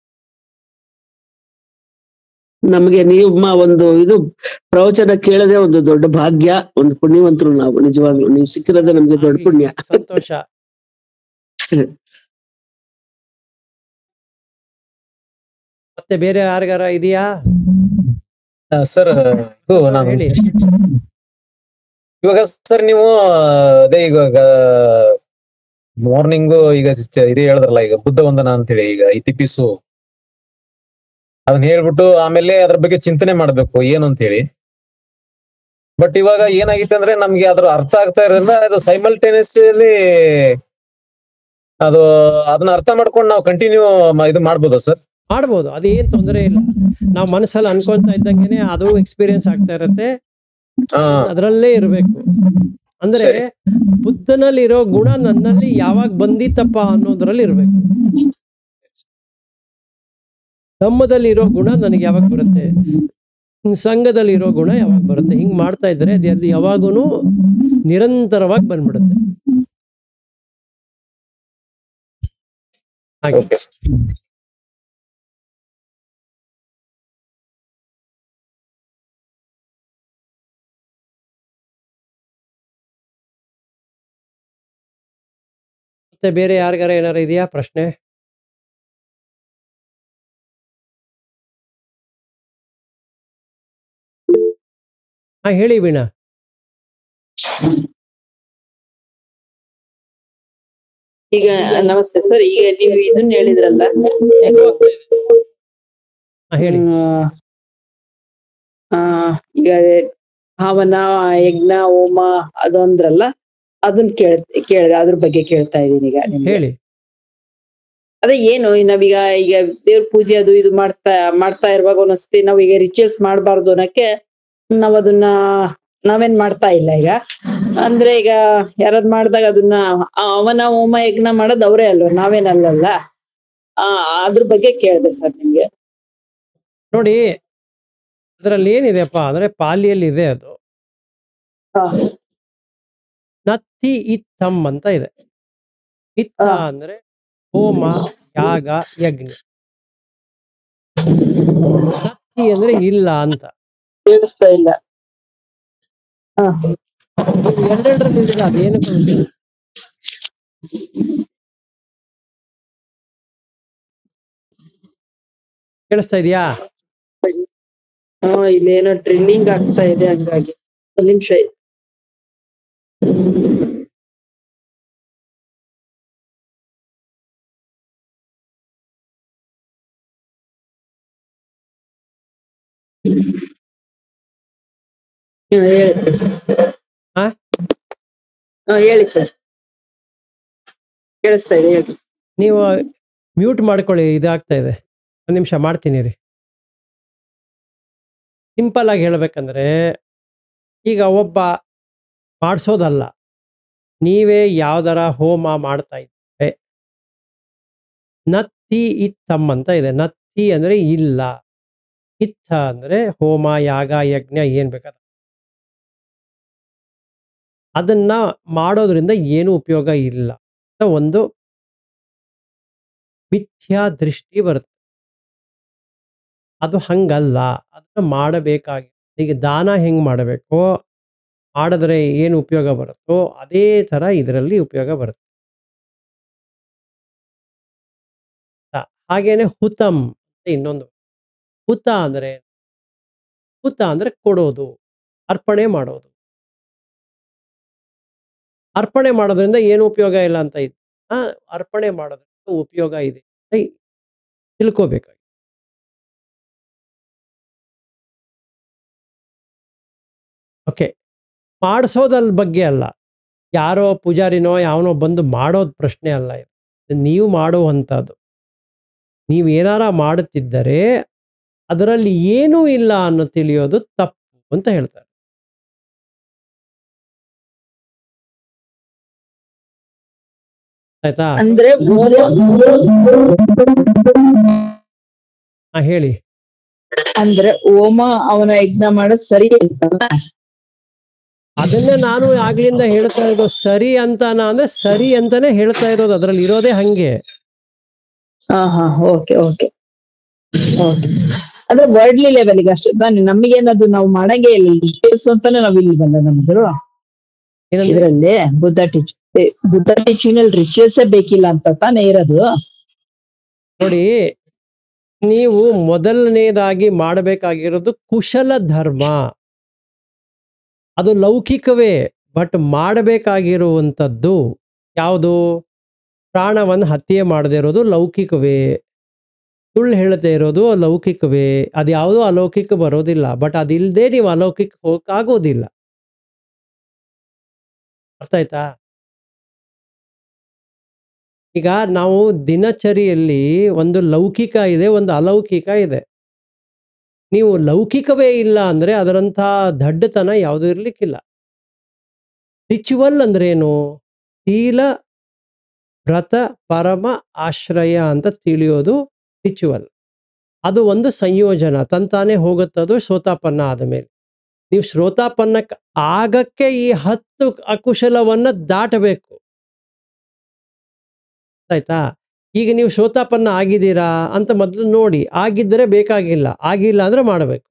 ನಮಗೆ ನಿಮ್ಮ ಒಂದು ಇದು ಪ್ರವಚನ ಕೇಳದೆ ಒಂದು ದೊಡ್ಡ ಭಾಗ್ಯ ಒಂದು ಪುಣ್ಯವಂತರು ನಾವು ನಿಜವಾಗ್ಲು ನೀವು ಸಿಕ್ಕಿರೋದೇ ನಮ್ಗೆ ದೊಡ್ಡ ಪುಣ್ಯ ಸಂತೋಷ ಮತ್ತೆ ಬೇರೆ ಯಾರಿಗಾರ ಇದೆಯಾ ಸರ್ ಇದು ನಾನು ಹೇಳಿ ಇವಾಗ ಸರ್ ನೀವು ಅದೇ ಇವಾಗ ಮಾರ್ನಿಂಗು ಈಗ ಚ- ಇದೇ ಹೇಳಿದ್ರಲ್ಲ ಈಗ ಬುದ್ಧ ವಂದನ ಅಂತೇಳಿ ಈಗ ಇತಿಪಿಸು ಅದನ್ನ ಹೇಳ್ಬಿಟ್ಟು ಆಮೇಲೆ ಅದ್ರ ಬಗ್ಗೆ ಚಿಂತನೆ ಮಾಡ್ಬೇಕು ಏನು ಅಂತ ಹೇಳಿ ಬಟ್ ಇವಾಗ ಏನಾಗಿತ್ತು ಅಂದ್ರೆ ನಮ್ಗೆ ಅದ್ರ ಅರ್ಥ ಆಗ್ತಾ ಇರೋದ್ರಿಂದ ಅದು ಸೈಮಲ್ಟೇನಿಯಸ್ಲಿ ಅದು ಅದನ್ನ ಅರ್ಥ ಮಾಡ್ಕೊಂಡು ನಾವು ಕಂಟಿನ್ಯೂ ಇದು ಮಾಡ್ಬೋದಾ ಸರ್ ಮಾಡ್ಬೋದು ಅದು ಏನ್ ತೊಂದರೆ ಇಲ್ಲ ನಾವು ಮನಸ್ಸಲ್ಲಿ ಅನ್ಕೊಂತಾ ಇದ್ದಂಗೆನೆ ಅದು ಎಕ್ಸ್ಪೀರಿಯನ್ಸ್ ಆಗ್ತಾ ಇರತ್ತೆ ಹಾ ಅದರಲ್ಲೇ ಇರಬೇಕು ಅಂದ್ರೆ ಸರಿ. ಬುದ್ಧನಲ್ಲಿ ಇರೋ ಗುಣ ನನ್ನಲ್ಲಿ ಯಾವಾಗ ಬಂದಿತ್ತಪ್ಪ ಅನ್ನೋದ್ರಲ್ಲಿ ಇರ್ಬೇಕು ಧಮ್ಮದಲ್ಲಿ ಇರೋ ಗುಣ ನನಗೆ ಯಾವಾಗ ಬರುತ್ತೆ ಸಂಘದಲ್ಲಿ ಇರೋ ಗುಣ ಯಾವಾಗ ಬರುತ್ತೆ ಹಿಂಗ್ ಮಾಡ್ತಾ ಇದ್ರೆ ಅದು ಅದು ಯಾವಾಗೂನು ನಿರಂತರವಾಗಿ ಬಂದ್ಬಿಡುತ್ತೆ ಹಾಗೆ ಓಕೆ ಸರ್ ಮತ್ತೆ ಬೇರೆ ಯಾರಿಗಾರ ಏನಾರ ಇದೆಯಾ ಪ್ರಶ್ನೆ ಹಾ ಹೇಳಿ ವೀಣಾ ಈಗ ನಮಸ್ತೆ ಸರ್ ಈಗ ನೀವು ಇದನ್ನ ಹೇಳಿದ್ರಲ್ಲ Echo ಆಗ್ತಾ ಇದೆ. ಹಾ ಹೇಳಿ ಹ್ಮ್, ಆ, ಈಗ ಅದೇ ಭಾವನ ಯಜ್ಞ ಹೋಮ ಅದು ಅಂದ್ರಲ್ಲ ಅದನ್ನ ಕೇಳ್ ಕೇಳಿದೆ ಅದ್ರ ಬಗ್ಗೆ ಕೇಳ್ತಾ ಇದೀನಿ ಈಗ ನಿಮ್ಗೆ ಹೇಳಿ ಅದೇ ಏನು ನಾವೀಗ ಈಗ ದೇವ್ರ ಪೂಜೆ ಅದು ಇದು ಮಾಡ್ತಾ ಮಾಡ್ತಾ ಇರುವಾಗ ಒಂದೊಂದ್ಸತಿ ನಾವ್ ಈಗ ರಿಚುವಲ್ಸ್ ಮಾಡಬಾರ್ದು ಅನ್ನಕ್ಕೆ ನಾವ್ ಅದನ್ನ ನಾವೇನ್ ಮಾಡ್ತಾ ಇಲ್ಲ ಈಗ ಅಂದ್ರೆ ಈಗ ಯಾರಾದ್ ಮಾಡಿದಾಗ ಅದನ್ನ ಆ ಅವನ ಹೋಮ ಯಜ್ಞ ಮಾಡೋದು ಅವರೇ ಅಲ್ವಾ ನಾವೇನಲ್ಲಲ್ಲ ಆ ಅದ್ರ ಬಗ್ಗೆ ಕೇಳಿದೆ ಸರ್ ನಿಮ್ಗೆ ನೋಡಿ ಅದರಲ್ಲಿ ಏನಿದೆಪ್ಪ ಅಂದ್ರೆ ಪಾಲಿಯಲ್ಲಿ ಇದೆ ಅದು ಹಾ. ನತ್ತಿ ಇತ್ತಮ್ ಅಂತ ಇದೆ ಇತ್ತ ಹಾ. ಅಂದ್ರೆ ಹೋಮ ಯಾಗ ಯಜ್ಞ ನತ್ತಿ ಅಂದ್ರೆ ಇಲ್ಲ ಅಂತ ಕೇಳಿಸ್ತಾ ಇಲ್ಲ ಹಾ ನೀವು ಎರಡೆರಡರಲ್ಲಿ ಇದ್ರೆ ಅದೇನಕ್ಕೆ ಗೊತ್ತಿಲ್ಲ. ಕೇಳಿಸ್ತಾ ಇದೆಯಾ ಹಾ ಇಲ್ಲೇನೋ ಡ್ರಿಲ್ಲಿಂಗ್ ಆಗ್ತಾ ಇದೆ ಹಂಗಾಗಿ ಒಂದ್ ನಿಮಿಷ ಇದೆ ಹಾ, ಹೇಳಿ ಹಾ? ಹಾ ಹೇಳಿ ಸರ್ ಕೇಳಿಸ್ತಾ ಇದೆ ಹೇಳಿ ನೀವು ಮ್ಯೂಟ್ ಮಾಡ್ಕೊಳ್ಳಿ ಇದಾಗ್ತಾ ಇದೆ ಒಂದು ನಿಮಿಷ ಮಾಡ್ತೀನಿ ರೀ ಸಿಂಪಲ್ ಆಗಿ ಹೇಳ್ಬೇಕಂದ್ರೆ ಈಗ ಒಬ್ಬ ಮಾಡಿಸೋದಲ್ಲ ನೀವೇ ಯಾವ್ದಾರ ಹೋಮ ಮಾಡ್ತಾ ಇದ್ರೆ ನತ್ತಿ ಇತ್ತಮ್ ಅಂತ ಇದೆ ನತ್ತಿ ಅಂದ್ರೆ ಇಲ್ಲ ಇತ್ತ ಅಂದ್ರೆ ಹೋಮ ಯಾಗ ಯಜ್ಞ ಏನ್ ಬೇಕಾದ ಅದನ್ನ ಮಾಡೋದ್ರಿಂದ ಏನು ಉಪಯೋಗ ಇಲ್ಲ ಅಂತ ಒಂದು ಮಿಥ್ಯಾ ದೃಷ್ಟಿ ಬರುತ್ತೆ ಅದು ಹಂಗಲ್ಲ ಅದನ್ನ ಮಾಡಬೇಕಾಗಿ ಈಗ ದಾನ ಹೆಂಗ್ ಮಾಡಬೇಕು ಮಾಡಿದ್ರೆ ಏನು ಉಪಯೋಗ ಬರುತ್ತೋ ಅದೇ ತರ ಇದರಲ್ಲಿ ಉಪಯೋಗ ಬರುತ್ತೆ ಹ, ಹಾಗೇನೆ ಹುತಮ್ ಅಂತ ಇನ್ನೊಂದು ಹುತ ಅಂದ್ರೆ ಹುತ ಅಂದ್ರೆ ಕೊಡೋದು ಅರ್ಪಣೆ ಮಾಡೋದು ಅರ್ಪಣೆ ಮಾಡೋದ್ರಿಂದ ಏನು ಉಪಯೋಗ ಇಲ್ಲ ಅಂತ ಇತ್ತು ಆ, ಅರ್ಪಣೆ ಮಾಡೋದ್ರಿಂದ ಉಪಯೋಗ ಇದೆ ಅಂತ ತಿಳ್ಕೋಬೇಕಾಗಿ ಓಕೆ ಮಾಡಿಸೋದಲ್ ಬಗ್ಗೆ ಅಲ್ಲ ಯಾರೋ ಪೂಜಾರಿನೋ ಯಾವನೋ ಬಂದು ಮಾಡೋದ್ ಪ್ರಶ್ನೆ ಅಲ್ಲ ಇದು ಇದು ನೀವು ಮಾಡುವಂಥದ್ದು ನೀವು ಏನಾರ ಮಾಡುತ್ತಿದ್ದರೆ ಅದರಲ್ಲಿ ಏನೂ ಇಲ್ಲ ಅನ್ನೋ ತಿಳಿಯೋದು ತಪ್ಪು ಅಂತ ಹೇಳ್ತಾರೆ ಆಯ್ತಾ ಅಂದ್ರೆ ಮೂಲ ಹಾ ಹೇಳಿ ಅಂದ್ರೆ ಹೋಮ ಅವನ ಯಜ್ಞ ಮಾಡೋದ್ ಸರಿ ಅಂತ ಅದನ್ನೇ ನಾನು ಆಗ್ಲಿಂದ ಹೇಳ್ತಾ ಇರೋದು ಸರಿ ಅಂತಾನ ಅಂದ್ರೆ ಸರಿ ಅಂತಾನೆ ಹೇಳ್ತಾ ಇರೋದು ಅದ್ರಲ್ಲಿ ಇರೋದೇ ಹಂಗೆ ಹಾ ಹಾ ಓಕೆ ಓಕೆ ಓಕೆ ಅಂದ್ರೆ ವರ್ಡ್ಲಿ ಲೆವೆಲ್ಗೆ ಅಷ್ಟೇ ತಾನೆ ನಮಗೇನದು ನಾವು ಮಾಡಂಗೆ ಇಲ್ಲ ರಿಚುವಲ್ಸ್ ಅಂತಾನೆ ನಾವ್ ಇಲ್ಲಿ ಬಂದ ನಮ್ದು ಏನಂದ್ರೆ ಇದ್ರಲ್ಲಿ ಬುದ್ಧ ಟೀಚ್ ಬುದ್ಧ ಟೀಚಿಂಗ್ ಅಲ್ಲಿ ರಿಚುವಲ್ಸೇ ಬೇಕಿಲ್ಲ ಅಂತ ತಾನೇ ಇರೋದು ನೋಡಿ ನೀವು ಮೊದಲನೇದಾಗಿ ಮಾಡಬೇಕಾಗಿರೋದು ಕುಶಲ ಧರ್ಮ ಅದು ಲೌಕಿಕವೇ ಬಟ್ ಮಾಡಬೇಕಾಗಿರುವಂಥದ್ದು ಯಾವುದು ಪ್ರಾಣವನ್ನು ಹತ್ಯೆ ಮಾಡದೇ ಇರೋದು ಲೌಕಿಕವೇ ಸುಳ್ಳು ಹೇಳದೇ ಇರೋದು ಲೌಕಿಕವೇ ಅದ್ಯಾವುದೂ ಅಲೌಕಿಕ ಬರೋದಿಲ್ಲ ಬಟ್ ಅದಿಲ್ಲದೆ ನೀವು ಅಲೌಕಿಕ ಹೋಗಕ್ಕಾಗೋದಿಲ್ಲ ಅರ್ಥ ಆಯ್ತಾ ಈಗ ನಾವು ದಿನಚರಿಯಲ್ಲಿ ಒಂದು ಲೌಕಿಕ ಇದೆ ಒಂದು ಅಲೌಕಿಕ ಇದೆ ನೀವು ಲೌಕಿಕವೇ ಇಲ್ಲ ಅಂದ್ರೆ ಅದರಂಥ ದಡ್ಡತನ ಯಾವುದೂ ಇರ್ಲಿಕ್ಕಿಲ್ಲ ರಿಚುವಲ್ ಅಂದ್ರೇನು ಶೀಲ ವ್ರತ ಪರಮ ಆಶ್ರಯ ಅಂತ ತಿಳಿಯೋದು ರಿಚುವಲ್ ಅದು ಒಂದು ಸಂಯೋಜನ ತಂತಾನೆ ಹೋಗುತ್ತದು ಶ್ರೋತಾಪನ್ನ ಆದ ಮೇಲೆ ನೀವು ಶ್ರೋತಾಪನ್ನಕ್ಕೆ ಆಗಕ್ಕೆ ಈ ಹತ್ತು ಅಕುಶಲವನ್ನ ದಾಟಬೇಕು ಆಯ್ತಾ ಈಗ ನೀವು ಶ್ರೋತಾಪನ್ನ ಆಗಿದ್ದೀರಾ ಅಂತ ಮೊದಲು ನೋಡಿ ಆಗಿದ್ದರೆ ಬೇಕಾಗಿಲ್ಲ ಆಗಿಲ್ಲ ಅಂದ್ರೆ ಮಾಡಬೇಕು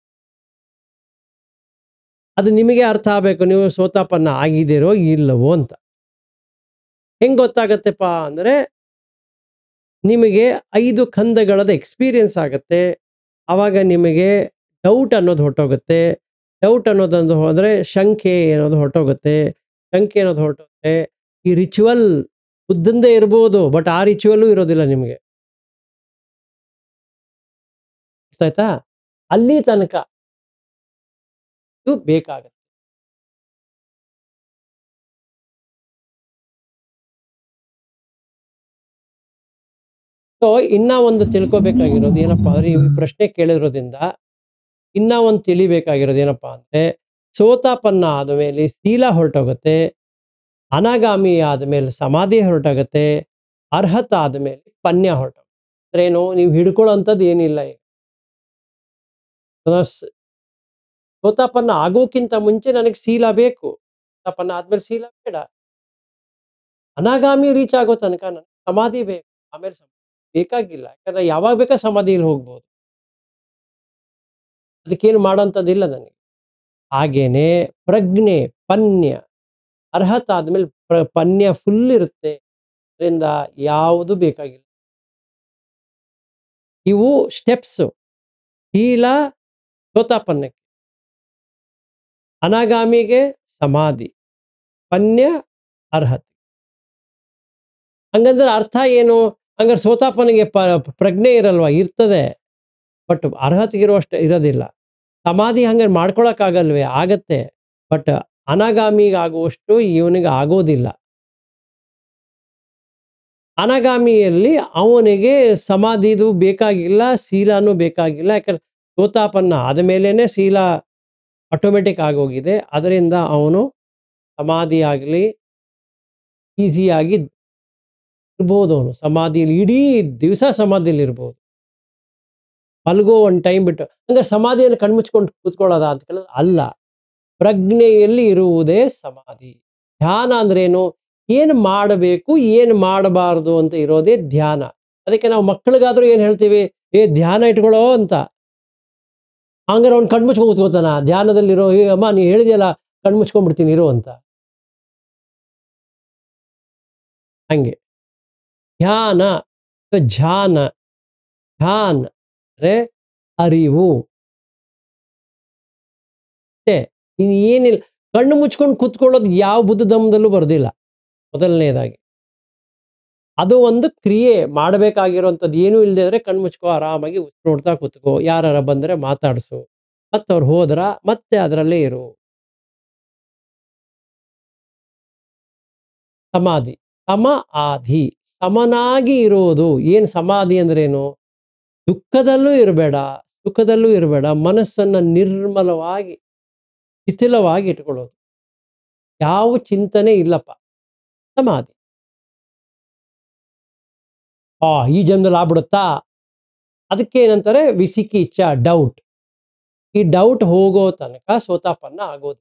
ಅದು ನಿಮಗೆ ಅರ್ಥ ಆಗಬೇಕು ನೀವು ಶ್ರೋತಾಪನ್ನ ಆಗಿದ್ದೀರೋ ಇಲ್ಲವೋ ಅಂತ ಹೆಂಗ್ ಗೊತ್ತಾಗತ್ತೆಪ್ಪ ಅಂದ್ರೆ ನಿಮಗೆ ಐದು ಖಂದಗಳದ ಎಕ್ಸ್ಪೀರಿಯನ್ಸ್ ಆಗತ್ತೆ ಆವಾಗ ನಿಮಗೆ ಡೌಟ್ ಅನ್ನೋದು ಹೊರಟೋಗುತ್ತೆ ಡೌಟ್ ಅನ್ನೋದೊಂದು ಹೋದ್ರೆ ಶಂಕೆ ಅನ್ನೋದು ಹೊರಟೋಗುತ್ತೆ ಶಂಕೆ ಅನ್ನೋದು ಹೊರಟೋಗುತ್ತೆ ಈ ರಿಚುವಲ್ ಬುದ್ಧಂದೇ ಇರ್ಬೋದು ಬಟ್ ಆ ರಿಚುವಲ್ಲು ಇರೋದಿಲ್ಲ ನಿಮಗೆ ಅರ್ಥ ಆಯ್ತಾ ಅಲ್ಲಿ ತನಕ ಇದು ಬೇಕಾಗತ್ತೆ ಸೊ ಇನ್ನ ಒಂದು ತಿಳ್ಕೊಬೇಕಾಗಿರೋದು ಏನಪ್ಪಾ ಅಂದ್ರೆ ಈ ಪ್ರಶ್ನೆ ಕೇಳಿರೋದ್ರಿಂದ ಇನ್ನ ಒಂದು ತಿಳಿಬೇಕಾಗಿರೋದು ಏನಪ್ಪಾ ಅಂದ್ರೆ ಸೋತಾಪನ್ನ ಆದ ಮೇಲೆ ಶೀಲ ಹೊರಟೋಗುತ್ತೆ ಅನಾಗಾಮಿ ಆದಮೇಲೆ ಸಮಾಧಿ ಹೊರಟೋಗುತ್ತೆ ಅರ್ಹತ ಆದಮೇಲೆ ಪನ್ಯ ಹೊರಟೋಗುತ್ತೆ ಅಂದ್ರೆ ಏನು ನೀವು ಹಿಡ್ಕೊಳ್ಳೋಂಥದ್ದು ಏನಿಲ್ಲ ಈಗ ಸ- ಸೋತಾಪನ್ನ ಆಗೋಕ್ಕಿಂತ ಮುಂಚೆ ನನಗೆ ಶೀಲ ಬೇಕು ಸೋತಾಪನ್ನ ಆದ್ಮೇಲೆ ಶೀಲ ಬೇಡ ಅನಾಗಾಮಿ ರೀಚ್ ಆಗೋ ತನಕ ನನಗೆ ಸಮಾಧಿ ಬೇಕು ಆಮೇಲೆ ಸಮಾಧಿ ಬೇಕಾಗಿಲ್ಲ ಯಾಕಂದ್ರೆ ಯಾವಾಗ ಬೇಕಾ ಸಮಾಧಿಯಲ್ಲಿ ಹೋಗ್ಬೋದು ಅದಕ್ಕೇನು ಮಾಡೋಂಥದ್ದಿಲ್ಲ ನನಗೆ ಹಾಗೇನೆ ಪ್ರಜ್ಞೆ ಪನ್ಯ ಅರ್ಹತ ಆದ್ಮೇಲೆ ಪ್ರ ಪನ್ಯ ಫುಲ್ ಇರುತ್ತೆ ಅದರಿಂದ ಯಾವುದು ಬೇಕಾಗಿಲ್ಲ ಇವು ಸ್ಟೆಪ್ಸ್ ಶೀಲ ಸೋತಾಪನ್ನಕ್ಕೆ ಅನಾಗಾಮಿಗೆ ಸಮಾಧಿ ಪನ್ಯ ಅರ್ಹತೆ ಹಂಗಂದ್ರೆ ಅರ್ಥ ಏನು ಹಂಗಾರೆ ಸೋತಾಪನಿಗೆ ಪ ಪ್ರಜ್ಞೆ ಇರಲ್ವಾ ಇರ್ತದೆ ಬಟ್ ಅರ್ಹತೆಗಿರುವಷ್ಟು ಇರೋದಿಲ್ಲ ಸಮಾಧಿ ಹಂಗಾರೆ ಮಾಡ್ಕೊಳಕ್ಕಾಗಲ್ವೇ ಆಗತ್ತೆ ಬಟ್ ಅನಾಗಾಮಿಗೆ ಆಗುವಷ್ಟು ಇವನಿಗೆ ಆಗೋದಿಲ್ಲ ಅನಾಗಾಮಿಯಲ್ಲಿ ಅವನಿಗೆ ಸಮಾಧಿದು ಬೇಕಾಗಿಲ್ಲ ಶೀಲಾನು ಬೇಕಾಗಿಲ್ಲ ಯಾಕಂದ್ರೆ ಸೋತಾಪನ್ನ ಆದ ಮೇಲೇನೆ ಶೀಲ ಆಟೋಮೆಟಿಕ್ ಆಗೋಗಿದೆ ಅದರಿಂದ ಅವನು ಸಮಾಧಿ ಆಗಲಿ ಈಸಿಯಾಗಿ ಇರ್ಬೋದು ಅವನು ಸಮಾಧಿಯಲ್ಲಿ ಇಡೀ ದಿವಸ ಸಮಾಧಿಯಲ್ಲಿ ಇರ್ಬೋದು ಮಲ್ಗೋ ಒಂದು ಟೈಮ್ ಬಿಟ್ಟು ಹಂಗಾರೆ ಸಮಾಧಿಯನ್ನು ಕಣ್ಮುಚ್ಕೊಂಡು ಕೂತ್ಕೊಳ್ಳೋದ ಅಂತ ಕೇಳಿದ್ರೆ ಅಲ್ಲ ಪ್ರಜ್ಞೆಯಲ್ಲಿ ಇರುವುದೇ ಸಮಾಧಿ ಧ್ಯಾನ ಅಂದ್ರೇನು ಏನು ಮಾಡಬೇಕು ಏನು ಮಾಡಬಾರ್ದು ಅಂತ ಇರೋದೇ ಧ್ಯಾನ ಅದಕ್ಕೆ ನಾವು ಮಕ್ಕಳಿಗಾದ್ರೂ ಏನು ಹೇಳ್ತೀವಿ ಏ ಧ್ಯಾನ ಇಟ್ಕೊಳ್ಳೋ ಅಂತ ಹಂಗಾರೆ ಅವ್ನು ಕಣ್ಮುಚ್ಕೊಂಡು ಕೂತ್ಕೋತಾನ ಧ್ಯಾನದಲ್ಲಿರೋ ಏ ಅಮ್ಮ ನೀ ಹೇಳಿದೆಯಲ್ಲ ಕಣ್ಮುಚ್ಕೊಂಡ್ಬಿಡ್ತೀನಿ ಇರು ಅಂತ ಹಂಗೆ ಧ್ಯಾನ ಅಥವಾ ಧ್ಯಾನ ಧ್ಯಾನ ಅಂದ್ರೆ ಅರಿವು ಅಷ್ಟೇ ಇನ್ ಏನಿಲ್ಲ ಕಣ್ಣು ಮುಚ್ಕೊಂಡು ಕೂತ್ಕೊಳ್ಳೋದು ಯಾವ ಬುದ್ಧ ಧಮ್ಮದಲ್ಲೂ ಬರೋದಿಲ್ಲ ಮೊದಲನೇದಾಗಿ ಅದು ಒಂದು ಕ್ರಿಯೆ ಮಾಡಬೇಕಾಗಿರೋಂಥದ್ದು ಏನೂ ಇಲ್ಲದೆ ಇದ್ರೆ ಕಣ್ಣು ಮುಚ್ಕೋ ಆರಾಮಾಗಿ ಉಸ್ರು ನೋಡ್ತಾ ಕೂತ್ಕೋ ಯಾರ ಬಂದರೆ ಮಾತಾಡಿಸು ಮತ್ತೆ ಅವ್ರು ಹೋದ್ರ ಮತ್ತೆ ಅದರಲ್ಲೇ ಇರು ಸಮಾಧಿ ಸಮ ಆಧಿ ಸಮನಾಗಿ ಇರೋದು ಏನು ಸಮಾಧಿ ಅಂದ್ರೇನು ದುಃಖದಲ್ಲೂ ಇರಬೇಡ ಸುಖದಲ್ಲೂ ಇರಬೇಡ ಮನಸ್ಸನ್ನ ನಿರ್ಮಲವಾಗಿ ಶಿಥಿಲವಾಗಿ ಇಟ್ಕೊಳ್ಳೋದು ಯಾವ ಚಿಂತನೆ ಇಲ್ಲಪ್ಪ ಸಮಾಧಿ ಆ ಈ ಜನ್ಮದಲ್ಲಿ ಆಗ್ಬಿಡುತ್ತಾ ಅದಕ್ಕೆ ಏನಂತಾರೆ ವಿಸಿಕಿ ಇಚ್ಛಾ ಡೌಟ್ ಈ ಡೌಟ್ ಹೋಗೋ ತನಕ ಸೋತಾಪನ್ನ ಆಗೋದು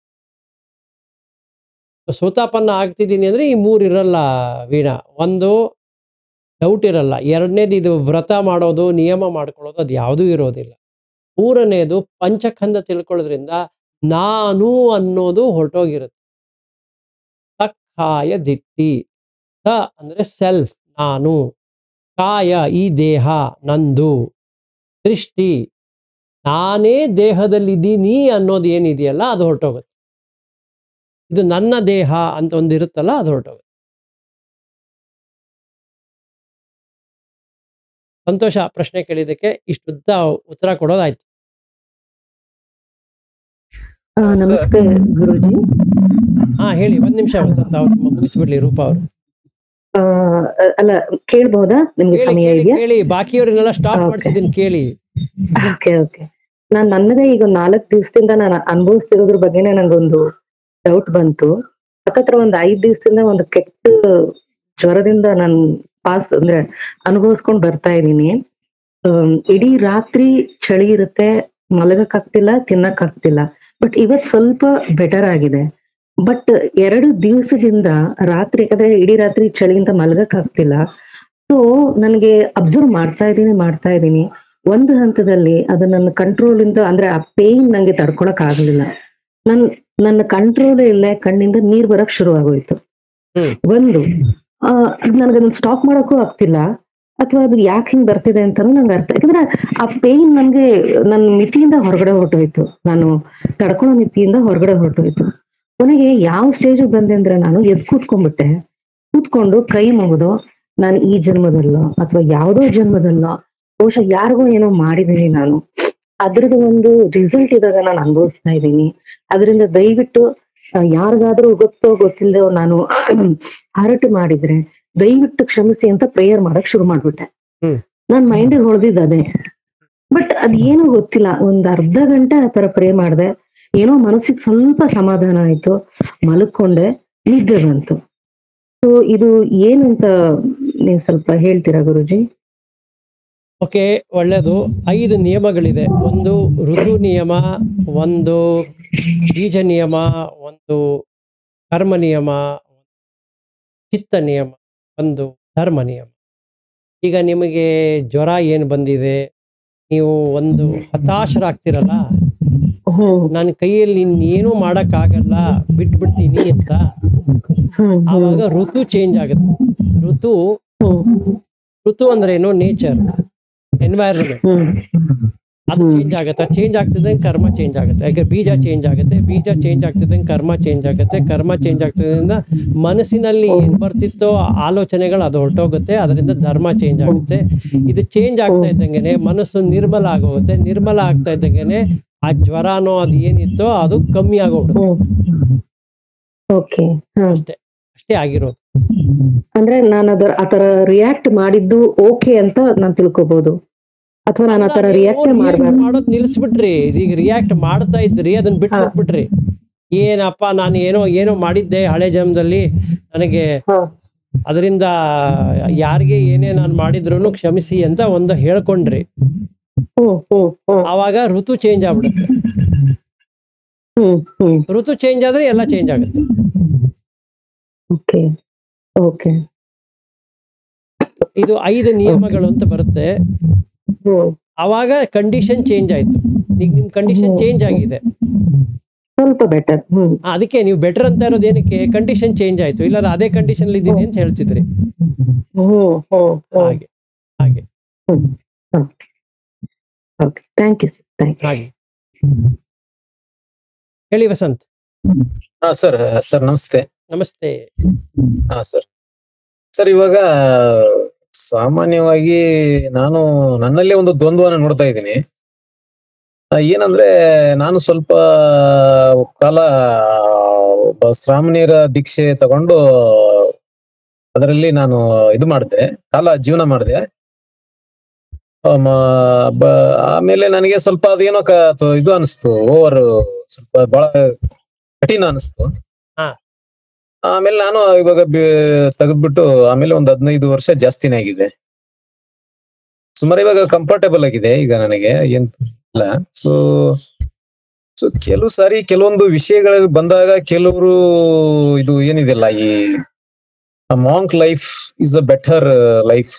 ಸೋತಾಪನ್ನ ಆಗ್ತಿದ್ದೀನಿ ಅಂದ್ರೆ ಈ ಮೂರು ಇರಲ್ಲ ವೀಣಾ ಒಂದು ಡೌಟ್ ಇರಲ್ಲ ಎರಡನೇದು ಇದು ವ್ರತ ಮಾಡೋದು ನಿಯಮ ಮಾಡ್ಕೊಳ್ಳೋದು ಅದು ಯಾವುದೂ ಇರೋದಿಲ್ಲ ಮೂರನೇದು ಪಂಚಖಂಡ ತಿಳ್ಕೊಳ್ಳೋದ್ರಿಂದ ನಾನು ಅನ್ನೋದು ಹೊರಟೋಗಿರುತ್ತೆ ಸಕ್ಕಾಯ ದಿಟ್ಟಿ ಸ ಅಂದ್ರೆ ಸೆಲ್ಫ್ ನಾನು ಕಾಯ ಈ ದೇಹ ನಂದು ದೃಷ್ಟಿ ನಾನೇ ದೇಹದಲ್ಲಿದ್ದೀನಿ ಅನ್ನೋದು ಏನಿದೆಯಲ್ಲ ಅದು ಹೊರಟೋಗುತ್ತೆ ಇದು ನನ್ನ ದೇಹ ಅಂತ ಒಂದು ಇರುತ್ತಲ್ಲ ಅದು ಹೊರಟೋಗುತ್ತೆ ಸಂತೋಷ ಪ್ರಶ್ನೆ ಕೇಳಿದ್ದಕ್ಕೆ ಇಷ್ಟುದ್ದ ಉತ್ತರ ಕೊಡೋದಾಯ್ತು ಆ, ನಮಸ್ತೆ ಗುರುಜಿ ಹಾ ಹೇಳಿ ಒಂದ್ ನಿಮಿಷ ವಸಂತ ಅವ್ರು ಮುಗಿಸ್ಬಿಡ್ಲಿ ರೂಪ ಅವರು ಆ, ಅಲ್ಲ ಕೇಳ್ಬಹುದಾ ನಿಮ್ಗೆ ಕೇಳಿ ಸಮಯ ಕೇಳಿ ಇದೆಯಾ ಕೇಳಿ ಬಾಕಿಯವ್ರನ್ನೆಲ್ಲ ಸ್ಟಾಪ್ Okay. ಮಾಡಿಸಿದೀನಿ ಕೇಳಿ ಓಕೆ ಓಕೆ ನಾನ್ ನನ್ನದೇ ಈಗ ನಾಲ್ಕು ದಿವಸದಿಂದ ನಾನು ಅನುಭವಿಸ್ತಿರೋದ್ರ ಬಗ್ಗೆನೇ ನಂಗೊಂದು ಡೌಟ್ ಬಂತು ಹತ್ತತ್ರ ಒಂದ್ ಐದ್ ದಿವಸದಿಂದ ಒಂದು ಕೆಟ್ಟ ಜ್ವರದಿಂದ ನಾನು ಪಾಸ್ ಅಂದ್ರೆ ಅನುಭವಿಸ್ಕೊಂಡ್ ಬರ್ತಾ ಇದ್ದೀನಿ ಆಮ್, ಇಡೀ ರಾತ್ರಿ ಚಳಿ ಇರುತ್ತೆ ಮಲಗಕ್ ಆಗ್ತಿಲ್ಲ ತಿನ್ನಕ್ ಆಗ್ತಿಲ್ಲ ಬಟ್ ಇವತ್ ಸ್ವಲ್ಪ ಬೆಟರ್ ಆಗಿದೆ ಬಟ್ ಎರಡು ದಿವಸದಿಂದ ರಾತ್ರಿ ಯಾಕಂದ್ರೆ ಇಡೀ ರಾತ್ರಿ ಚಳಿಯಿಂದ ಮಲಗಕ್ ಆಗ್ತಿಲ್ಲ ಸೊ ನನಗೆ ಅಬ್ಸರ್ವ್ ಮಾಡ್ತಾ ಇದ್ದೀನಿ ಮಾಡ್ತಾ ಇದ್ದೀನಿ ಒಂದು ಹಂತದಲ್ಲಿ ಅದು ನನ್ನ ಕಂಟ್ರೋಲ್ ಇಂದ ಅಂದ್ರೆ ಆ ಪೇನ್ ನಂಗೆ ತಡ್ಕೊಳಕ್ ಆಗ್ಲಿಲ್ಲ ನನ್ ನನ್ನ ಕಂಟ್ರೋಲ್ ಇಲ್ಲ ಕಣ್ಣಿಂದ ನೀರ್ ಬರಕ್ ಶುರು ಆಗೋಯ್ತು ಹ್ಮ್. ಒಂದು ಆ ನನ್ಗೆ ಅದನ್ನ ಸ್ಟಾಪ್ ಮಾಡಕ್ಕೂ ಆಗ್ತಿಲ್ಲ ಅಥವಾ ಅದು ಯಾಕೆ ಹಿಂಗ್ ಬರ್ತಿದೆ ಅಂತಾನು ನಂಗೆ ಅರ್ಥ ಯಾಕಂದ್ರೆ ಆ ಪೇನ್ ನನ್ಗೆ ನನ್ನ ಮಿತಿಯಿಂದ ಹೊರಗಡೆ ಹೊರಟೋಯ್ತು ನಾನು ತಡ್ಕೊಳ್ಳೋ ಮಿತಿಯಿಂದ ಹೊರಗಡೆ ಹೊರಟೋಯ್ತು ಕೊನೆಗೆ ಯಾವ ಸ್ಟೇಜ್ ಬಂದೆ ಅಂದ್ರೆ ನಾನು ಎದ್ ಕೂತ್ಕೊಂಡ್ಬಿಟ್ಟೆ ಕೂತ್ಕೊಂಡು ಕೈ ಮುಗಿದು ನಾನು ಈ ಜನ್ಮದಲ್ಲೋ ಅಥವಾ ಯಾವುದೋ ಜನ್ಮದಲ್ಲೋ ಬಹುಶಃ ಯಾರಿಗೋ ಏನೋ ಮಾಡಿದೀನಿ ನಾನು ಅದ್ರದ್ದು ಒಂದು ರಿಸಲ್ಟ್ ಇದಾಗ ನಾನು ಅನುಭವಿಸ್ತಾ ಇದ್ದೀನಿ ಅದರಿಂದ ದಯವಿಟ್ಟು ಆ, ಯಾರಿಗಾದ್ರೂ ಗೊತ್ತೋ ಗೊತ್ತಿಲ್ಲದೋ ನಾನು ಹರಟು ಮಾಡಿದ್ರೆ ದಯವಿಟ್ಟು ಕ್ಷಮಿಸಿ ಅಂತ ಪ್ರೇಯರ್ ಮಾಡಕ್ ಶುರು ಮಾಡ್ಬಿಟ್ಟೆ ಹ್ಮ್. ನನ್ ಮೈಂಡಿಗೆ ಹೊಳ್ದಿದ್ದು ಅದೇ ಬಟ್ ಅದ್ ಏನು ಗೊತ್ತಿಲ್ಲ ಒಂದ್ ಅರ್ಧ ಗಂಟೆ ಆ ತರ ಪ್ರೇ ಮಾಡ್ದೆ ಏನೋ ಮನಸ್ಸಿಗೆ ಸ್ವಲ್ಪ ಸಮಾಧಾನ ಆಯ್ತು ಮಲ್ಕೊಂಡೆ ನಿದ್ದೆ ಬಂತು ಸೊ ಇದು ಏನಂತ ನೀವು ಸ್ವಲ್ಪ ಹೇಳ್ತೀರಾ ಗುರುಜಿ ಓಕೆ ಒಳ್ಳೇದು ಐದು ನಿಯಮಗಳಿದೆ ಒಂದು ಋತು ನಿಯಮ ಒಂದು ಬೀಜ ನಿಯಮ ಒಂದು ಕರ್ಮ ನಿಯಮ ಚಿತ್ತ ನಿಯಮ ಒಂದು ಧರ್ಮ ನಿಯಮ ಈಗ ನಿಮಗೆ ಜ್ವರ ಏನು ಬಂದಿದೆ ನೀವು ಒಂದು ಹತಾಶರಾಗ್ತಿರಲ್ಲ ಹ್ಮ್ ನನ್ನ ಕೈಯಲ್ಲಿ ಇನ್ನೇನು ಮಾಡೋಕ್ಕಾಗಲ್ಲ ಬಿಟ್ಬಿಡ್ತೀನಿ ಅಂತ ಹ್ಮ್ ಆವಾಗ ಋತು ಚೇಂಜ್ ಆಗುತ್ತೆ ಋತು ಹ್ಮ್ ಋತು ಅಂದ್ರೆ ಏನು ನೇಚರ್ ಎನ್ವೈರನ್ಮೆಂಟ್ ಹ್ಮ್ ಅದು ಚೇಂಜ್ ಆಗುತ್ತೆ ಚೇಂಜ್ ಆಗ್ತಿದ್ದಂಗೆ ಕರ್ಮ ಚೇಂಜ್ ಆಗುತ್ತೆ ಯಾಕೆ ಬೀಜ ಚೇಂಜ್ ಆಗುತ್ತೆ ಬೀಜ ಚೇಂಜ್ ಆಗ್ತಿದ್ದಂಗೆ ಕರ್ಮ ಚೇಂಜ್ ಆಗುತ್ತೆ ಕರ್ಮ ಚೇಂಜ್ ಆಗ್ತಿದ್ರಿಂದ ಮನಸ್ಸಿನಲ್ಲಿ ಏನ್ ಬರ್ತಿತ್ತೋ ಆ ಆಲೋಚನೆಗಳು ಅದು ಹೊರಟೋಗುತ್ತೆ ಅದರಿಂದ ಧರ್ಮ ಚೇಂಜ್ ಆಗುತ್ತೆ ಇದು ಚೇಂಜ್ ಆಗ್ತಾ ಇದ್ದಂಗೆನೆ ಮನಸ್ಸು ನಿರ್ಮಲ ಆಗೋಗುತ್ತೆ ನಿರ್ಮಲ ಆಗ್ತಾ ಇದ್ದಂಗೆನೆ ಆ ಜ್ವರನೋ ಅದು ಏನಿತ್ತೋ ಅದು ಕಮ್ಮಿ ಆಗೋಗ್ಬಿಡುತ್ತೆ ಹ್ಮ್ ಓಕೆ ಹ್ಮ್ ಅಷ್ಟೇ ಅಷ್ಟೇ ಆಗಿರೋದು ಅಂದ್ರೆ ನಾನು ಅದರ ಆತರ ರಿಯಾಕ್ಟ್ ಮಾಡಿದ್ದು ಓಕೆ ಅಂತ ನಾನ್ ತಿಳ್ಕೊಬಹುದು ಅಥವಾ ನಾನು ಆತರ ಅಲ್ಲ, ನೀವು ರಿಯಾಕ್ಟ್ react ಮಾಡ್ಬಾರ್ದು ಮಾಡೋದ್ ನಿಲ್ಸ್ಬಿಟ್ರಿ ಈಗ ರಿಯಾಕ್ಟ್ ಮಾಡ್ತಾ ಇದ್ರಿ ಅದನ್ನ ಹಾ. ಬಿಟ್ಬಿಟ್ಬಿಟ್ರಿ ಏನಪ್ಪ ನಾನು ಏನೋ ಏನೋ ಮಾಡಿದ್ದೆ ಹಳೆ ಜನ್ಮದಲ್ಲಿ ನನಗೆ ಹಾ. ಅದರಿಂದ ಯಾರಿಗೆ ಏನೇ ನಾನು ಮಾಡಿದ್ರು ಕ್ಷಮಿಸಿ ಅಂತ ಒಂದು ಹೇಳ್ಕೊಂಡ್ರಿ ಹ್ಮ್ ಹ್ಮ್ ಹ್ಮ್ ಆವಾಗ ಋತು ಚೇಂಜ್ ಆಗ್ಬಿಡುತ್ತೆ ಹ್ಮ್ ಹ್ಮ್ ಋತು ಚೇಂಜ್ ಆದ್ರೆ ಎಲ್ಲ ಚೇಂಜ್ ಆಗುತ್ತೆ ಓಕೆ ಓಕೆ ಇದು ಐದು ನಿಯಮಗಳು ಅಂತ ಬರುತ್ತೆ ಹ್ಮ್ ಆವಾಗ ಕಂಡೀಷನ್ ಚೇಂಜ್ ಆಯ್ತು ಈಗ ನಿಮ್ ಕಂಡೀಷನ್ ಚೇಂಜ್ ಆಗಿದೆ ಸ್ವಲ್ಪ ಬೆಟರ್ ಹ್ಮ್ ಆ, ಅದಕ್ಕೆ ನೀವು ಬೆಟರ್ ಅಂತ ಇರೋದು ಏನಕ್ಕೆ ಕಂಡೀಷನ್ ಚೇಂಜ್ ಆಯ್ತು ಇಲ್ಲ ಅದೇ ಕಂಡೀಷನ್ ಇದ್ದೀನಿ ಅಂತ ಹೇಳ್ತಿದ್ರಿ ಹ್ಮ್ ಹ್ಮ್ ಹ್ಮ್ ಹಾಗೆ ಹಾಗೆ ಓಕೆ ಥ್ಯಾಂಕ್ ಯು ಥ್ಯಾಂಕ್ ಹಾಗೆ ಹೇಳಿ ವಸಂತ್ ಹಾ ಸರ್ ಸರ್ ನಮಸ್ತೆ ನಮಸ್ತೆ ಹಾ ಸರ್ ಸರ್ ಇವಾಗ ಸಾಮಾನ್ಯವಾಗಿ ನಾನು ನನ್ನಲ್ಲೇ ಒಂದು ದ್ವಂದ್ವನ ನೋಡ್ತಾ ಇದ್ದೀನಿ ಆ, ಏನಂದ್ರೆ ನಾನು ಸ್ವಲ್ಪ ಕಾಲ ಒಬ್ಬ ಶ್ರಾಮಣಿಯರ ದೀಕ್ಷೆ ತಗೊಂಡು ಅದರಲ್ಲಿ ನಾನು ಇದು ಮಾಡಿದೆ ಕಾಲ ಜೀವನ ಮಾಡಿದೆ ಆಮೇಲೆ ನನಗೆ ಸ್ವಲ್ಪ ಅದೇನೋ ಕ- ಅಥವಾ ಇದು ಅನಿಸ್ತು ಓವರ್ ಸ್ವಲ್ಪ ಬಹಳ ಕಠಿಣ ಅನಿಸ್ತು ಹಾ. ಆಮೇಲೆ ನಾನು ಇವಾಗ ಬಿ- ತೆಗೆದ್ಬಿಟ್ಟು ಆಮೇಲೆ ಒಂದ್ ಹದಿನೈದು ವರ್ಷ ಜಾಸ್ತಿನೇ ಆಗಿದೆ ಸುಮಾರು ಇವಾಗ ಕಂಫರ್ಟೇಬಲ್ ಆಗಿದೆ ಈಗ ನನಗೆ ಏನ್ ಇಲ್ಲ ಸೊ ಸೊ ಕೆಲವು ಸಾರಿ ಕೆಲವೊಂದು ವಿಷಯಗಳಲ್ಲಿ ಬಂದಾಗ ಕೆಲವರು ಇದು ಏನಿದೆಲ್ಲ ಈ monk life is a better life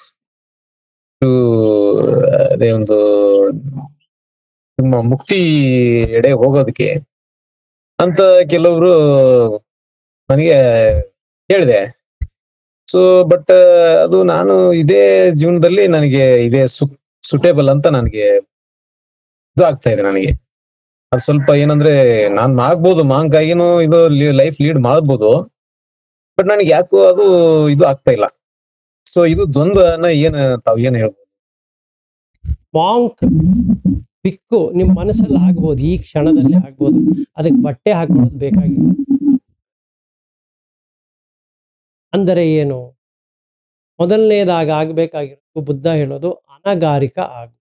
ಅದೇ ಒಂದು ನಿಮ್ಮ ಮುಕ್ತಿ ಎಡೆ ಹೋಗೋದಕ್ಕೆ ಅಂತ ಕೆಲವರು ನನಗೆ ಹೇಳಿದೆ ಸೊ ಬಟ್ ಅದು ನಾನು ಇದೇ ಜೀವನದಲ್ಲಿ ನನಗೆ ಇದೇ ಸುಟೇಬಲ್ ಅಂತ ನನಗೆ ಇದು ಆಗ್ತಾ ಇದೆ ನನಗೆ ಅದು ಸ್ವಲ್ಪ ಏನಂದ್ರೆ ನಾನ್ ಆಗ್ಬೋದು ಮಾಂಕಾಗಿನೂ ಇದು ಲೈಫ್ ಲೀಡ್ ಮಾಡ್ಬೋದು ಬಟ್ ನನಗೆ ಯಾಕೋ ಅದು ಇದು ಆಗ್ತಾ ಇಲ್ಲ ಸೊ ಇದು ದ್ವಂದ್ವನ ಏನ್ ತಾವ್ ಏನ್ ಹೇಳ್ಬೋದು ಮಾಂಕ್ ಬಿಕ್ಕು ನಿಮ್ ಮನಸ್ಸಲ್ಲಿ ಆಗ್ಬೋದು ಈ ಕ್ಷಣದಲ್ಲಿ ಆಗ್ಬೋದು ಅದಕ್ಕೆ ಬಟ್ಟೆ ಹಾಕೊಳ್ಳೋದು ಬೇಕಾಗಿಲ್ಲ ಅಂದರೆ ಏನು ಮೊದಲನೇದಾಗ ಆಗ್ಬೇಕಾಗಿರೋದು ಬುದ್ಧ ಹೇಳೋದು ಅನಗಾರಿಕ ಆಗು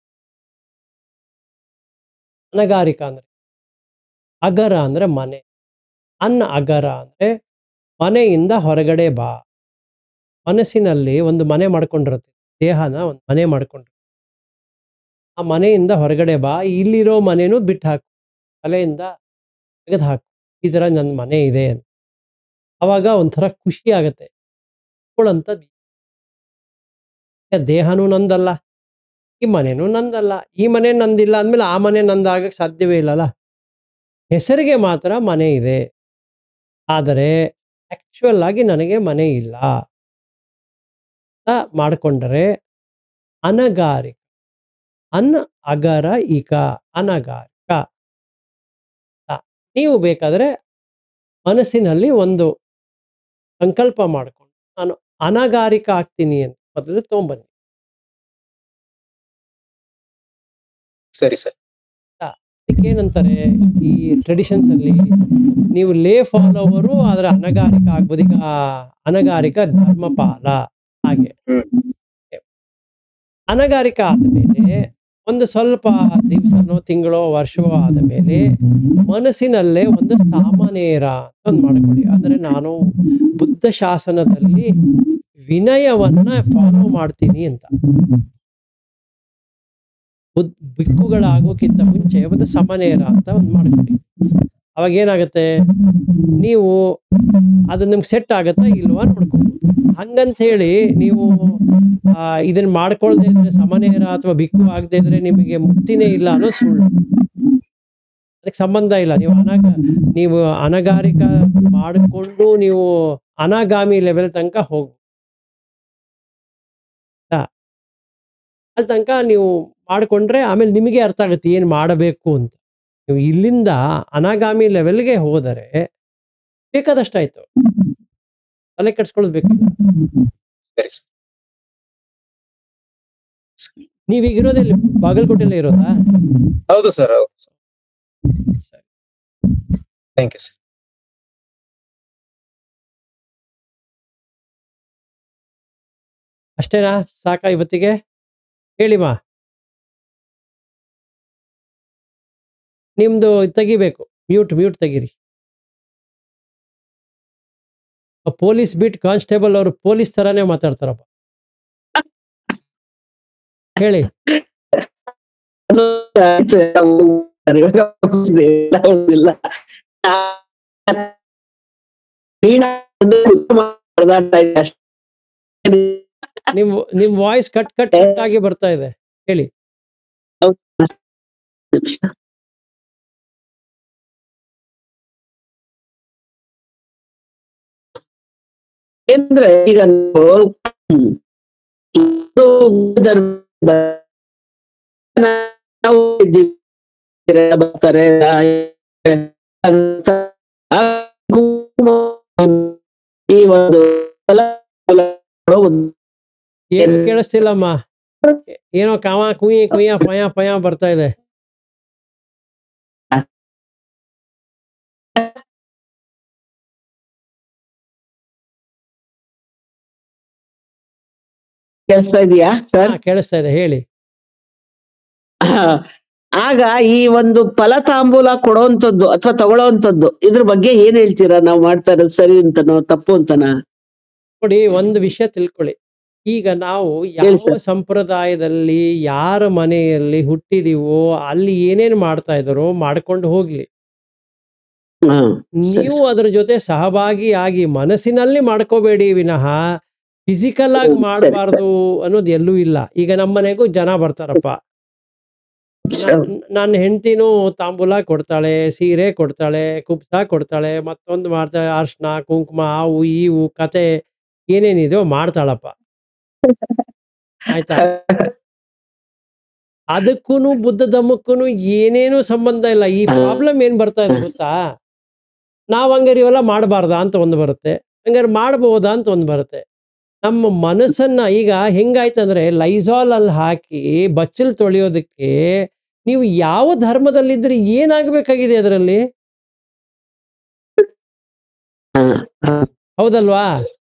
ಅನಗಾರಿಕ ಅಂದ್ರೆ ಅಗರ ಅಂದ್ರೆ ಮನೆ ಅನ್ನ ಅಗರ ಅಂದ್ರೆ ಮನೆಯಿಂದ ಹೊರಗಡೆ ಬಾ ಮನಸ್ಸಿನಲ್ಲಿ ಒಂದು ಮನೆ ಮಾಡ್ಕೊಂಡಿರುತ್ತೆ ದೇಹನ ಒಂದು ಮನೆ ಮಾಡ್ಕೊಂಡಿರುತ್ತೆ ಆ ಮನೆಯಿಂದ ಹೊರಗಡೆ ಬಾ ಇಲ್ಲಿರೋ ಮನೆನೂ ಬಿಟ್ಟು ಹಾಕು ತಲೆಯಿಂದ ತೆಗೆದು ಹಾಕು ಈ ಥರ ನನ್ನ ಮನೆ ಇದೆ ಅಂತ ಅವಾಗ ಒಂಥರ ಖುಷಿ ಆಗತ್ತೆ ಅಂಥದ್ದು ದೇಹನೂ ನಂದಲ್ಲ ಈ ಮನೆನೂ ನಂದಲ್ಲ ಈ ಮನೆ ನಂದಿಲ್ಲ ಅಂದಮೇಲೆ ಆ ಮನೆ ನಂದಾಗಕ್ಕೆ ಸಾಧ್ಯವೇ ಇಲ್ಲಲ್ಲ ಹೆಸರಿಗೆ ಮಾತ್ರ ಮನೆ ಇದೆ ಆದರೆ ಆಕ್ಚುಯಲ್ ಆಗಿ ನನಗೆ ಮನೆ ಇಲ್ಲ ಅಂತ ಮಾಡಿಕೊಂಡರೆ ಅನಗಾರಿಕ ಅನ್ ಅಗರ ಇಕ ಅನಗಾರಿಕ ನೀವು ಬೇಕಾದರೆ ಮನಸ್ಸಿನಲ್ಲಿ ಒಂದು ಸಂಕಲ್ಪ ಮಾಡಿಕೊಂಡು ನಾನು ಅನಗಾರಿಕ ಆಗ್ತೀನಿ ಅಂತ ಮೊದಲು ತೊಗೊಂಬನ್ನಿ ಸರಿ ಸರ್ ಏನಂತಾರೆ ಈ ಟ್ರೆಡಿಷನ್ಸ್ ಅಲ್ಲಿ ನೀವು ಲೇ ಫಾಲೋವರು ಆದ್ರೆ ಅನಗಾರಿಕ ಆಗ್ಬೋದು ಈಗ ಅನಗಾರಿಕ ಧರ್ಮಪಾಲ ಹಾಗೆ ಅನಗಾರಿಕ ಆದಮೇಲೆ ಒಂದು ಸ್ವಲ್ಪ ದಿವಸನೋ ತಿಂಗಳೋ ವರ್ಷವೋ ಆದ ಮೇಲೆ ಮನಸ್ಸಿನಲ್ಲೇ ಒಂದು ಸಾಮಾನೇರ ಅಂತ ಒಂದು ಮಾಡ್ಕೊಳ್ಳಿ ಅಂದ್ರೆ ನಾನು ಬುದ್ಧ ಶಾಸನದಲ್ಲಿ ವಿನಯವನ್ನ ಫಾಲೋ ಮಾಡ್ತೀನಿ ಅಂತ ಬುದ್ ಬಿಕ್ಕುಗಳಾಗೋಕ್ಕಿಂತ ಮುಂಚೆ ಒಂದು ಸಮನೇರ ಅಂತ ಒಂದು ಮಾಡ್ಕೊಳ್ಳಿ ಅವಾಗ ಏನಾಗುತ್ತೆ ನೀವು ಅದು ನಿಮ್ಗೆ ಸೆಟ್ ಆಗತ್ತಾ ಇಲ್ವಾ ನೋಡ್ಕೊಂಡು ಹಂಗಂತ ಹೇಳಿ ನೀವು ಆ, ಇದನ್ನ ಮಾಡ್ಕೊಳ್ದೇ ಇದ್ರೆ ಸಮನೇರ ಅಥವಾ ಬಿಕ್ಕು ಆಗದೆ ಇದ್ರೆ ನಿಮಗೆ ಮುಕ್ತಿನೇ ಇಲ್ಲ ಅನ್ನೋ ಸುಳ್ಳು ಅದಕ್ಕೆ ಸಂಬಂಧ ಇಲ್ಲ ನೀವು ಅನಗ ನೀವು ಅನಗಾರಿಕ ಮಾಡಿಕೊಂಡು ನೀವು ಅನಾಗಾಮಿ ಲೆವೆಲ್ ತನಕ ಹೋಗು ಆಯ್ತಾ? ಅಲ್ಲಿ ತನಕ ನೀವು ಮಾಡಿಕೊಂಡ್ರೆ ಆಮೇಲೆ ನಿಮಗೆ ಅರ್ಥ ಆಗುತ್ತೆ ಏನು ಮಾಡಬೇಕು ಅಂತ ನೀವು ಇಲ್ಲಿಂದ ಅನಾಗಾಮಿ ಲೆವೆಲ್ಗೆ ಹೋದರೆ ಬೇಕಾದಷ್ಟಾಯ್ತು ತಲೆ ಕೆಡ್ಸ್ಕೊಳ್ಳೋದು ಬೇಕಿಲ್ಲ ಸರಿ ಸರ್ ನೀವೀಗ ಇರೋದೆಲ್ಲಿ ಬಾಗಲಕೋಟೆಲ್ಲೇ ಇರೋದಾ ಹೌದು ಸರ್ ಹೌದು ಸರಿ ಥ್ಯಾಂಕ್ ಯು ಸರ್ ಅಷ್ಟೇನಾ ಸಾಕಾ ಇವತ್ತಿಗೆ ಹೇಳಿಮಾ ನಿಮ್ದು ತೆಗಿಬೇಕು ಮ್ಯೂಟ್ ಮ್ಯೂಟ್ ತೆಗೀರಿ ಪೊಲೀಸ್ ಬೀಟ್ ಕಾನ್ಸ್ಟೇಬಲ್ ಅವರು ಪೊಲೀಸ್ ತರಾನೇ ಮಾತಾಡ್ತಾರಪ್ಪ ಹೇಳಿ ಅದು ಇಲ್ಲ ವೀಣಾ ಒಂದು ಉತ್ತಮ ಹೊಡೆದಾಟ ಇದೆ ಅಷ್ಟೇ. ನಿಮ್ ನಿಮ್ ವಾಯ್ಸ್ ಕಟ್ ಕಟ್ ಕಟ್ ಆಗಿ ಬರ್ತಾ ಇದೆ ಹೇಳಿ ಅಂದ್ರೆ ಈಗ ನೀವು ಹ್ಮ್, ಇದು ಧರ್ಮದ ನಾವು ಇದ್ದೀವಿ. ಬರ್ತಾರೆ ಅಂತ ಈ ಒಂದು ಫಲ ಒಂದು ಏನು ಕೇಳಿಸ್ತಿಲ್ಲಮ್ಮ ಏನೋ ಕಾವ ಕುಯ್ ಕುಯ್ಯ ಪಯ ಪಯ ಬರ್ತಾ ಇದೆ ಕೇಳಿಸ್ತಾ ಇದೆಯಾ ಸರ್ ಹಾ ಕೇಳಿಸ್ತಾ ಇದೆ ಹೇಳಿ ಆಗ ಈ ಒಂದು ಫಲತಾಂಬೂಲ ಕೊಡೋಂಥದ್ದು ಅಥವಾ ತಗೊಳ್ಳೋಂಥದ್ದು ಇದ್ರ ಬಗ್ಗೆ ಏನ್ ಹೇಳ್ತೀರಾ ನಾವು ಮಾಡ್ತಾ ಇರೋದು ಸರಿ ಅಂತನೋ ತಪ್ಪು ಅಂತನಾ ನೋಡಿ ಒಂದು ವಿಷಯ ತಿಳ್ಕೊಳ್ಳಿ ಈಗ ನಾವು ಹೇಳಿ ಯಾವ ಸರ್ ಸಂಪ್ರದಾಯದಲ್ಲಿ ಯಾರ ಮನೆಯಲ್ಲಿ ಹುಟ್ಟಿದೀವೋ ಅಲ್ಲಿ ಏನೇನ್ ಮಾಡ್ತಾ ಇದಾರೋ ಮಾಡ್ಕೊಂಡು ಹೋಗ್ಲಿ ಹಾ ಸರಿ ನೀವು ಅದ್ರ ಜೊತೆ ಸಹಭಾಗಿಯಾಗಿ ಮನಸ್ಸಿನಲ್ಲಿ ಮಾಡ್ಕೋಬೇಡಿ ವಿನಃ ಫಿಸಿಕಲ್ ಆಗಿ ಹ್ಮ್, ಸರಿ ಮಾಡಬಾರ್ದು ಅನ್ನೋದು ಎಲ್ಲೂ ಇಲ್ಲ ಈಗ ನಮ್ಮ ಮನೆಗೂ ಜನ ಬರ್ತಾರಪ್ಪ ಸರಿ ನನ್ನ ಹೆಂಡತಿನೂ ತಾಂಬೂಲ ಕೊಡ್ತಾಳೆ ಸೀರೆ ಕೊಡ್ತಾಳೆ ಕುಪ್ಸ ಕೊಡ್ತಾಳೆ ಮತ್ತೊಂದು ಮಾಡ್ತಾಳೆ ಅರ್ಶನ ಕುಂಕುಮ ಅವು ಇವು ಕತೆ ಏನೇನಿದೆಯೋ ಮಾಡ್ತಾಳಪ್ಪ ಆಯ್ತಾ ಅದಕ್ಕೂನು ಬುದ್ಧ ಧಮ್ಮಕ್ಕೂನು ಏನೇನು ಸಂಬಂಧ ಇಲ್ಲ ಈ ಹಾ. ಪ್ರಾಬ್ಲಮ್ ಏನ್ ಬರ್ತಾ ಇದೆ ಗೊತ್ತಾ ನಾವ್ ಹಂಗಾರೆ ಇವೆಲ್ಲ ಮಾಡಬಾರ್ದಾ ಅಂತ ಒಂದು ಬರುತ್ತೆ ಹಂಗಾರೆ ಮಾಡ್ಬೋದಾ ಅಂತ ಒಂದು ಬರುತ್ತೆ ನಮ್ಮ ಮನಸ್ಸನ್ನ ಈಗ ಹೆಂಗಾಯ್ತಂದ್ರೆ ಲೈಸಾಲ್ ಅಲ್ಲಿ ಹಾಕಿ ಬಚ್ಚಲ್ ತೊಳೆಯೋದಕ್ಕೆ ನೀವು ಯಾವ ಧರ್ಮದಲ್ಲಿದ್ರೆ ಏನಾಗಬೇಕಾಗಿದೆ ಅದರಲ್ಲಿ ಹಾ ಹಾ ಹೌದಲ್ವಾ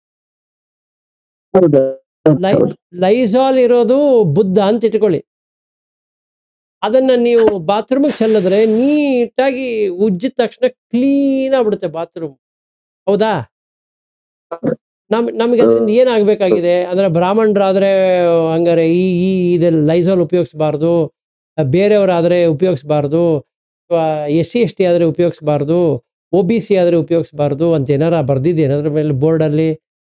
ಹೌದು ಲೈ ಹೌದು ಲೈಸಾಲ್ ಇರೋದು ಬುದ್ಧ ಅಂತ ಇಟ್ಕೊಳ್ಳಿ ಅದನ್ನ ನೀವು ಬಾತ್ರೂಮಿಗೆ ಚೆಲ್ಲಿದ್ರೆ ನೀಟಾಗಿ ಉಜ್ಜಿದ ತಕ್ಷಣ ಕ್ಲೀನ್ ಆಗ್ಬಿಡುತ್ತೆ ಬಾತ್ರೂಮ್ ಹೌದಾ ನಮ್ ನಮ್ಗೆ ಅದರಿಂದ ಏನಾಗಬೇಕಾಗಿದೆ ಅಂದ್ರೆ ಬ್ರಾಹ್ಮಣರಾದ್ರೆ ಹಂಗಾರೆ ಈ ಈ ಇದೆಲ್ಲ ಲೈಸಾಲ್ ಉಪಯೋಗಿಸ್ಬಾರ್ದು ಬೇರೆಯವರಾದ್ರೆ ಉಪಯೋಗಿಸ್ಬಾರ್ದು ಅಥವಾ ಎಸ್ ಸಿ ಎಸ್ ಟಿ ಆದರೆ ಉಪಯೋಗಿಸ್ಬಾರ್ದು ಒ ಬಿ ಸಿ ಆದರೆ ಉಪಯೋಗಿಸ್ಬಾರ್ದು ಅಂತ ಏನಾರ ಬರ್ದಿದ್ದೇನೆ ಅದ್ರ ಮೇಲೆ ಬೋರ್ಡಲ್ಲಿ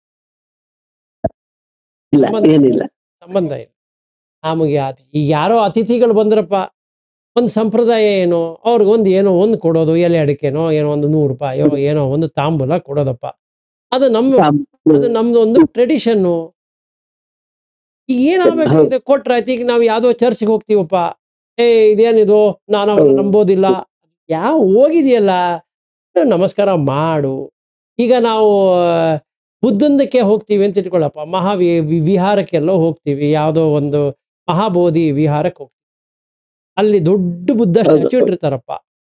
ಇಲ್ಲ ಸಂಬಂಧ ಏನಿಲ್ಲ ಸಂಬಂಧ ಇಲ್ಲ ನಮಗೆ ಅದು ಈಗ ಯಾರೋ ಅತಿಥಿಗಳು ಬಂದ್ರಪ್ಪ ಒಂದು ಸಂಪ್ರದಾಯ ಏನು ಅವ್ರಿಗೊಂದು ಏನೋ ಒಂದು ಕೊಡೋದು ಎಲೆ ಅಡಿಕೆನೋ ಏನೋ ಒಂದು ನೂರು ರೂಪಾಯೋ ಏನೋ ಒಂದು ತಾಂಬೂಲ ಕೊಡೋದಪ್ಪ ಅದು ನಮ್ಮ ಅದು ನಮ್ದು ಒಂದು ಟ್ರೆಡಿಷನ್ನು ಈಗ ಏನಾಗಬೇಕಾಗಿದೆ ಕೊಟ್ರಾಯ್ತು ಈಗ ನಾವು ಯಾವುದೋ ಚರ್ಚ್ಗೆ ಹೋಗ್ತೀವಪ್ಪ ಏ ಇದೇನಿದು ನಾನು ಅವ್ರನ್ನ ಹೌದು. ನಂಬೋದಿಲ್ಲ ಯಾವ ಹೋಗಿದೆಯಲ್ಲ ನಮಸ್ಕಾರ ಮಾಡು ಈಗ ನಾವು ಆ, ಬುದ್ಧಂದಕ್ಕೆ ಹೋಗ್ತೀವಿ ಅಂತ ಇಟ್ಕೊಳ್ಳಪ್ಪ ಮಹಾವಿ ವಿ- ವಿಹಾರಕ್ಕೆಲ್ಲೋ ಹೋಗ್ತೀವಿ ಯಾವುದೋ ಒಂದು ಮಹಾಬೋಧಿ ವಿಹಾರಕ್ಕೆ ಹೋಗ್ತೀವಿ ಅಲ್ಲಿ ದೊಡ್ಡ ಬುದ್ಧ ಹೌದು. ಸ್ಟ್ಯಾಚ್ಯೂ ಇಟ್ಟಿರ್ತಾರಪ್ಪ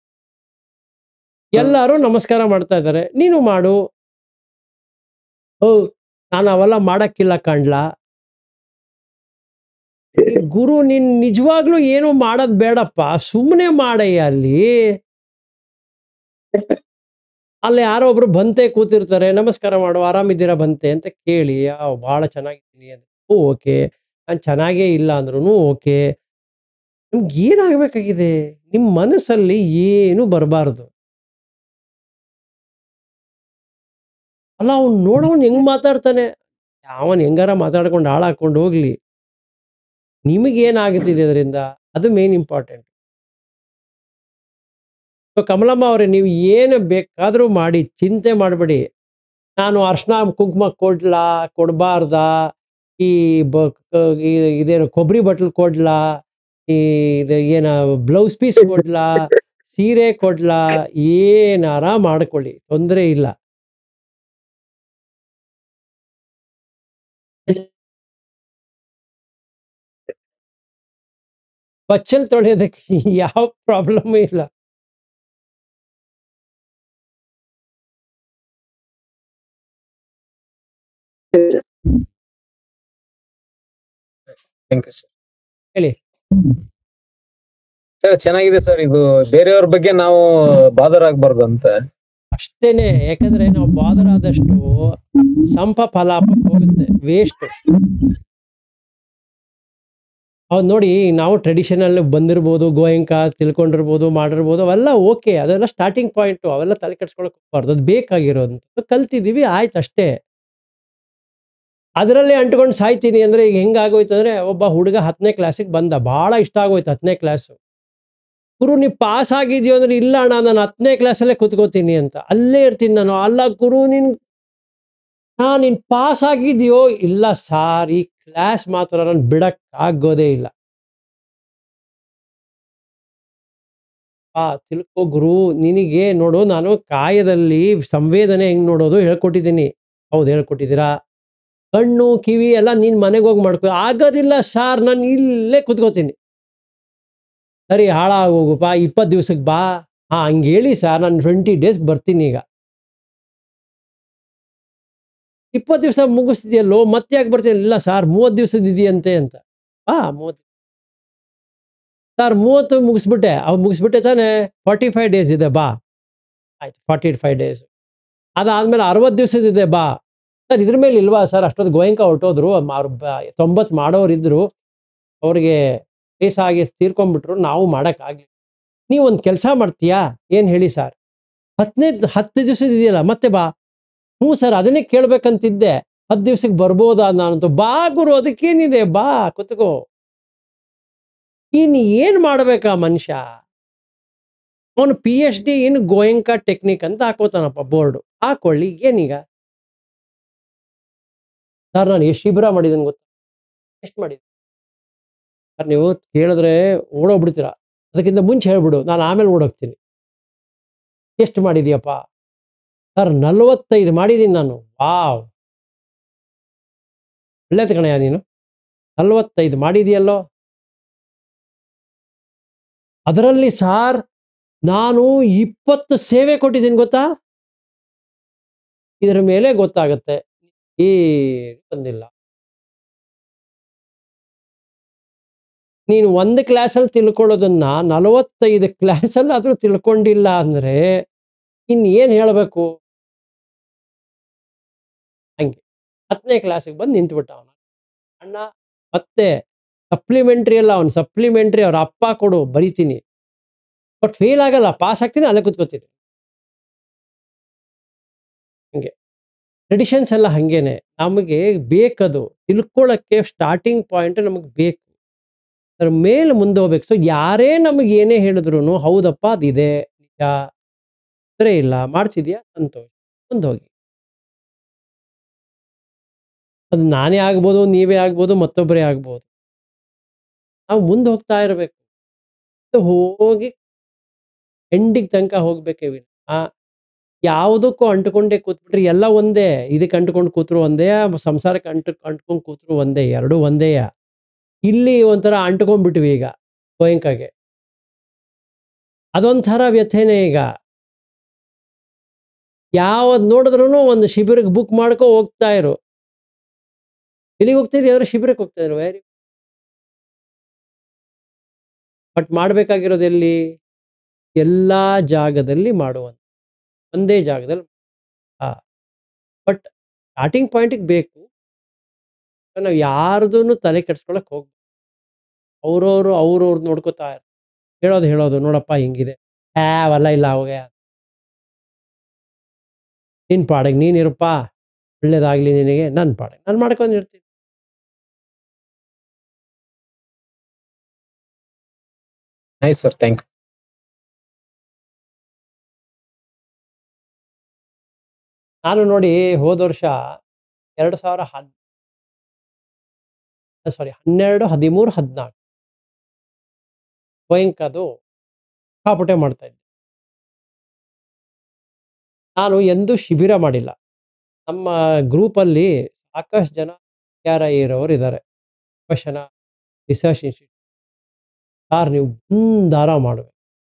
ಎಲ್ಲರೂ ನಮಸ್ಕಾರ ಮಾಡ್ತಾ ಇದ್ದಾರೆ ನೀನು ಮಾಡು ಓ ನಾನು ಅವೆಲ್ಲ ಮಾಡಕ್ಕಿಲ್ಲ ಕಂಡ್ಲಾ ಈ ಗುರು ನೀನ್ ನಿಜವಾಗ್ಲೂ ಏನು ಮಾಡೋದ್ ಬೇಡಪ್ಪ ಸುಮ್ಮನೆ ಮಾಡಯ್ಯ ಅಲ್ಲಿ ಅಲ್ಲಿ ಯಾರೋ ಒಬ್ರು ಬಂತೆ ಕೂತಿರ್ತಾರೆ ನಮಸ್ಕಾರ ಮಾಡು ಆರಾಮಿದ್ದೀರಾ ಬಂತೆ ಅಂತ ಕೇಳಿ ಆ ಭಾಳ ಚೆನ್ನಾಗಿದ್ದೀನಿ ಅಂದ್ರೆ ಓಕೆ ನಾನು ಚೆನ್ನಾಗೇ ಇಲ್ಲ ಅಂದ್ರೂ ಓಕೆ ನಿಮ್ಗೆ ಏನಾಗಬೇಕಾಗಿದೆ ನಿಮ್ಮ ಮನಸ್ಸಲ್ಲಿ ಏನು ಬರಬಾರ್ದು ಅಲ್ಲ ಅವ್ನು ನೋಡೋನ್ ಹೆಂಗ್ ಮಾತಾಡ್ತಾನೆ ಅವನ್ ಹೆಂಗಾರ ಮಾತಾಡ್ಕೊಂಡು ಹಾಳಾಕೊಂಡು ಹೋಗ್ಲಿ ನಿಮಗೇನಾಗುತ್ತಿದೆ ಅದರಿಂದ ಅದು ಮೇನ್ ಇಂಪಾರ್ಟೆಂಟ್ ಸೊ ಕಮಲಮ್ಮ ಅವರೇ ನೀವು ಏನು ಬೇಕಾದರೂ ಮಾಡಿ ಚಿಂತೆ ಮಾಡಬೇಡಿ ನಾನು ಅರ್ಶನ ಕುಂಕುಮ ಕೊಡ್ಲಾ ಕೊಡಬಾರ್ದಾ ಈ ಬ ಕ- ಈ- ಇದೇನು ಕೊಬ್ಬರಿ ಬಟ್ಲು ಕೊಡ್ಲಾ ಈ ಇದು ಏನ ಬ್ಲೌಸ್ ಪೀಸ್ ಕೊಡ್ಲಾ ಸೀರೆ ಕೊಡ್ಲಾ ಏನಾರ ಮಾಡ್ಕೊಳ್ಳಿ ತೊಂದರೆ ಇಲ್ಲ ಬಚ್ಚಲ್ ತೊಳೆಯೋದಕ್ಕೆ ಯಾವ ಪ್ರಾಬ್ಲಮ್ ಇಲ್ಲ ಥ್ಯಾಂಕ್ ಯು ಸರ್ ಹೇಳಿ. ಸರ್ ಚೆನ್ನಾಗಿದೆ ಸರ್ ಇದು ಬೇರೆಯವ್ರ ಬಗ್ಗೆ ನಾವು ಬಾದರ್ ಆಗ್ಬಾರ್ದು ಅಂತ ಅಷ್ಟೇನೆ ಯಾಕಂದ್ರೆ ನಾವು ಬಾದರ್ ಆದಷ್ಟು ಸಂಪ ಫಲಾಪಕ್ಕೆ ಹೋಗುತ್ತೆ ವೇಸ್ಟ್ ಅವ್ರು ನೋಡಿ ನಾವು ಟ್ರೆಡಿಷನಲ್ ಬಂದಿರ್ಬೋದು ಗೋಯಂಕ ತಿಳ್ಕೊಂಡಿರ್ಬೋದು ಮಾಡಿರ್ಬೋದು ಅವೆಲ್ಲ ಓಕೆ ಅದೆಲ್ಲ ಸ್ಟಾರ್ಟಿಂಗ್ ಪಾಯಿಂಟು ಅವೆಲ್ಲ ತಲೆ ಕೆಡ್ಸ್ಕೊಳಕ್ ಹೋಗ್ಬಾರ್ದು ಅದು ಬೇಕಾಗಿರೋದು ಕಲ್ತಿದೀವಿ ಆಯ್ತು ಅಷ್ಟೇ ಅದರಲ್ಲೇ ಅಂಟ್ಕೊಂಡು ಸಾಯ್ತೀನಿ ಅಂದ್ರೆ ಈಗ ಹೆಂಗಾಗೋಯ್ತು ಅಂದ್ರೆ ಒಬ್ಬ ಹುಡುಗ ಹತ್ತನೇ ಕ್ಲಾಸಿಗೆ ಬಂದ ಭಾಳ ಇಷ್ಟ ಆಗೋಯ್ತು ಹತ್ತನೇ ಕ್ಲಾಸು ಗುರು ನೀವು ಪಾಸ್ ಆಗಿದ್ಯೋ ಅಂದ್ರೆ ಇಲ್ಲ ಅಣ್ಣ ನಾನು ಹತ್ತನೇ ಕ್ಲಾಸಲ್ಲೇ ಕುತ್ಕೋತೀನಿ ಅಂತ ಅಲ್ಲೇ ಇರ್ತೀನಿ ನಾನು ಅಲ್ಲ ಗುರು ನೀನ್ ಹಾ ನೀನ್ ಪಾಸ್ ಆಗಿದ್ಯೋ ಇಲ್ಲ ಸಾರ್ ಈ ಕ್ಲಾಸ್ ಮಾತ್ರ ನಾನು ಬಿಡಕ್ ಆಗೋದೇ ಇಲ್ಲ ಆ ತಿಳ್ಕೊ ಗುರು ನಿನಗೆ ನೋಡು ನಾನು ಕಾಯದಲ್ಲಿ ಸಂವೇದನೆ ಹೆಂಗ್ ನೋಡೋದು ಹೇಳ್ಕೊಟ್ಟಿದ್ದೀನಿ ಹೌದು ಹೇಳ್ಕೊಟ್ಟಿದ್ದೀರಾ ಕಣ್ಣು ಕಿವಿ ಎಲ್ಲ ನೀನ್ ಮನೆಗೆ ಹೋಗಿ ಮಾಡ್ಕೊ ಆಗೋದಿಲ್ಲ ಸಾರ್ ನಾನು ಇಲ್ಲೇ ಕುತ್ಕೋತೀನಿ ಸರಿ ಹಾಳಾಗೋಗಪ್ಪ ಇಪ್ಪತ್ತು ದಿವ್ಸಕ್ಕೆ ಬಾ ಹಾ ಹಂಗೆ ಹೇಳಿ ಸರ್ ನಾನು ಟ್ವೆಂಟಿ ಡೇಸ್ ಬರ್ತೀನಿ ಈಗ ಇಪ್ಪತ್ತು ದಿವಸ ಮುಗಿಸ್ತಿದೆಯಲ್ಲೋ ಮತ್ತೆ ಯಾಕೆ ಬರ್ತೀನಿ ಇಲ್ಲ ಸರ್ ಮೂವತ್ತು ದಿವ್ಸದ ಇದೆಯಂತೆ ಅಂತ ಬಾ ಮೂವತ್ತು ಸರ್ ಮೂವತ್ತು ಮುಗಿಸ್ಬಿಟ್ಟೆ ಅವ್ರು ಮುಗಿಸ್ಬಿಟ್ಟೆ ತಾನೆ ಫಾರ್ಟಿ ಫೈವ್ ಡೇಸ್ ಇದೆ ಬಾ ಆಯ್ತು ಫಾರ್ಟಿ ಫೈವ್ ಡೇಸ್ ಅದಾದ್ಮೇಲೆ ಅರವತ್ತು ದಿವ್ಸದಿದೆ ಬಾ ಸರ್ ಇದ್ರ ಮೇಲೆ ಇಲ್ವಾ ಸರ್ ಅಷ್ಟೊಂದು ಗೋಯಂಕ ಹೊರಟೋದ್ರು ಅವ್ರು ಬ- ತೊಂಬತ್ತು ಮಾಡೋರಿದ್ರು ಅವ್ರಿಗೆ ಕೇಸ್ ಆಗಿ ತೀರ್ಕೊಂಡ್ಬಿಟ್ರು ನಾವು ಮಾಡೋಕ್ಕಾಗಲಿ ನೀವು ಒಂದು ಕೆಲಸ ಮಾಡ್ತೀಯಾ ಏನು ಹೇಳಿ ಸರ್ ಹತ್ತನೇ ಹತ್ತು ದಿವಸದ ಇದೆಯಲ್ಲ ಮತ್ತೆ ಬಾ ಹ್ಞೂ ಸರ್ ಅದನ್ನೇ ಕೇಳ್ಬೇಕಂತಿದ್ದೆ ಹತ್ತು ದಿವ್ಸಕ್ಕೆ ಬರ್ಬೋದಾ ನಾನಂತೂ ಬಾ ಗುರು ಅದಕ್ಕೇನಿದೆ ಬಾ ಕುತ್ಕೋ ಇನ್ನು ಏನು ಮಾಡ್ಬೇಕಾ ಮನುಷ್ಯ ಅವನು P H D in Goenka technique ಅಂತ ಹಾಕೋತಾನಪ್ಪ ಬೋರ್ಡು ಹಾಕೊಳ್ಳಿ ಏನೀಗ ಸರ್ ನಾನು ಎಷ್ಟು ಶಿಬಿರ ಮಾಡಿದ್ದೀನಿ ಗೊತ್ತಾ ಎಷ್ಟು ಮಾಡಿದ್ದೀನಿ ಸರ್ ನೀವು ಕೇಳಿದ್ರೆ ಓಡೋಗ್ಬಿಡ್ತೀರಾ ಅದಕ್ಕಿಂತ ಮುಂಚೆ ಹೇಳ್ಬಿಡು ನಾನು ಆಮೇಲೆ ಓಡೋಗ್ತೀನಿ ಎಷ್ಟು ಮಾಡಿದೀಯಪ್ಪ ಸರ್ ನಲವತ್ತೈದು ಮಾಡಿದ್ದೀನಿ ನಾನು ವಾವ್ ಒಳ್ಳೇದು ಕಣಯ್ಯ ನೀನು ನಲವತ್ತೈದು ಮಾಡಿದೆಯಲ್ಲೋ ಅದರಲ್ಲಿ ಸಾರ್ ನಾನು ಇಪ್ಪತ್ತು ಸೇವೆ ಕೊಟ್ಟಿದ್ದೀನಿ ಗೊತ್ತಾ ಇದರ ಮೇಲೆ ಗೊತ್ತಾಗತ್ತೆ ಈ ಬಂದಿಲ್ಲ ನೀನು ಒಂದು ಕ್ಲಾಸಲ್ಲಿ ತಿಳ್ಕೊಳ್ಳೋದನ್ನ ನಲವತ್ತೈದು ಕ್ಲಾಸಲ್ಲಿ ಆದರೂ ತಿಳ್ಕೊಂಡಿಲ್ಲ ಅಂದ್ರೆ ಇನ್ನು ಏನು ಹೇಳಬೇಕು ಹಂಗೆ ಹತ್ತನೇ ಕ್ಲಾಸಿಗೆ ಬಂದು ನಿಂತ್ಬಿಟ್ಟ ಅವನು ಅಣ್ಣ ಮತ್ತೆ ಸಪ್ಲಿಮೆಂಟ್ರಿ ಅಲ್ಲ ಅವನು ಸಪ್ಲಿಮೆಂಟ್ರಿ ಅವ್ರ ಅಪ್ಪ ಕೊಡು ಬರಿತೀನಿ ಬಟ್ ಫೇಲ್ ಆಗಲ್ಲ ಪಾಸ್ ಆಗ್ತೀನಿ ಅಲ್ಲೇ ಕೂತ್ಕೋತೀನಿ ಹಂಗೆ ಟ್ರೆಡಿಷನ್ಸ್ ಎಲ್ಲ ಹಂಗೇನೆ ನಮಗೆ ಬೇಕದು ತಿಳ್ಕೊಳ್ಳೋಕ್ಕೆ ಸ್ಟಾರ್ಟಿಂಗ್ ಪಾಯಿಂಟ್ ನಮಗೆ ಬೇಕು ಅದ್ರ ಮೇಲೆ ಮುಂದೆ ಹೋಗ್ಬೇಕು ಸೊ ಯಾರೇ ನಮಗೆ ಏನೇ ಹೇಳಿದ್ರು ಹೌದಪ್ಪ ಅದಿದೆ ನಿಜ ತೊಂದರೆ ಇಲ್ಲ ಮಾಡ್ತಿದ್ಯಾ ಸಂತೋಷ ಮುಂದೆ ಹೋಗಿ ಅದು ನಾನೇ ಆಗ್ಬೋದು ನೀವೇ ಆಗ್ಬೋದು ಮತ್ತೊಬ್ಬರೇ ಆಗ್ಬೋದು ನಾವು ಮುಂದೆ ಹೋಗ್ತಾ ಇರಬೇಕು ಹೋಗಿ ಎಂಡಿಗೆ ತನಕ ಹೋಗ್ಬೇಕೇ ವಿನ ಆ ಯಾವುದಕ್ಕೂ ಅಂಟ್ಕೊಂಡೇ ಕೂತ್ಬಿಟ್ರೆ ಎಲ್ಲ ಒಂದೇ ಇದಕ್ಕೆ ಅಂಟ್ಕೊಂಡು ಕೂತ್ರು ಒಂದೇ ಸಂಸಾರಕ್ಕೆ ಅಂಟು ಅಂಟ್ಕೊಂಡು ಕೂತ್ರು ಒಂದೇ ಎರಡು ಒಂದೇಯ ಇಲ್ಲಿ ಒಂಥರ ಅಂಟ್ಕೊಂಡ್ಬಿಟ್ವಿ ಈಗ ಗೋಯಂಕಾಗೆ ಅದೊಂಥರ ವ್ಯಥೆನೇ ಈಗ ಯಾವದ್ ನೋಡಿದ್ರು ಒಂದು ಶಿಬಿರಕ್ಕೆ ಬುಕ್ ಮಾಡ್ಕೊ ಹೋಗ್ತಾ ಇರು ಎಲ್ಲಿಗೆ ಹೋಗ್ತಿದ್ವಿ ಅಂದ್ರೆ ಶಿಬಿರಕ್ಕೆ ಹೋಗ್ತಾ ಇದ್ರು ವೆರಿ ಬಟ್ ಮಾಡ್ಬೇಕಾಗಿರೋದು ಎಲ್ಲಿ ಎಲ್ಲ ಜಾಗದಲ್ಲಿ ಮಾಡುವಂತ ಒಂದೇ ಜಾಗದಲ್ಲಿ ಆ ಬಟ್ ಸ್ಟಾರ್ಟಿಂಗ್ ಪಾಯಿಂಟಿಗೆ ಬೇಕು ನಾವು ಯಾರ್ದೂ ತಲೆ ಕೆಡ್ಸ್ಕೊಳಕ್ ಹೋಗ್ಬೇಕು ಅವ್ರವ್ರು ಅವ್ರವ್ರು ನೋಡ್ಕೋತಾ ಇರ್ತಾರೆ ಹೇಳೋದು ಹೇಳೋದು ನೋಡಪ್ಪ ಹಿಂಗಿದೆ ಹ್ಯಾ ಅವೆಲ್ಲ ಇಲ್ಲ ಅವಾಗ ನಿನ್ ಪಾಡಿಗೆ ನೀನಿರಪ್ಪ ಒಳ್ಳೇದಾಗ್ಲಿ ನಿನಗೆ ನನ್ನ ಪಾಡಿಗೆ ನಾನು ಮಾಡ್ಕೊಂಡಿರ್ತೀನಿ ನೈಸ್ ಸರ್ ಥ್ಯಾಂಕ್ ಯು ನಾನು ನೋಡಿ ಹೋದ ವರ್ಷ ಎರಡು ಸಾವಿರ ಹದ್ ಸಾರಿ ಹನ್ನೆರಡು ಹದಿಮೂರು ಹದಿನಾಲ್ಕು ಗೋಯಂಕದು ಕಾಪುಟೆ ಮಾಡ್ತಾ ಇದ್ದೆ ನಾನು ಎಂದೂ ಶಿಬಿರ ಮಾಡಿಲ್ಲ ನಮ್ಮ ಗ್ರೂಪಲ್ಲಿ ಸಾಕಷ್ಟು ಜನ ಯಾರ ಇರೋರು ಇದ್ದಾರೆ ಕ್ವಶನ ರಿಸರ್ಚ್ ಇನ್ಸ್ಟಿಟ್ಯೂಟ್ ಸಾರ್ ನೀವು ಬಂದಾರ ಮಾಡಬೇಕು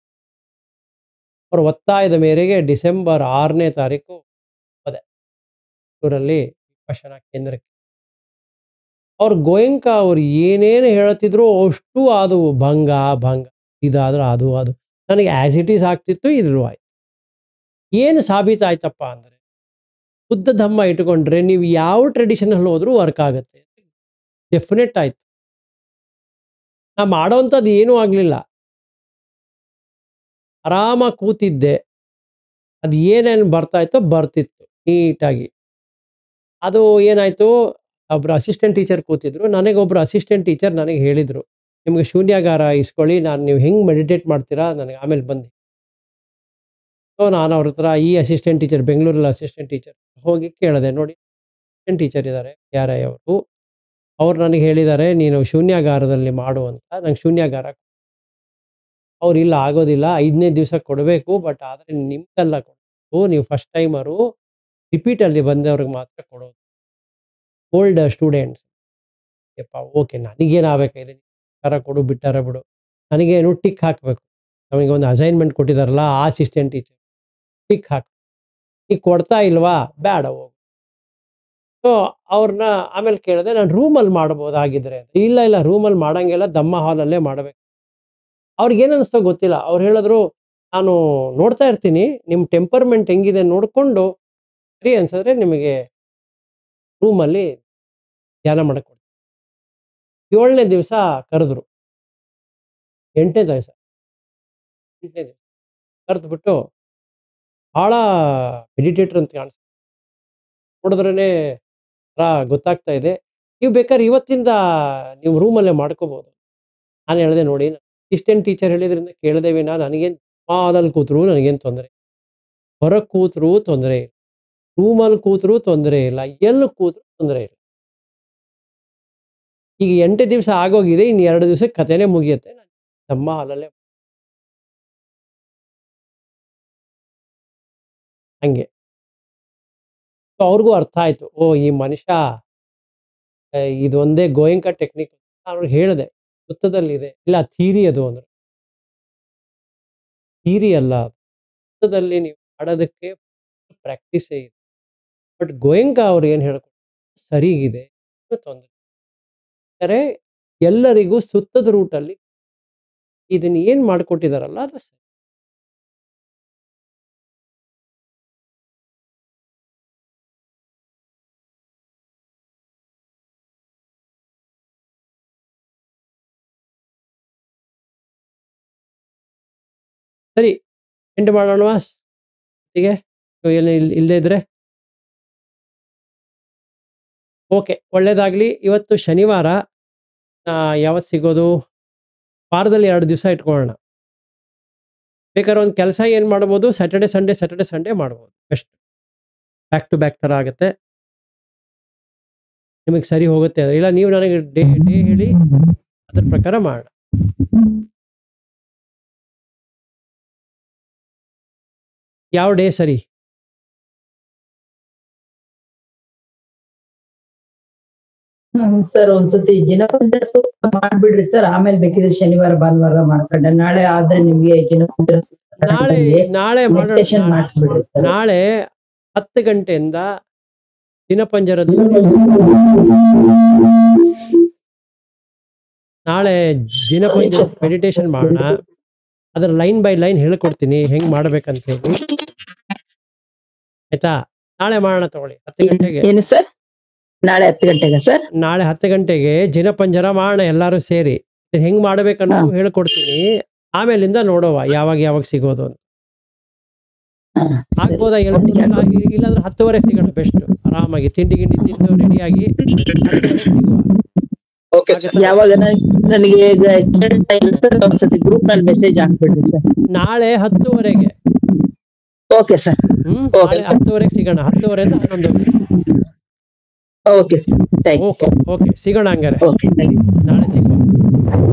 ಅವ್ರ ಒತ್ತಾಯದ ಮೇರೆಗೆ ಡಿಸೆಂಬರ್ ಆರನೇ ತಾರೀಕು ಹೋದೆ ಊರಲ್ಲಿ ವಿಪಶನ ಕೇಂದ್ರಕ್ಕೆ ಅವ್ರು ಗೋಯಂಕ ಅವ್ರು ಏನೇನು ಹೇಳ್ತಿದ್ರು ಅಷ್ಟು ಅದು ಭಂಗ ಭಂಗ ಇದಾದ್ರೆ ಅದು ಅದು ನನಗೆ ಆ್ಯಸ್ ಇಟ್ ಈಸ್ ಆಗ್ತಿತ್ತು ಇದ್ರು ಆಯ್ತು ಏನು ಸಾಬೀತಾಯ್ತಪ್ಪ ಅಂದರೆ ಬುದ್ಧ ಧಮ್ಮ ಇಟ್ಕೊಂಡ್ರೆ ನೀವು ಯಾವ ಟ್ರೆಡಿಷನಲ್ಲಿ ಹೋದ್ರೂ ವರ್ಕ್ ಆಗುತ್ತೆ ಡೆಫಿನೆಟ್ ಆಯ್ತು ನಾ ಮಾಡೋವಂಥದ್ದು ಏನೂ ಆಗಲಿಲ್ಲ ಆರಾಮಾಗಿ ಕೂತಿದ್ದೆ ಅದು ಏನೇನು ಬರ್ತಾ ಇತ್ತೋ ಬರ್ತಿತ್ತು ನೀಟಾಗಿ ಅದು ಏನಾಯಿತು ಒಬ್ರು ಅಸಿಸ್ಟೆಂಟ್ ಟೀಚರ್ ಕೂತಿದ್ರು ನನಗೆ ಒಬ್ರು ಅಸಿಸ್ಟೆಂಟ್ ಟೀಚರ್ ನನಗೆ ಹೇಳಿದರು ನಿಮಗೆ ಶೂನ್ಯಾಗಾರ ಇಸ್ಕೊಳ್ಳಿ ನಾನು ನೀವು ಹೆಂಗೆ ಮೆಡಿಟೇಟ್ ಮಾಡ್ತೀರಾ ನನಗೆ ಆಮೇಲೆ ಬಂದು ಸೊ ನಾನು ಅವ್ರ ಹತ್ರ ಈ ಅಸಿಸ್ಟೆಂಟ್ ಟೀಚರ್ ಬೆಂಗಳೂರಲ್ಲಿ ಅಸಿಸ್ಟೆಂಟ್ ಟೀಚರ್ ಹೋಗಿ ಕೇಳಿದೆ ನೋಡಿ ಅಸಿಸ್ಟೆಂಟ್ ಟೀಚರ್ ಇದ್ದಾರೆ ಯಾರೇ ಅವರು ಅವ್ರು ನನಗೆ ಹೇಳಿದ್ದಾರೆ ನೀನು ಶೂನ್ಯಾಗಾರದಲ್ಲಿ ಮಾಡು ಅಂತ ನಂಗೆ ಶೂನ್ಯಾಗಾರ ಅವ್ರು ಇಲ್ಲ ಆಗೋದಿಲ್ಲ ಐದನೇ ದಿವಸ ಕೊಡಬೇಕು ಬಟ್ ಆದರೆ ನಿಮ್ಗೆಲ್ಲ ಕೊಡಬೇಕು ನೀವು ಫಸ್ಟ್ ಟೈಮರು ರಿಪೀಟಲ್ಲಿ ಬಂದವ್ರಿಗೆ ಮಾತ್ರ ಕೊಡೋದು ಓಲ್ಡ್ ಸ್ಟೂಡೆಂಟ್ಸ್ ಯಪ್ಪ ಓಕೆ ನನಗೇನು ಆಗಬೇಕಾಗಿದೆ ಕಾರ ಕೊಡು ಬಿಟ್ಟಾರ ಬಿಡು ನನಗೇನು ಟಿಕ್ ಹಾಕಬೇಕು ನಮಗೆ ಒಂದು ಅಸೈನ್ಮೆಂಟ್ ಕೊಟ್ಟಿದ್ದಾರಲ್ಲ ಆ ಅಸಿಸ್ಟೆಂಟ್ ಟೀಚರ್ ಟಿಕ್ ಹಾಕು ಈಗ ಕೊಡ್ತಾ ಇಲ್ವಾ ಬೇಡ ಹೋಗು ಸೊ ಅವ್ರನ್ನ ಆಮೇಲೆ ಕೇಳಿದೆ ನಾನು ರೂಮಲ್ಲಿ ಮಾಡ್ಬೋದಾಗಿದ್ರೆ ಅಂತ ಇಲ್ಲ ಇಲ್ಲ ರೂಮಲ್ಲಿ ಮಾಡಂಗಿಲ್ಲ ದಮ್ಮ ಹಾಲಲ್ಲೇ ಮಾಡಬೇಕು ಅವ್ರಿಗೇನು ಅನಿಸ್ತೋ ಗೊತ್ತಿಲ್ಲ ಅವ್ರು ಹೇಳಿದ್ರು ನಾನು ನೋಡ್ತಾ ಇರ್ತೀನಿ ನಿಮ್ಮ ಟೆಂಪರ್ಮೆಂಟ್ ಹೆಂಗಿದೆ ನೋಡಿಕೊಂಡು ಸರಿ ಅನ್ಸಿದ್ರೆ ನಿಮಗೆ ರೂಮಲ್ಲಿ ಧ್ಯಾನ ಮಾಡಕ್ ಕೊಡ್ತೀನಿ ಏಳನೇ ದಿವಸ ಕರೆದ್ರು ಎಂಟನೇ ದಿವಸ ಎಂಟನೇ ದಿವಸ ಕರೆದ್ಬಿಟ್ಟು ಭಾಳ ಮೆಡಿಟೇಟರ್ ಅಂತ ಕಾಣಿಸ್ತು ನೋಡಿದ್ರೇ ಗೊತ್ತಾಗ್ತಾ ಇದೆ ನೀವು ಬೇಕಾದ್ರೆ ಇವತ್ತಿಂದ ನೀವು ರೂಮಲ್ಲೇ ಮಾಡ್ಕೋಬಹುದು ನಾನು ಹೇಳಿದೆ ನೋಡಿ ಅಸಿಸ್ಟೆಂಟ್ ಟೀಚರ್ ಹೇಳಿದ್ರಿಂದ ಕೇಳಿದೆ ವಿನಾ ನನಗೇನು ಹಾಲಲ್ಲಿ ಕೂತ್ರು ನನಗೇನು ತೊಂದರೆ ಹೊರಗೆ ಕೂತ್ರು ತೊಂದರೆ ಇಲ್ಲ ರೂಮಲ್ಲಿ ಕೂತ್ರು ತೊಂದರೆ ಇಲ್ಲ ಎಲ್ಲಿ ಕೂತ್ರು ತೊಂದರೆ ಇಲ್ಲ ಈಗ ಎಂಟು ದಿವಸ ಆಗೋಗಿದೆ ಇನ್ನು ಎರಡು ದಿವಸಕ್ಕೆ ಕಥೆನೇ ಮುಗಿಯುತ್ತೆ ನಾನು ತಮ್ಮ ಹಾಲಲ್ಲೇ ಹಂಗೆ ಸೊ ಅವ್ರಿಗೂ ಅರ್ಥ ಆಯ್ತು ಓ ಈ ಮನುಷ್ಯ ಆ, ಇದೊಂದೇ ಗೋಯಂಕ ಟೆಕ್ನಿಕ್ ನಾನು ಹೇಳಿದೆ ವೃತ್ತದಲ್ಲಿದೆ ಇಲ್ಲ ಥೀರಿ ಅದು ಅಂದ್ರೆ ಥೀರಿ ಅಲ್ಲ ಅದು. ವೃತ್ತದಲ್ಲಿ ನೀವು ಆಡೋದಕ್ಕೆ ಪ್ರಾಕ್ಟೀಸೇ ಇದೆ ಬಟ್ ಗೋಯಂಕ ಅವ್ರು ಏನು ಹೇಳ್ಕೊಡ್ತಾರೆ ಸರಿಗಿದೆ ಏನು ತೊಂದರೆ ಅಂದರೆ ಎಲ್ಲರಿಗೂ ಸುತ್ತದ ರೂಟಲ್ಲಿ ಇದನ್ನ ಏನು ಮಾಡಿಕೊಟ್ಟಿದಾರಲ್ಲ ಅದು ಸರಿ ಸರಿ ಎಂಟು ಮಾಡೋಣವಾ ಹೀಗೆ ಏನು ಇಲ್ ಇಲ್ಲದೆ ಇದ್ರೆ ಓಕೆ ಒಳ್ಳೇದಾಗಲಿ ಇವತ್ತು ಶನಿವಾರ ಆ, ಯಾವತ್ತು ಸಿಗೋದು ವಾರದಲ್ಲಿ ಎರಡು ದಿವಸ ಇಟ್ಕೊಳ್ಳೋಣ ಬೇಕಾದ್ರೆ ಒಂದು ಕೆಲಸ ಏನು ಮಾಡ್ಬೋದು ಸ್ಯಾಟರ್ಡೆ ಸಂಡೇ ಸ್ಯಾಟರ್ಡೆ ಸಂಡೇ ಮಾಡ್ಬೋದು ಬೆಸ್ಟ್ ಬ್ಯಾಕ್ ಟು ಬ್ಯಾಕ್ ಥರ ಆಗುತ್ತೆ ನಿಮಗೆ ಸರಿ ಹೋಗುತ್ತೆ ಇಲ್ಲ ನೀವು ನನಗೆ ಡೇ ಡೇ ಹೇಳಿ ಅದ್ರ ಪ್ರಕಾರ ಮಾಡೋಣ ಯಾವ ಡೇ ಸರಿ ಸರ್ ಒಂದ್ಸತಿ ಜಿನಪದ ಸೂಕ್ತ ಮಾಡ್ಬಿಡ್ರಿ ಸರ್ ಆಮೇಲೆ ಬೇಕಿದ್ರೆ ಶನಿವಾರ ಭಾನುವಾರ ಮಾಡ್ಕೊಂಡೆ ನಾಳೆ ಆದ್ರೆ ನಿಮ್ಗೆ ಜಿನಪದ ಸೂಕ್ತ ನಾಳೆ ನಾಳೆ ಮಾಡೋಣ ಮೆಡಿಟೇಷನ್ ನಾಳೆ- ಮಾಡಿಸ್ಬಿಡ್ರಿ ಸರ್ ನಾಳೆ ಹತ್ತು ಗಂಟೆಯಿಂದ ದಿನಪಂಜರದ ನಾಳೆ ದಿನಪಂಜ ಮೆಡಿಟೇಷನ್ ಮಾಡೋಣ ಅದ್ರ ಲೈನ್ ಬೈ ಲೈನ್ ಹೇಳ್ಕೊಡ್ತೀನಿ ಹೆಂಗ್ ಮಾಡ್ಬೇಕಂತ ಹೇಳಿ ಆಯ್ತಾ ನಾಳೆ ಮಾಡೋಣ ತಗೊಳ್ಳಿ ಹತ್ತು ಗಂಟೆಗೆ ಏನು ಸರ್ ನಾಳೆ ಹತ್ತು ಗಂಟೆಗೆ ಸರ್ ನಾಳೆ ಹತ್ತು ಗಂಟೆಗೆ ಜಿನಪಂಜರ ಮಾಡೋಣ ಎಲ್ಲರೂ ಸೇರಿ ಇದ್ ಹೆಂಗ್ ಮಾಡ್ಬೇಕನ್ನೋದು ಹೇಳ್ಕೊಡ್ತೀನಿ ಆಮೇಲಿಂದ ನೋಡೋವ ಯಾವಾಗ ಯಾವಾಗ ಸಿಗೋದು ಅಂತ ಆಗ್ಬೋದಾ ಎಲ್ಲ ಇಲ್ಲಾಂದ್ರೆ ಹತ್ತುವರೆ ಸಿಗೋಣ ಬೆಸ್ಟ್ ಆರಾಮಾಗಿ ತಿಂಡಿ ಗಿಂಡಿ ತಿಂದು ರೆಡಿಯಾಗಿ ಹತ್ತುವರೆ ಸಿಗುವ ಓಕೆ ಸರ್ ಯಾವಾಗ ನನ್- ನನಗೆ ಈಗ ಕೇಳಿಸ್ತಾ ಇಲ್ಲ ಸರ್ ಒಂದ್ಸತಿ ಗ್ರೂಪ್ ನಲ್ಲಿ ಮೆಸೇಜ್ ಹಾಕ್ಬಿಡ್ರಿ ಸರ್ ನಾಳೆ ಹತ್ತುವರೆಗೆ ಓಕೆ ಸರ್ ಹ್ಮ್ Okay. ನಾಳೆ ಹತ್ತುವರೆಗೆ ಸಿಗೋಣ ಹತ್ತುವರೆಯಿಂದ ಹನ್ನೊಂದು okay sir thank you okay okay ಸಿಗೋಣ ಹಂಗಾರೆ ಓಕೆ ಥ್ಯಾಂಕ್ ಯು ನಾಳೆ ಸಿಗುವ